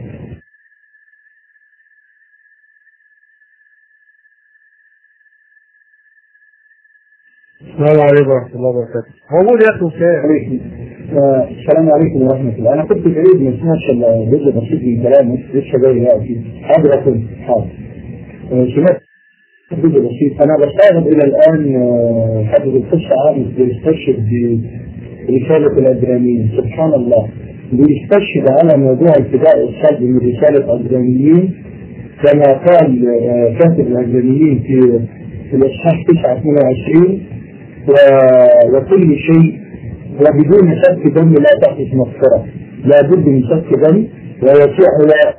السلام عليكم ورحمة الله وبركاته موجود يا أخي وسام عليكم آه، السلام عليكم ورحمة الله أنا كنت بعيد ما سمعتش إلا جزء بسيط من كلامك لسه جاي دلوقتي حاضر أكون حاضر آه، سمعت جزء بسيط أنا بستغرب إلى الآن آه، حضرة القصة عامل بيستشهد برسالة الأدرانيين سبحان الله بيستشهد على موضوع ابتداء الصلب من رسالة الأدرانيين كما قال آه، كاتب الأدرانيين في في الإصحاح 9 22 و- وكل شيء وبدون سفك دم لا تحدث مغفرة لا بد من سفك دم ويسوع هو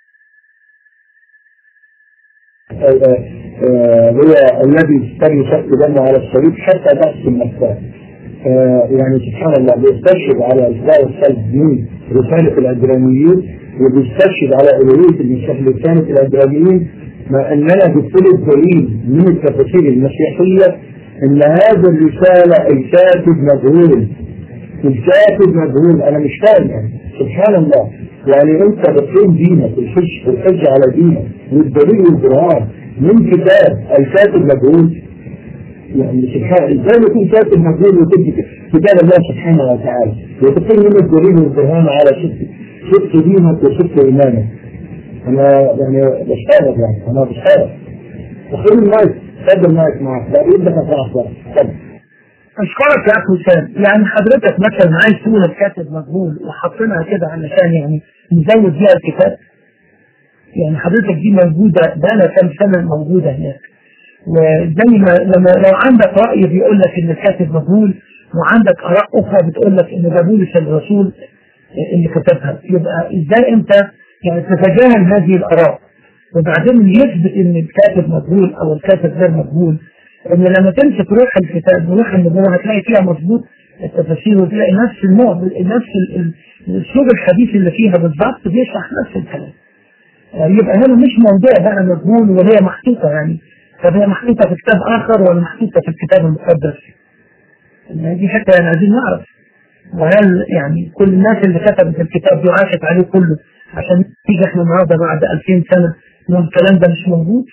آه، آه، هو الذي تم سفك دمه على الصليب حتى بأس المغفرة آه، يعني سبحان الله بيستشهد على إصداء الصلب من رسالة الأدرانيين وبيستشهد على ألوهية المسيح رسالة الأدرانيين مع أننا بكل الدليل من التفاسير المسيحية أن هذه الرسالة الكاتب مجهول الكاتب مجهول أنا مش فاهم يعني سبحان الله يعني أنت بتقيم دينك الحج والحج على دينك والدليل والبرهان من كتاب الكاتب مجهول يعني سبحان ازاي يكون كاتب مجهول وتدي كتاب الله سبحانه وتعالى وتقول من الدليل والبرهان على صدق صدق دينك وصدق ايمانك انا يعني بستغرب يعني انا بستغرب وخذ المايك خد المايك معك لا يبدا فتح بقى اتفضل أشكرك يا أخي وسام يعني حضرتك مثلا عايز تقول الكاتب مجهول وحاطينها كده علشان يعني نزود بيها الكتاب يعني حضرتك دي موجودة بقالها كام سنة موجودة هناك وزي ما لما لو عندك رأي بيقول لك إن الكاتب مجهول وعندك آراء أخرى بتقول لك إن ده بولس الرسول اللي كتبها يبقى إزاي أنت يعني تتجاهل هذه الآراء وبعدين اللي يثبت إن الكاتب مجهول أو الكاتب غير مجهول ان لما تمسك روح الكتاب وروح النبوة هتلاقي فيها مظبوط التفاسير وتلاقي نفس النوع نفس ال- ال- الاسلوب الحديث اللي فيها بالظبط بيشرح نفس الكلام آه، يبقى هنا مش موضوع بقى مجهول وهي محطوطة يعني طب هي محطوطة في كتاب آخر ولا محطوطة في الكتاب المقدس؟ يعني دي حتة يعني عايزين نعرف وهل يعني كل الناس اللي كتبت الكتاب دي عاشت عليه كله عشان تيجي احنا النهارده بعد 2000 سنة نقول الكلام ده مش موجود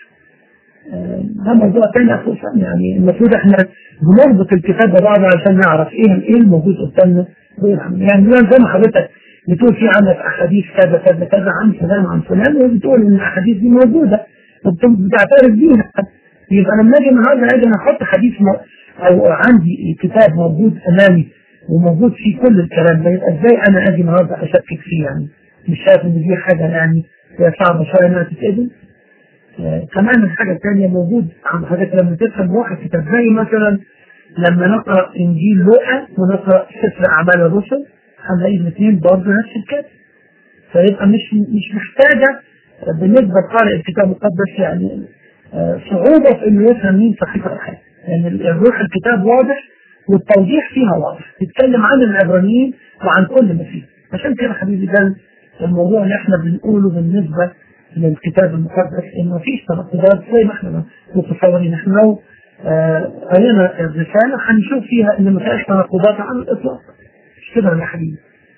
ده موضوع تاني اساسا يعني المفروض احنا بنربط الكتاب ببعض عشان نعرف ايه ايه الموجود قدامنا يعني زي ما حضرتك بتقول في عندك احاديث كذا كذا كذا عن فلان عن فلان وبتقول ان الاحاديث دي موجوده وبتعترف بيها يبقى لما اجي النهارده اجي انا احط حديث م... او عندي كتاب موجود امامي وموجود فيه كل الكلام ده يبقى ازاي انا اجي النهارده اشكك فيه يعني مش شايف ان دي حاجه يعني هي صعبه شويه انها تتقبل آه، كمان الحاجة الثانية موجود عند حضرتك لما تفهم روح الكتاب زي مثلا لما نقرأ إنجيل لوقا ونقرأ سفر أعمال الرسل هنلاقي الاثنين برضه نفس الكتاب فيبقى مش مش محتاجة بالنسبة لقارئ الكتاب المقدس يعني آه، صعوبة في إنه يفهم مين صحيح الحياة يعني الروح الكتاب واضح والتوضيح فيها واضح تتكلم عن العبرانيين وعن كل ما فيه عشان كده حبيبي ده الموضوع اللي احنا بنقوله بالنسبة للكتاب المقدس انه مفيش تناقضات زي ما احنا متصورين احنا لو آه، قرينا الرسالة هنشوف فيها ان ما فيهاش تناقضات على الاطلاق مش كده يا حبيبي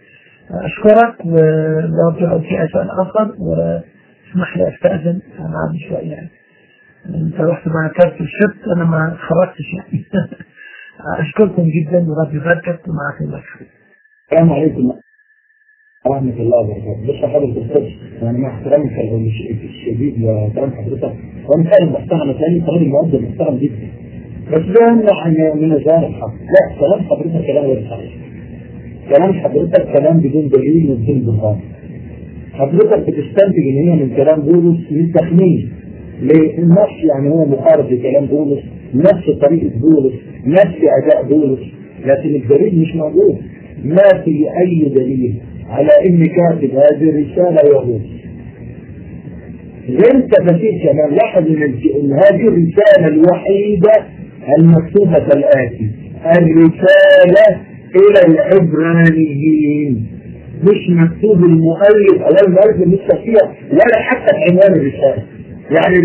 اشكرك ولو لو في سؤال اخر واسمح لي استاذن انا بعد شويه يعني انت رحت مع كارت الشت انا ما خرجتش يعني اشكركم جدا وربي يباركك ومعك الله يخليك السلام عليكم ورحمة الله وبركاته بس حضرتك الصدق يعني مع احترامك الشديد لكلام حضرتك وانا فعلا محترم تاني طالب المؤدب محترم جدا بس ده يمنع ان من زال الحق لا كلام حضرتك كلام غير صحيح كلام حضرتك كلام بدون دليل وبدون برهان حضرتك بتستنتج ان هي من كلام بولس للتخمين ليه؟ النص يعني هو مقارب لكلام بولس نفس طريقة بولس نفس أداء بولس لكن الدليل مش موجود ما في أي دليل على إن كاتب هذه الرسالة يهودي غير التفاسير كمان لاحظ ان إن هذه الرسالة الوحيدة المكتوبة الآتي الرسالة إلى العبرانيين مش مكتوب المؤلف أو المؤلف لسه فيها ولا حتى في عنوان الرسالة يعني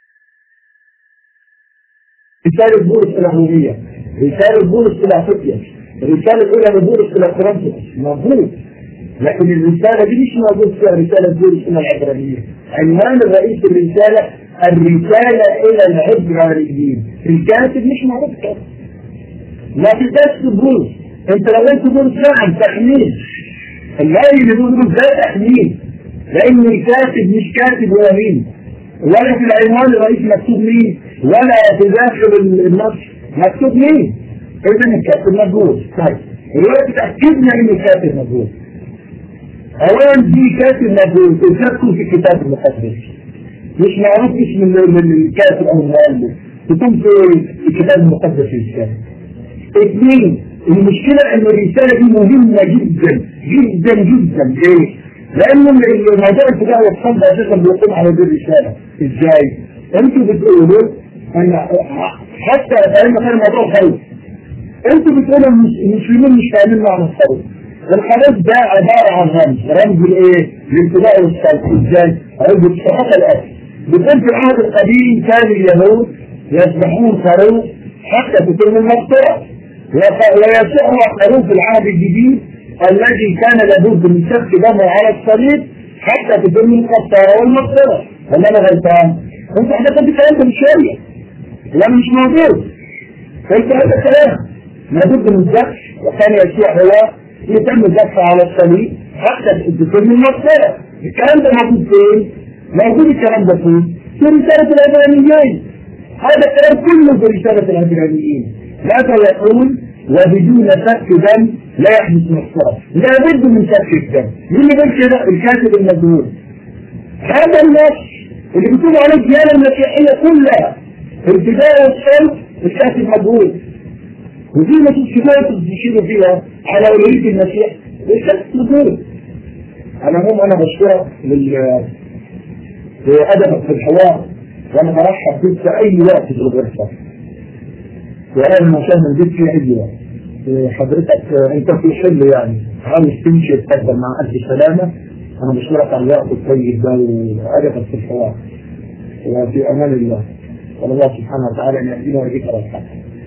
رسالة بولس إلى الرومية رسالة بولس إلى أفريقيا رسالة أولى بولس إلى فرنسا موجود لكن الرسالة دي مش موجود فيها رسالة بولس إلى العبرانيين عنوان الرئيس الرسالة الرسالة إلى العبرانيين الكاتب مش موجود كده لا تكتب بولس انت لو قلت بولس نعم تحميل اللاقي اللي بيقول ده تحميل لان الكاتب مش كاتب ولا مين ولا في العنوان الرئيس مكتوب مين ولا في داخل النص مكتوب مين اذا الكاتب مجهول طيب دلوقتي تاكدنا ان الكاتب مجهول اولا دي كاتب مجهول تذكر في الكتاب المقدس مش معروف اسم الكاتب او المؤلف تكون في الكتاب المقدس الاسلامي اثنين المشكلة ان الرسالة دي مهمة جدا جدا جدا ليه؟ لان الموضوع الفداء والصلب اساسا بيقوم على دي الرسالة ازاي؟ انتوا بتقولوا ان حتى لان كان الموضوع خوف انتوا بتقولوا المسلمين مش فاهمين معنى الصلب الخلاص ده عبارة عن رمز رمز الايه؟ الابتداء والصلب ازاي؟ رمز الصحافة الاكل بتقول في العهد القديم كان اليهود يذبحون خروف حتى تتم المقطوع ويسوع خروف العهد الجديد الذي كان لابد من سفك دمه على الصليب حتى تتم الكفاره والمغفره ولا انا غلطان؟ انت حضرتك الكلام ده من شويه لا مش موجود انت هذا الكلام لابد من الذبح وكان يسوع هو يتم الذبح على الصليب حتى تتم المغفره الكلام ده موجود فين؟ موجود الكلام ده فين؟ في رساله العبرانيين هذا الكلام كله في رساله العبرانيين ماذا يقول وبدون سفك دم لا يحدث مغفرة لا بد من سفك الدم مين اللي بيقول كده الكاتب المجهول هذا النص اللي بتقول عليه الديانة المسيحية كلها ابتداء والصلب الكاتب مجهول ودي ما تشتغلوا تشيلوا فيها على أولوية المسيح الكاتب مجهول على العموم أنا بشكرك لل لأدبك في الحوار وأنا برحب بيك في أي وقت في الغرفة وأنا مشان البيت في أي وقت حضرتك أنت في حل يعني عاوز تمشي تفضل مع ألف سلامة أنا بشكرك على الوقت الطيب ده وأدبك في الحوار وفي أمان الله والله سبحانه وتعالى أن يهدينا ويهديك رزقك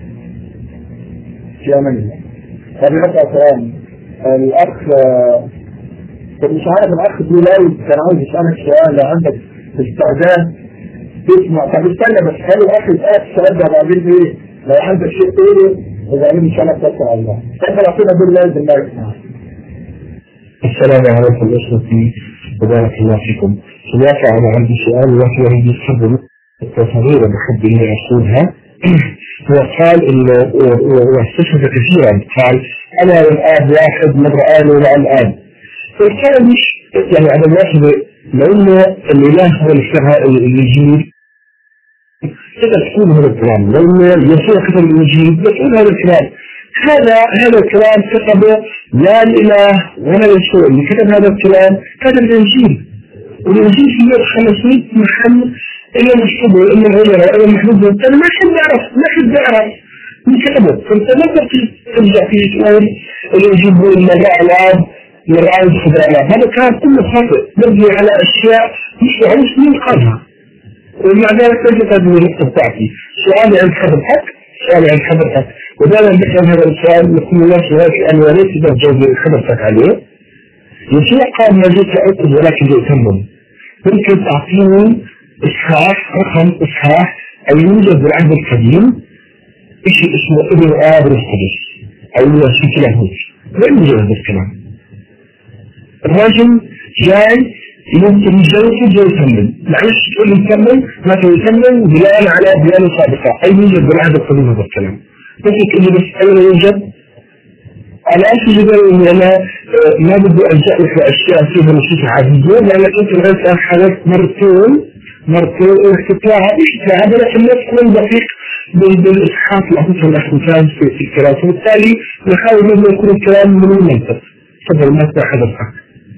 في أمان الله حضرتك أكرام الأخ مش عارف الأخ بيلاوي كان عاوز يسألك سؤال لو عندك استعداد تسمع طب استنى بس خلي الأخ يسألك السؤال ده بعدين إيه لو عندك شيء تقوله وبعدين إن شاء الله توكل على الله تفضل أعطينا بالله بالله يسمع السلام عليكم أسرتي وبارك الله فيكم سمعت أنا عندي سؤال وهو يحب صغيرة بحب إني أقولها هو قال واستشهد كثيرا قال أنا والآب واحد مرة آل ولا الآن الكلام مش يعني على الواحد لأنه الإله هو اللي اشتهى الإنجيل تقدر تقول هذا الكلام لأن يسوع كتب الإنجيل يقول هذا الكلام هذا هذا الكلام كتبه لا الإله ولا يسوع اللي كتب هذا الكلام كتب الإنجيل والإنجيل فيه 500 محل إلا مشهور إلا الغيرة إلا محمود أنا ما حد يعرف ما حد يعرف من كتبه فأنت ما ترجع في تقول الإنجيل هو المرأة العاب مرأة الخضراء هذا كان كله خاطئ مبني على أشياء مش معروف مين قالها ومع ذلك تجد هذه النقطة بتاعتي سؤالي عن خبرتك سؤالي عن خبرتك ودائما بسأل هذا السؤال يقول الله سؤالك أنا وليس بجوز خبرتك عليه يسوع قال ما جئت أكل ولكن لأتمم ممكن تعطيني إصحاح رقم إصحاح أو يوجد بالعهد القديم شيء اسمه ابن آب القدس أو شيء لاهوت وين يوجد هذا الكلام؟ الرجل جاي يمكن يتجوز يجي يكمل معلش تقول لي يكمل ما تقول يكمل بناء على ديانة سابقة أي يوجد بالعهد القديم هذا الكلام بس تقول لي بس أين يوجد؟ على أساس إن أنا ما بدي ألجأ لك أشياء فيها نصوص عادية لأنك أنت الآن حالات مرتين مرته واحتفاها اشتهى لكن لا تكون دقيق بالإسحاق الأخوة الأخوتان في الكلام وبالتالي نحاول أن يكون الكلام من المنطق تفضل ما حدث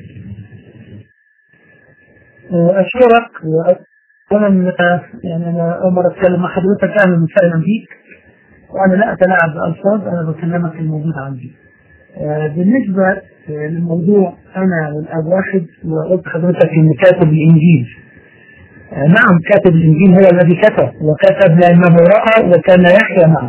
أشكرك وأولا يعني أنا أول مرة أتكلم مع حضرتك أهلا وسهلا بيك وأنا لا أتلاعب بألفاظ أنا بكلمك الموجود عندي. بالنسبة للموضوع أنا والأب واحد وقلت حضرتك إن كاتب الإنجيل نعم كاتب الإنجيل هو الذي كتب وكتب لأنه رأى وكان يحيى معه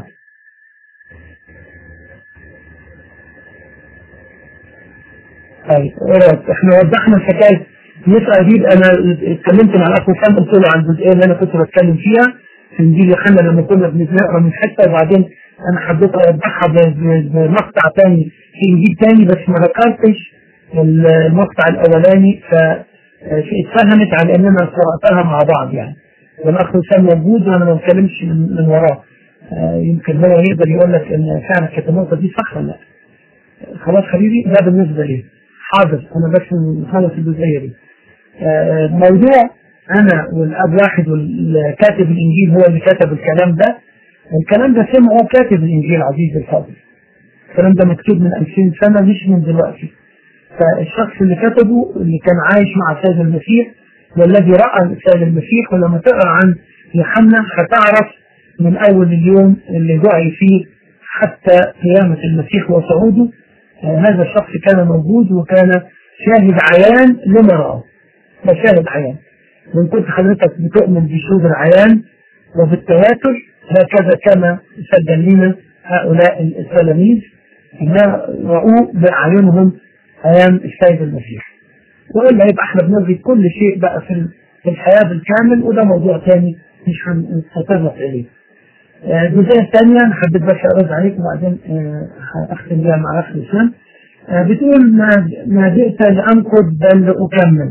طيب احنا وضحنا الحكايه يسأل جيب انا اتكلمت مع الاخ وسام قلت له عن الجزئيه اللي انا كنت بتكلم فيها في انجيل يوحنا لما كنا بنقرا من حته وبعدين انا حبيت اوضحها بمقطع ثاني في انجيل ثاني بس ما ذكرتش المقطع الاولاني فاتفهمت على اننا قراتها مع بعض يعني والاخ وسام موجود وانا ما بتكلمش من, من وراه يمكن هو يقدر يقول لك ان فعلا كانت النقطه دي صح ولا لا خلاص حبيبي ده بالنسبه لي حاضر انا بس نخلص الجزئيه دي موضوع انا والاب واحد والكاتب الانجيل هو اللي كتب الكلام ده الكلام ده سمعه كاتب الانجيل عزيز الفاضل الكلام ده مكتوب من 2000 سنه مش من دلوقتي فالشخص اللي كتبه اللي كان عايش مع السيد المسيح والذي راى السيد المسيح ولما تقرا عن يوحنا هتعرف من اول اليوم اللي دعي فيه حتى قيامه المسيح وصعوده آه هذا الشخص كان موجود وكان شاهد عيان لما راه مشاهد عيان وإن كنت حضرتك بتؤمن بشهود العيان وبالتواتر هكذا كما سجل لنا هؤلاء التلاميذ ما رأوه بأعينهم أيام السيد المسيح وإلا يبقى احنا بنلغي كل شيء بقى في في الحياة بالكامل وده موضوع ثاني مش هنتطرق إليه. الجزئية الثانية أنا حبيت بس أرد عليك وبعدين أختم بيها مع أخ هشام. بتقول ما ما جئت لأنقض بل لأكمل.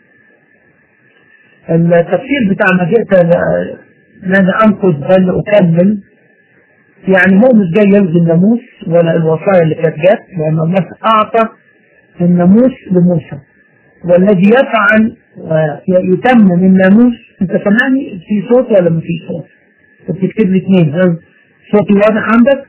التفسير بتاع ما جئت لا لأنقض بل لأكمل يعني هو مش جاي يلغي الناموس ولا الوصايا اللي كانت جت لأن الله أعطى الناموس لموسى والذي يفعل يتمم الناموس أنت سامعني في صوت ولا ما في صوت؟ بتكتب لي اثنين صوتي واضح عندك؟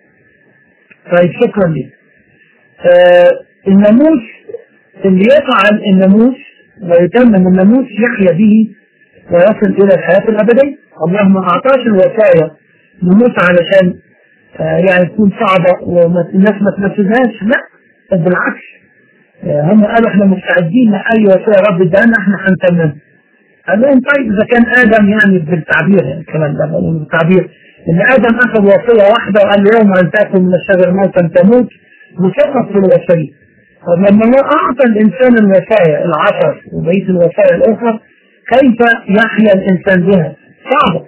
طيب شكرا لك. آه الناموس اللي يفعل الناموس ويتمم الناموس يحيا به ويصل إلى الحياة الأبدية. الله ما أعطاش الوصايا لموسى علشان آه يعني تكون صعبة والناس ما تنفذهاش، لا بالعكس آه هم قالوا احنا مستعدين لأي وصايا رب ادانا احنا هنتممها. قال لهم طيب اذا كان ادم يعني بالتعبير يعني الكلام ده بقول بالتعبير ان ادم اخذ وصيه واحده وقال له يوم ان تاكل من الشجر موتا تموت وسقط في الوصيه طب لما الله اعطى الانسان الوصايا العشر وبقيه الوصايا الاخرى كيف يحيا الانسان بها؟ صعبه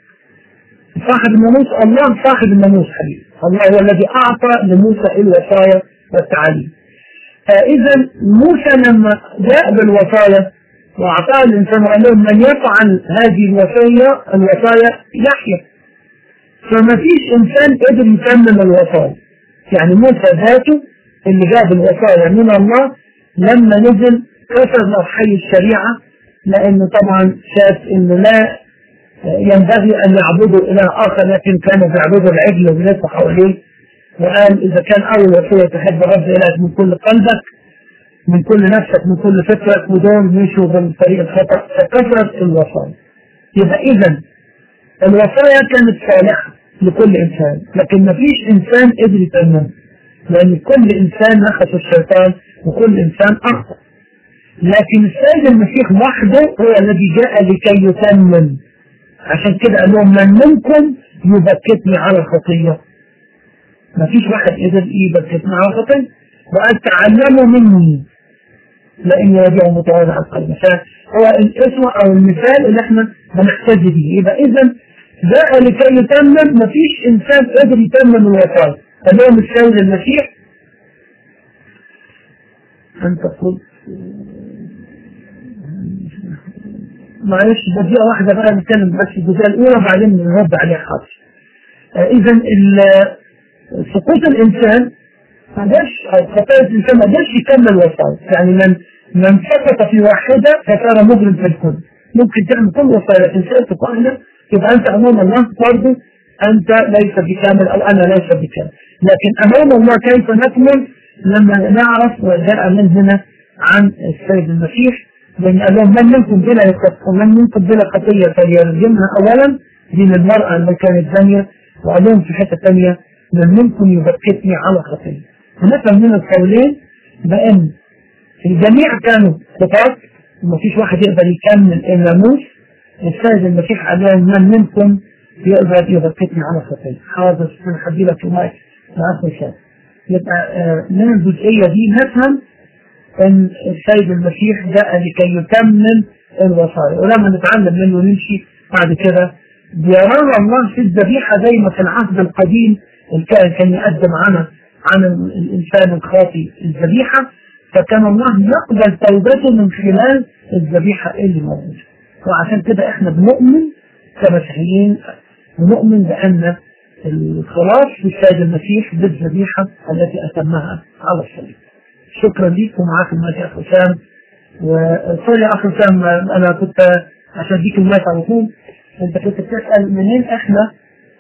صاحب الناموس الله صاحب الناموس حبيبي الله هو الذي اعطى لموسى الوصايا والتعاليم فاذا موسى لما جاء بالوصايا وأعطاه الإنسان وقال لهم من يفعل هذه الوصية الوصايا يحيا فما فيش إنسان قدر يتمم الوصايا يعني موسى ذاته اللي جاب الوصايا من الله لما نزل كسر له حي الشريعة لأنه طبعا شاف إنه لا ينبغي أن يعبدوا إله آخر لكن كانوا بيعبدوا العجل وبنفسه حواليه وقال إذا كان أول وصية تحب رب إلهك من كل قلبك من كل نفسك من كل فكرك ودول مشوا بالطريق الخطأ فكثرت الوصايا يبقى إذا الوصايا كانت صالحة لكل إنسان لكن ما فيش إنسان قدر يتمم لأن كل إنسان نخس الشيطان وكل إنسان أخطأ لكن السيد المسيح وحده هو الذي جاء لكي يتمم عشان كده قال لهم من منكم يبكتني على الخطية ما فيش واحد قدر يبكتني على الخطية وقال تعلموا مني لأن يبيع متواضع القلب فهو الاسم أو المثال اللي احنا بنحتاج به يبقى إذا جاء لكي يتمم مفيش إنسان قدر يتمم الوصايا فلهم السيد المسيح أنت قلت معلش دقيقة واحدة بقى نتكلم بس الجزئية الأولى وبعدين نرد عليها حاضر. إذا سقوط الإنسان ما قدرش او خطايا الانسان ما قدرش يكمل وصايا يعني من من سقط في واحده فصار مجرم في الكل ممكن تعمل كل وصايا لكن سألت قائلة يبقى أنت أمام الله برضه أنت ليس بكامل أو أنا ليس بكامل لكن أمام الله كيف نكمل لما نعرف وجاء من هنا عن السيد المسيح لأن قال لهم من منكم بلا ومن منكم بلا خطية فليرجمها أولا دي للمرأة اللي كانت زانية وقال لهم في حتة ثانية من منكم يبكتني على خطية هنفهم من القولين بأن الجميع كانوا خطاة ومفيش واحد يقدر يكمل الناموس السيد المسيح قال لهم من منكم يقدر يبكتني على خطية حاضر انا هدي لك المايك لآخر شيء يبقى آه، من الجزئية دي نفهم ان السيد المسيح جاء لكي يكمل الوصايا ولما نتعلم منه ونمشي بعد كده بيرانا الله في الذبيحة زي ما في العهد القديم الكائن كان يقدم عن عن الإنسان الخاطي الذبيحة فكان الله يقبل توبته من خلال الذبيحة اللي موجودة وعشان كده احنا بنؤمن كمسيحيين بنؤمن بأن الخلاص في السيد المسيح بالذبيحة التي أتمها على الصليب شكرا ليك ومعاك المايك يا أخ وسام وسوري يا أخ وسام أنا كنت عشان اديك المايك على طول أنت كنت بتسأل منين إحنا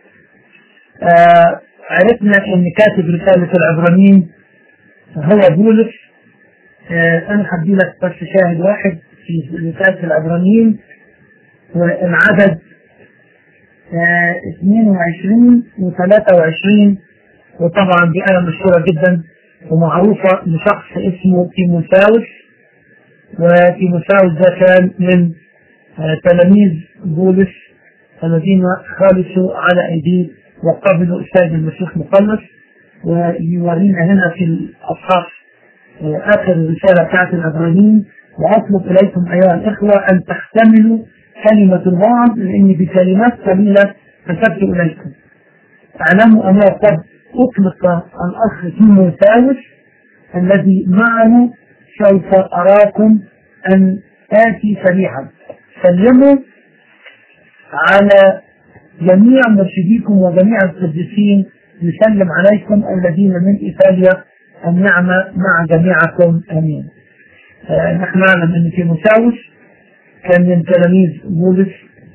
آه عرفنا إن كاتب رسالة العبرانيين هو بولس آه أنا هدي لك بس شاهد واحد في رسالة العبرانيين والعدد آه 22 و 23 وطبعا دي آية مشهورة جدا ومعروفة لشخص اسمه تيموساوس وتيموساوس ده كان من آه تلاميذ بولس الذين خالصوا على أيديه وقبلوا السيد المسيح مخلص ويورينا هنا في الأصحاح آه آخر الرسالة بتاعت العبرانيين وأطلب إليكم أيها الإخوة أن تحتملوا كلمة الوعظ لأني بكلمات قليلة كتبت إليكم اعلموا أنه قد أطلق الأخ تيموثاوس الذي معه سوف أراكم أن آتي سريعا سلموا على جميع مرشديكم وجميع القديسين يسلم عليكم الذين من إيطاليا النعمة مع جميعكم آمين آه نحن نعلم أن تيموثاوس كان من تلاميذ بولس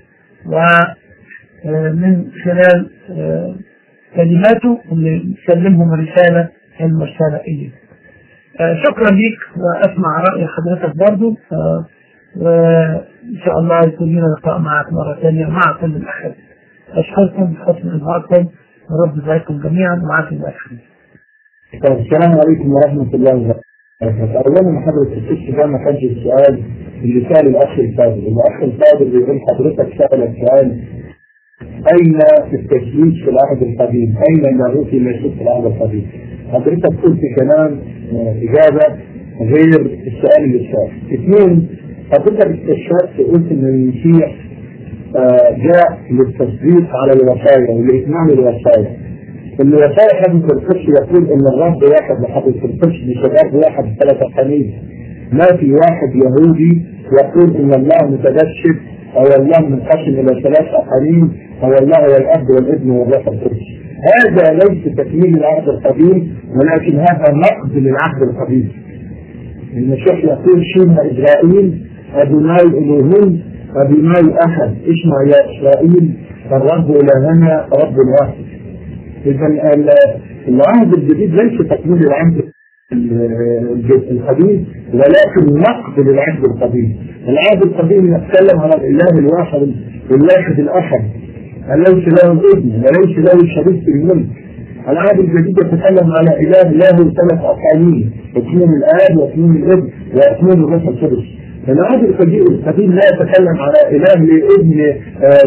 ومن خلال آه كلماته اللي سلمهم الرسالة المرسلة إليه آه شكرا لك وأسمع رأي حضرتك برضو آه وإن شاء الله يكون لنا لقاء معك مرة ثانية مع كل الأحد أشكركم بحسن إظهاركم ورب يباركم جميعا ومعك الآخرين السلام عليكم ورحمة الله وبركاته. أولا محاضرة الست ده ما كانش السؤال اللي سأل الأخ الفاضل، الأخ الفاضل بيقول حضرتك سألك سؤال أين التشويش في العهد القديم؟ أين اللاهوت الموجود في العهد القديم؟ حضرتك قلت كلام إجابة غير السؤال اللي سأل. اثنين حضرتك استشهدت قلت إن المسيح جاء للتصديق على الوصايا ولإتمام الوصايا. الوصايا حديث القدس يقول إن الرب واحد لحديث القدس بشباب واحد ثلاثة حنين. ما في واحد يهودي يقول إن الله متدشد أو الله منقسم إلى ثلاث أقاليم هو الله والأب والابن والروح القدس. هذا ليس تكميل العهد القديم ولكن هذا نقد للعهد القديم. المسيح يقول شيم إسرائيل أدوناي إلهين أدوناي أحد اسمع يا إسرائيل الرب إلهنا رب واحد. إذا العهد الجديد ليس تكميل العهد القديم ولكن نقد للعهد القديم العهد القديم يتكلم على الاله الواحد الواحد الاحد ليس له ابن وليس له شريك في الملك العهد الجديد يتكلم على اله له ثلاث اقاليم اثنين الاب واثنين الابن واثنين الروح القدس العهد القديم لا يتكلم على اله لابن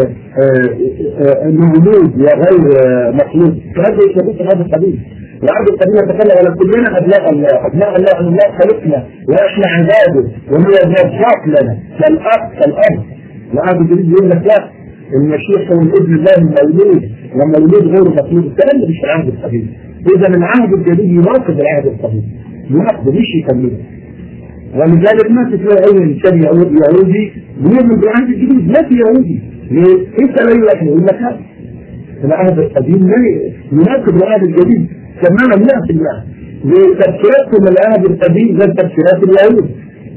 مولود وغير مخلوق هذا يشبه العهد القديم العهد القديم يتكلم على كلنا ابناء الله ابناء الله ان الله خلقنا واحنا عباده وهو الرزاق لنا كالاب كالاب العهد الجديد يقول لك لا المسيح هو الابن الله المولود والمولود غير مخلوق الكلام ده مش العهد القديم اذا العهد الجديد يناقض العهد القديم يناقض مش يكمله ولذلك ما تلاقي اي انسان يهودي بيؤمن بالعهد الجديد ما في يهودي ليه؟ انت لا يؤمن يقول لك لا العهد القديم لا يناقض العهد الجديد تماما 100% لتفسيراتهم العهد القديم غير تفسيرات اليهود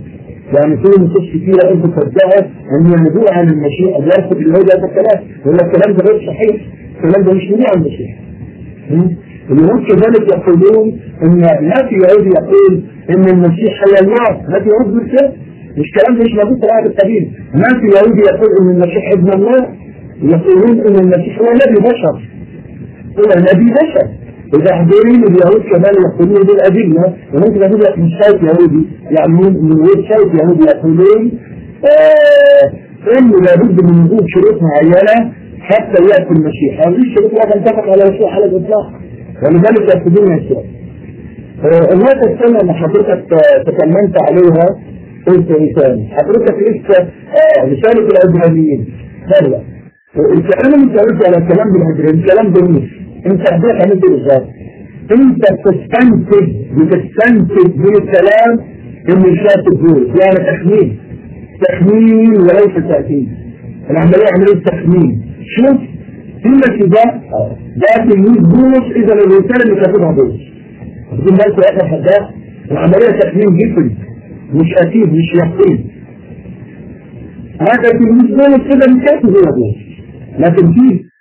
يعني في نصوص كثيرة انتم تصدقوا ان ينبوء عن المسيح بيرفض اليهود هذا الكلام يقول لك الكلام ده غير صحيح الكلام ده مش نبوء عن المسيح اليهود كذلك يقولون ان ما في يهودي يقول ان المسيح هو الله ما في يهود يقول كده مش كلام ده مش موجود في العهد القديم ما في يهودي يقول ان المسيح ابن الله يقولون ان المسيح هو نبي بشر هو نبي بشر إذا حضرين اليهود كمان يقولون بالأدلة وممكن أقول لك من سايت يهودي يعني من من ويب سايت يهودي يقولون آه إنه لابد من وجود شروط معينة حتى يأتي المسيح هذه الشروط لا تنطبق على يسوع على الإطلاق ولذلك يقصدون يسوع آه الناس السنة اللي حضرتك تكلمت عليها قلت رسالة حضرتك لسه آه رسالة العبرانيين هلا الكلام اللي انت قلت على الكلام بالعبراني كلام جميل انت هتبقى عملت ايه بالظبط انت بتستنتج بتستنتج من الكلام ان الشاة تقول يعني تخمين تخمين وليس تأكيد العملية عملية تخمين شوف في ده ده تلميذ بولس اذا الرسالة اللي كاتبها بولس بدون بالك يا اخي حداد العملية تخمين جدا مش اكيد مش يقين هذا تلميذ بولس كده مش كاتب هنا بولس لكن فيه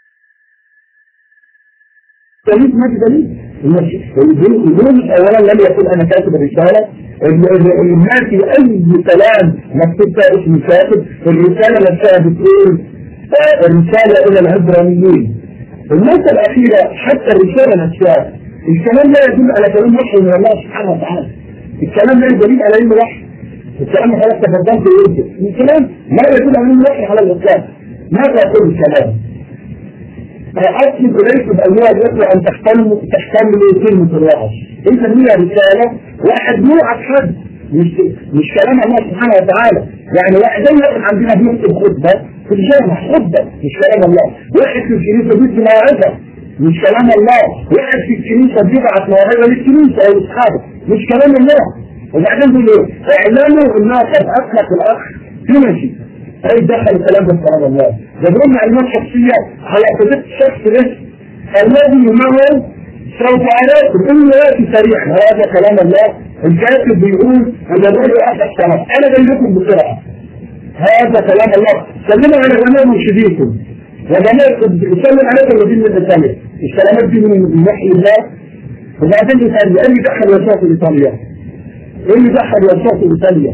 دليل ما في دليل الدليل اولا لم يقل انا كاتب الرسالة ما في اي كلام مكتوب فيها اسم كاتب الرسالة نفسها بتقول الرسالة الى العبرانيين النقطة الاخيرة حتى الرسالة نفسها الكلام لا يدل على كلام وحي من الله سبحانه وتعالى الكلام لا يدل على علم وحي الكلام حضرتك تفضلت يوسف الكلام لا يدل على علم وحي على الاطلاق ماذا يقول الكلام؟ أصل ليس بأنواع الإخوة أن تحتمل تحتمل كلمة الوعظ أنت ليها رسالة واحد يوعظ حد مش مش كلام الله سبحانه وتعالى يعني واحد زي واحد عندنا بيكتب خطبة في الجامع خطبة مش كلام الله واحد في الكنيسة بيكتب موعظة مش كلام الله واحد في الكنيسة بيبعت موعظة للكنيسة أو لأصحابه مش كلام الله وبعدين بيقول ايه؟ اعلنوا انها قد اطلق الاخ تمشي اي دخل الكلام ده في كلام الله ده بيقول معلومات شخصية على اعتبار الشخص ده الذي معه سوف أراكم إنه يأتي سريعا هذا كلام الله الكاتب بيقول وده بيقول أحد السلام أنا جاي لكم بسرعة هذا كلام الله سلموا على جميع مرشديكم وجميع يسلم عليكم الذين من إيطاليا الكلامات دي من وحي الله وبعدين يسأل إيه اللي دخل وساط إيطاليا؟ إيه اللي دخل وساط إيطاليا؟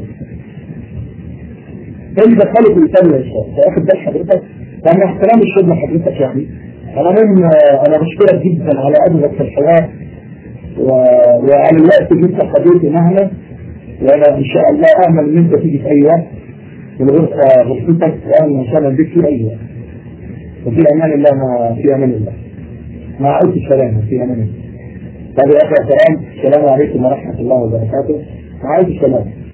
ايه اللي دخله في ايطاليا يا استاذ؟ واخد بال حضرتك؟ يعني احترام الشغل لحضرتك يعني انا من انا بشكرك جدا على ادبك في الحوار و... وعلى الوقت اللي انت قضيته معنا وانا ان شاء الله امل ان انت تيجي في اي وقت في الغرفه غرفتك واهلا وسهلا بك في اي وقت وفي امان الله ما في امان الله مع الف سلامه في امان الله طب يا اخي السلام السلام عليكم ورحمه الله وبركاته مع الف سلامه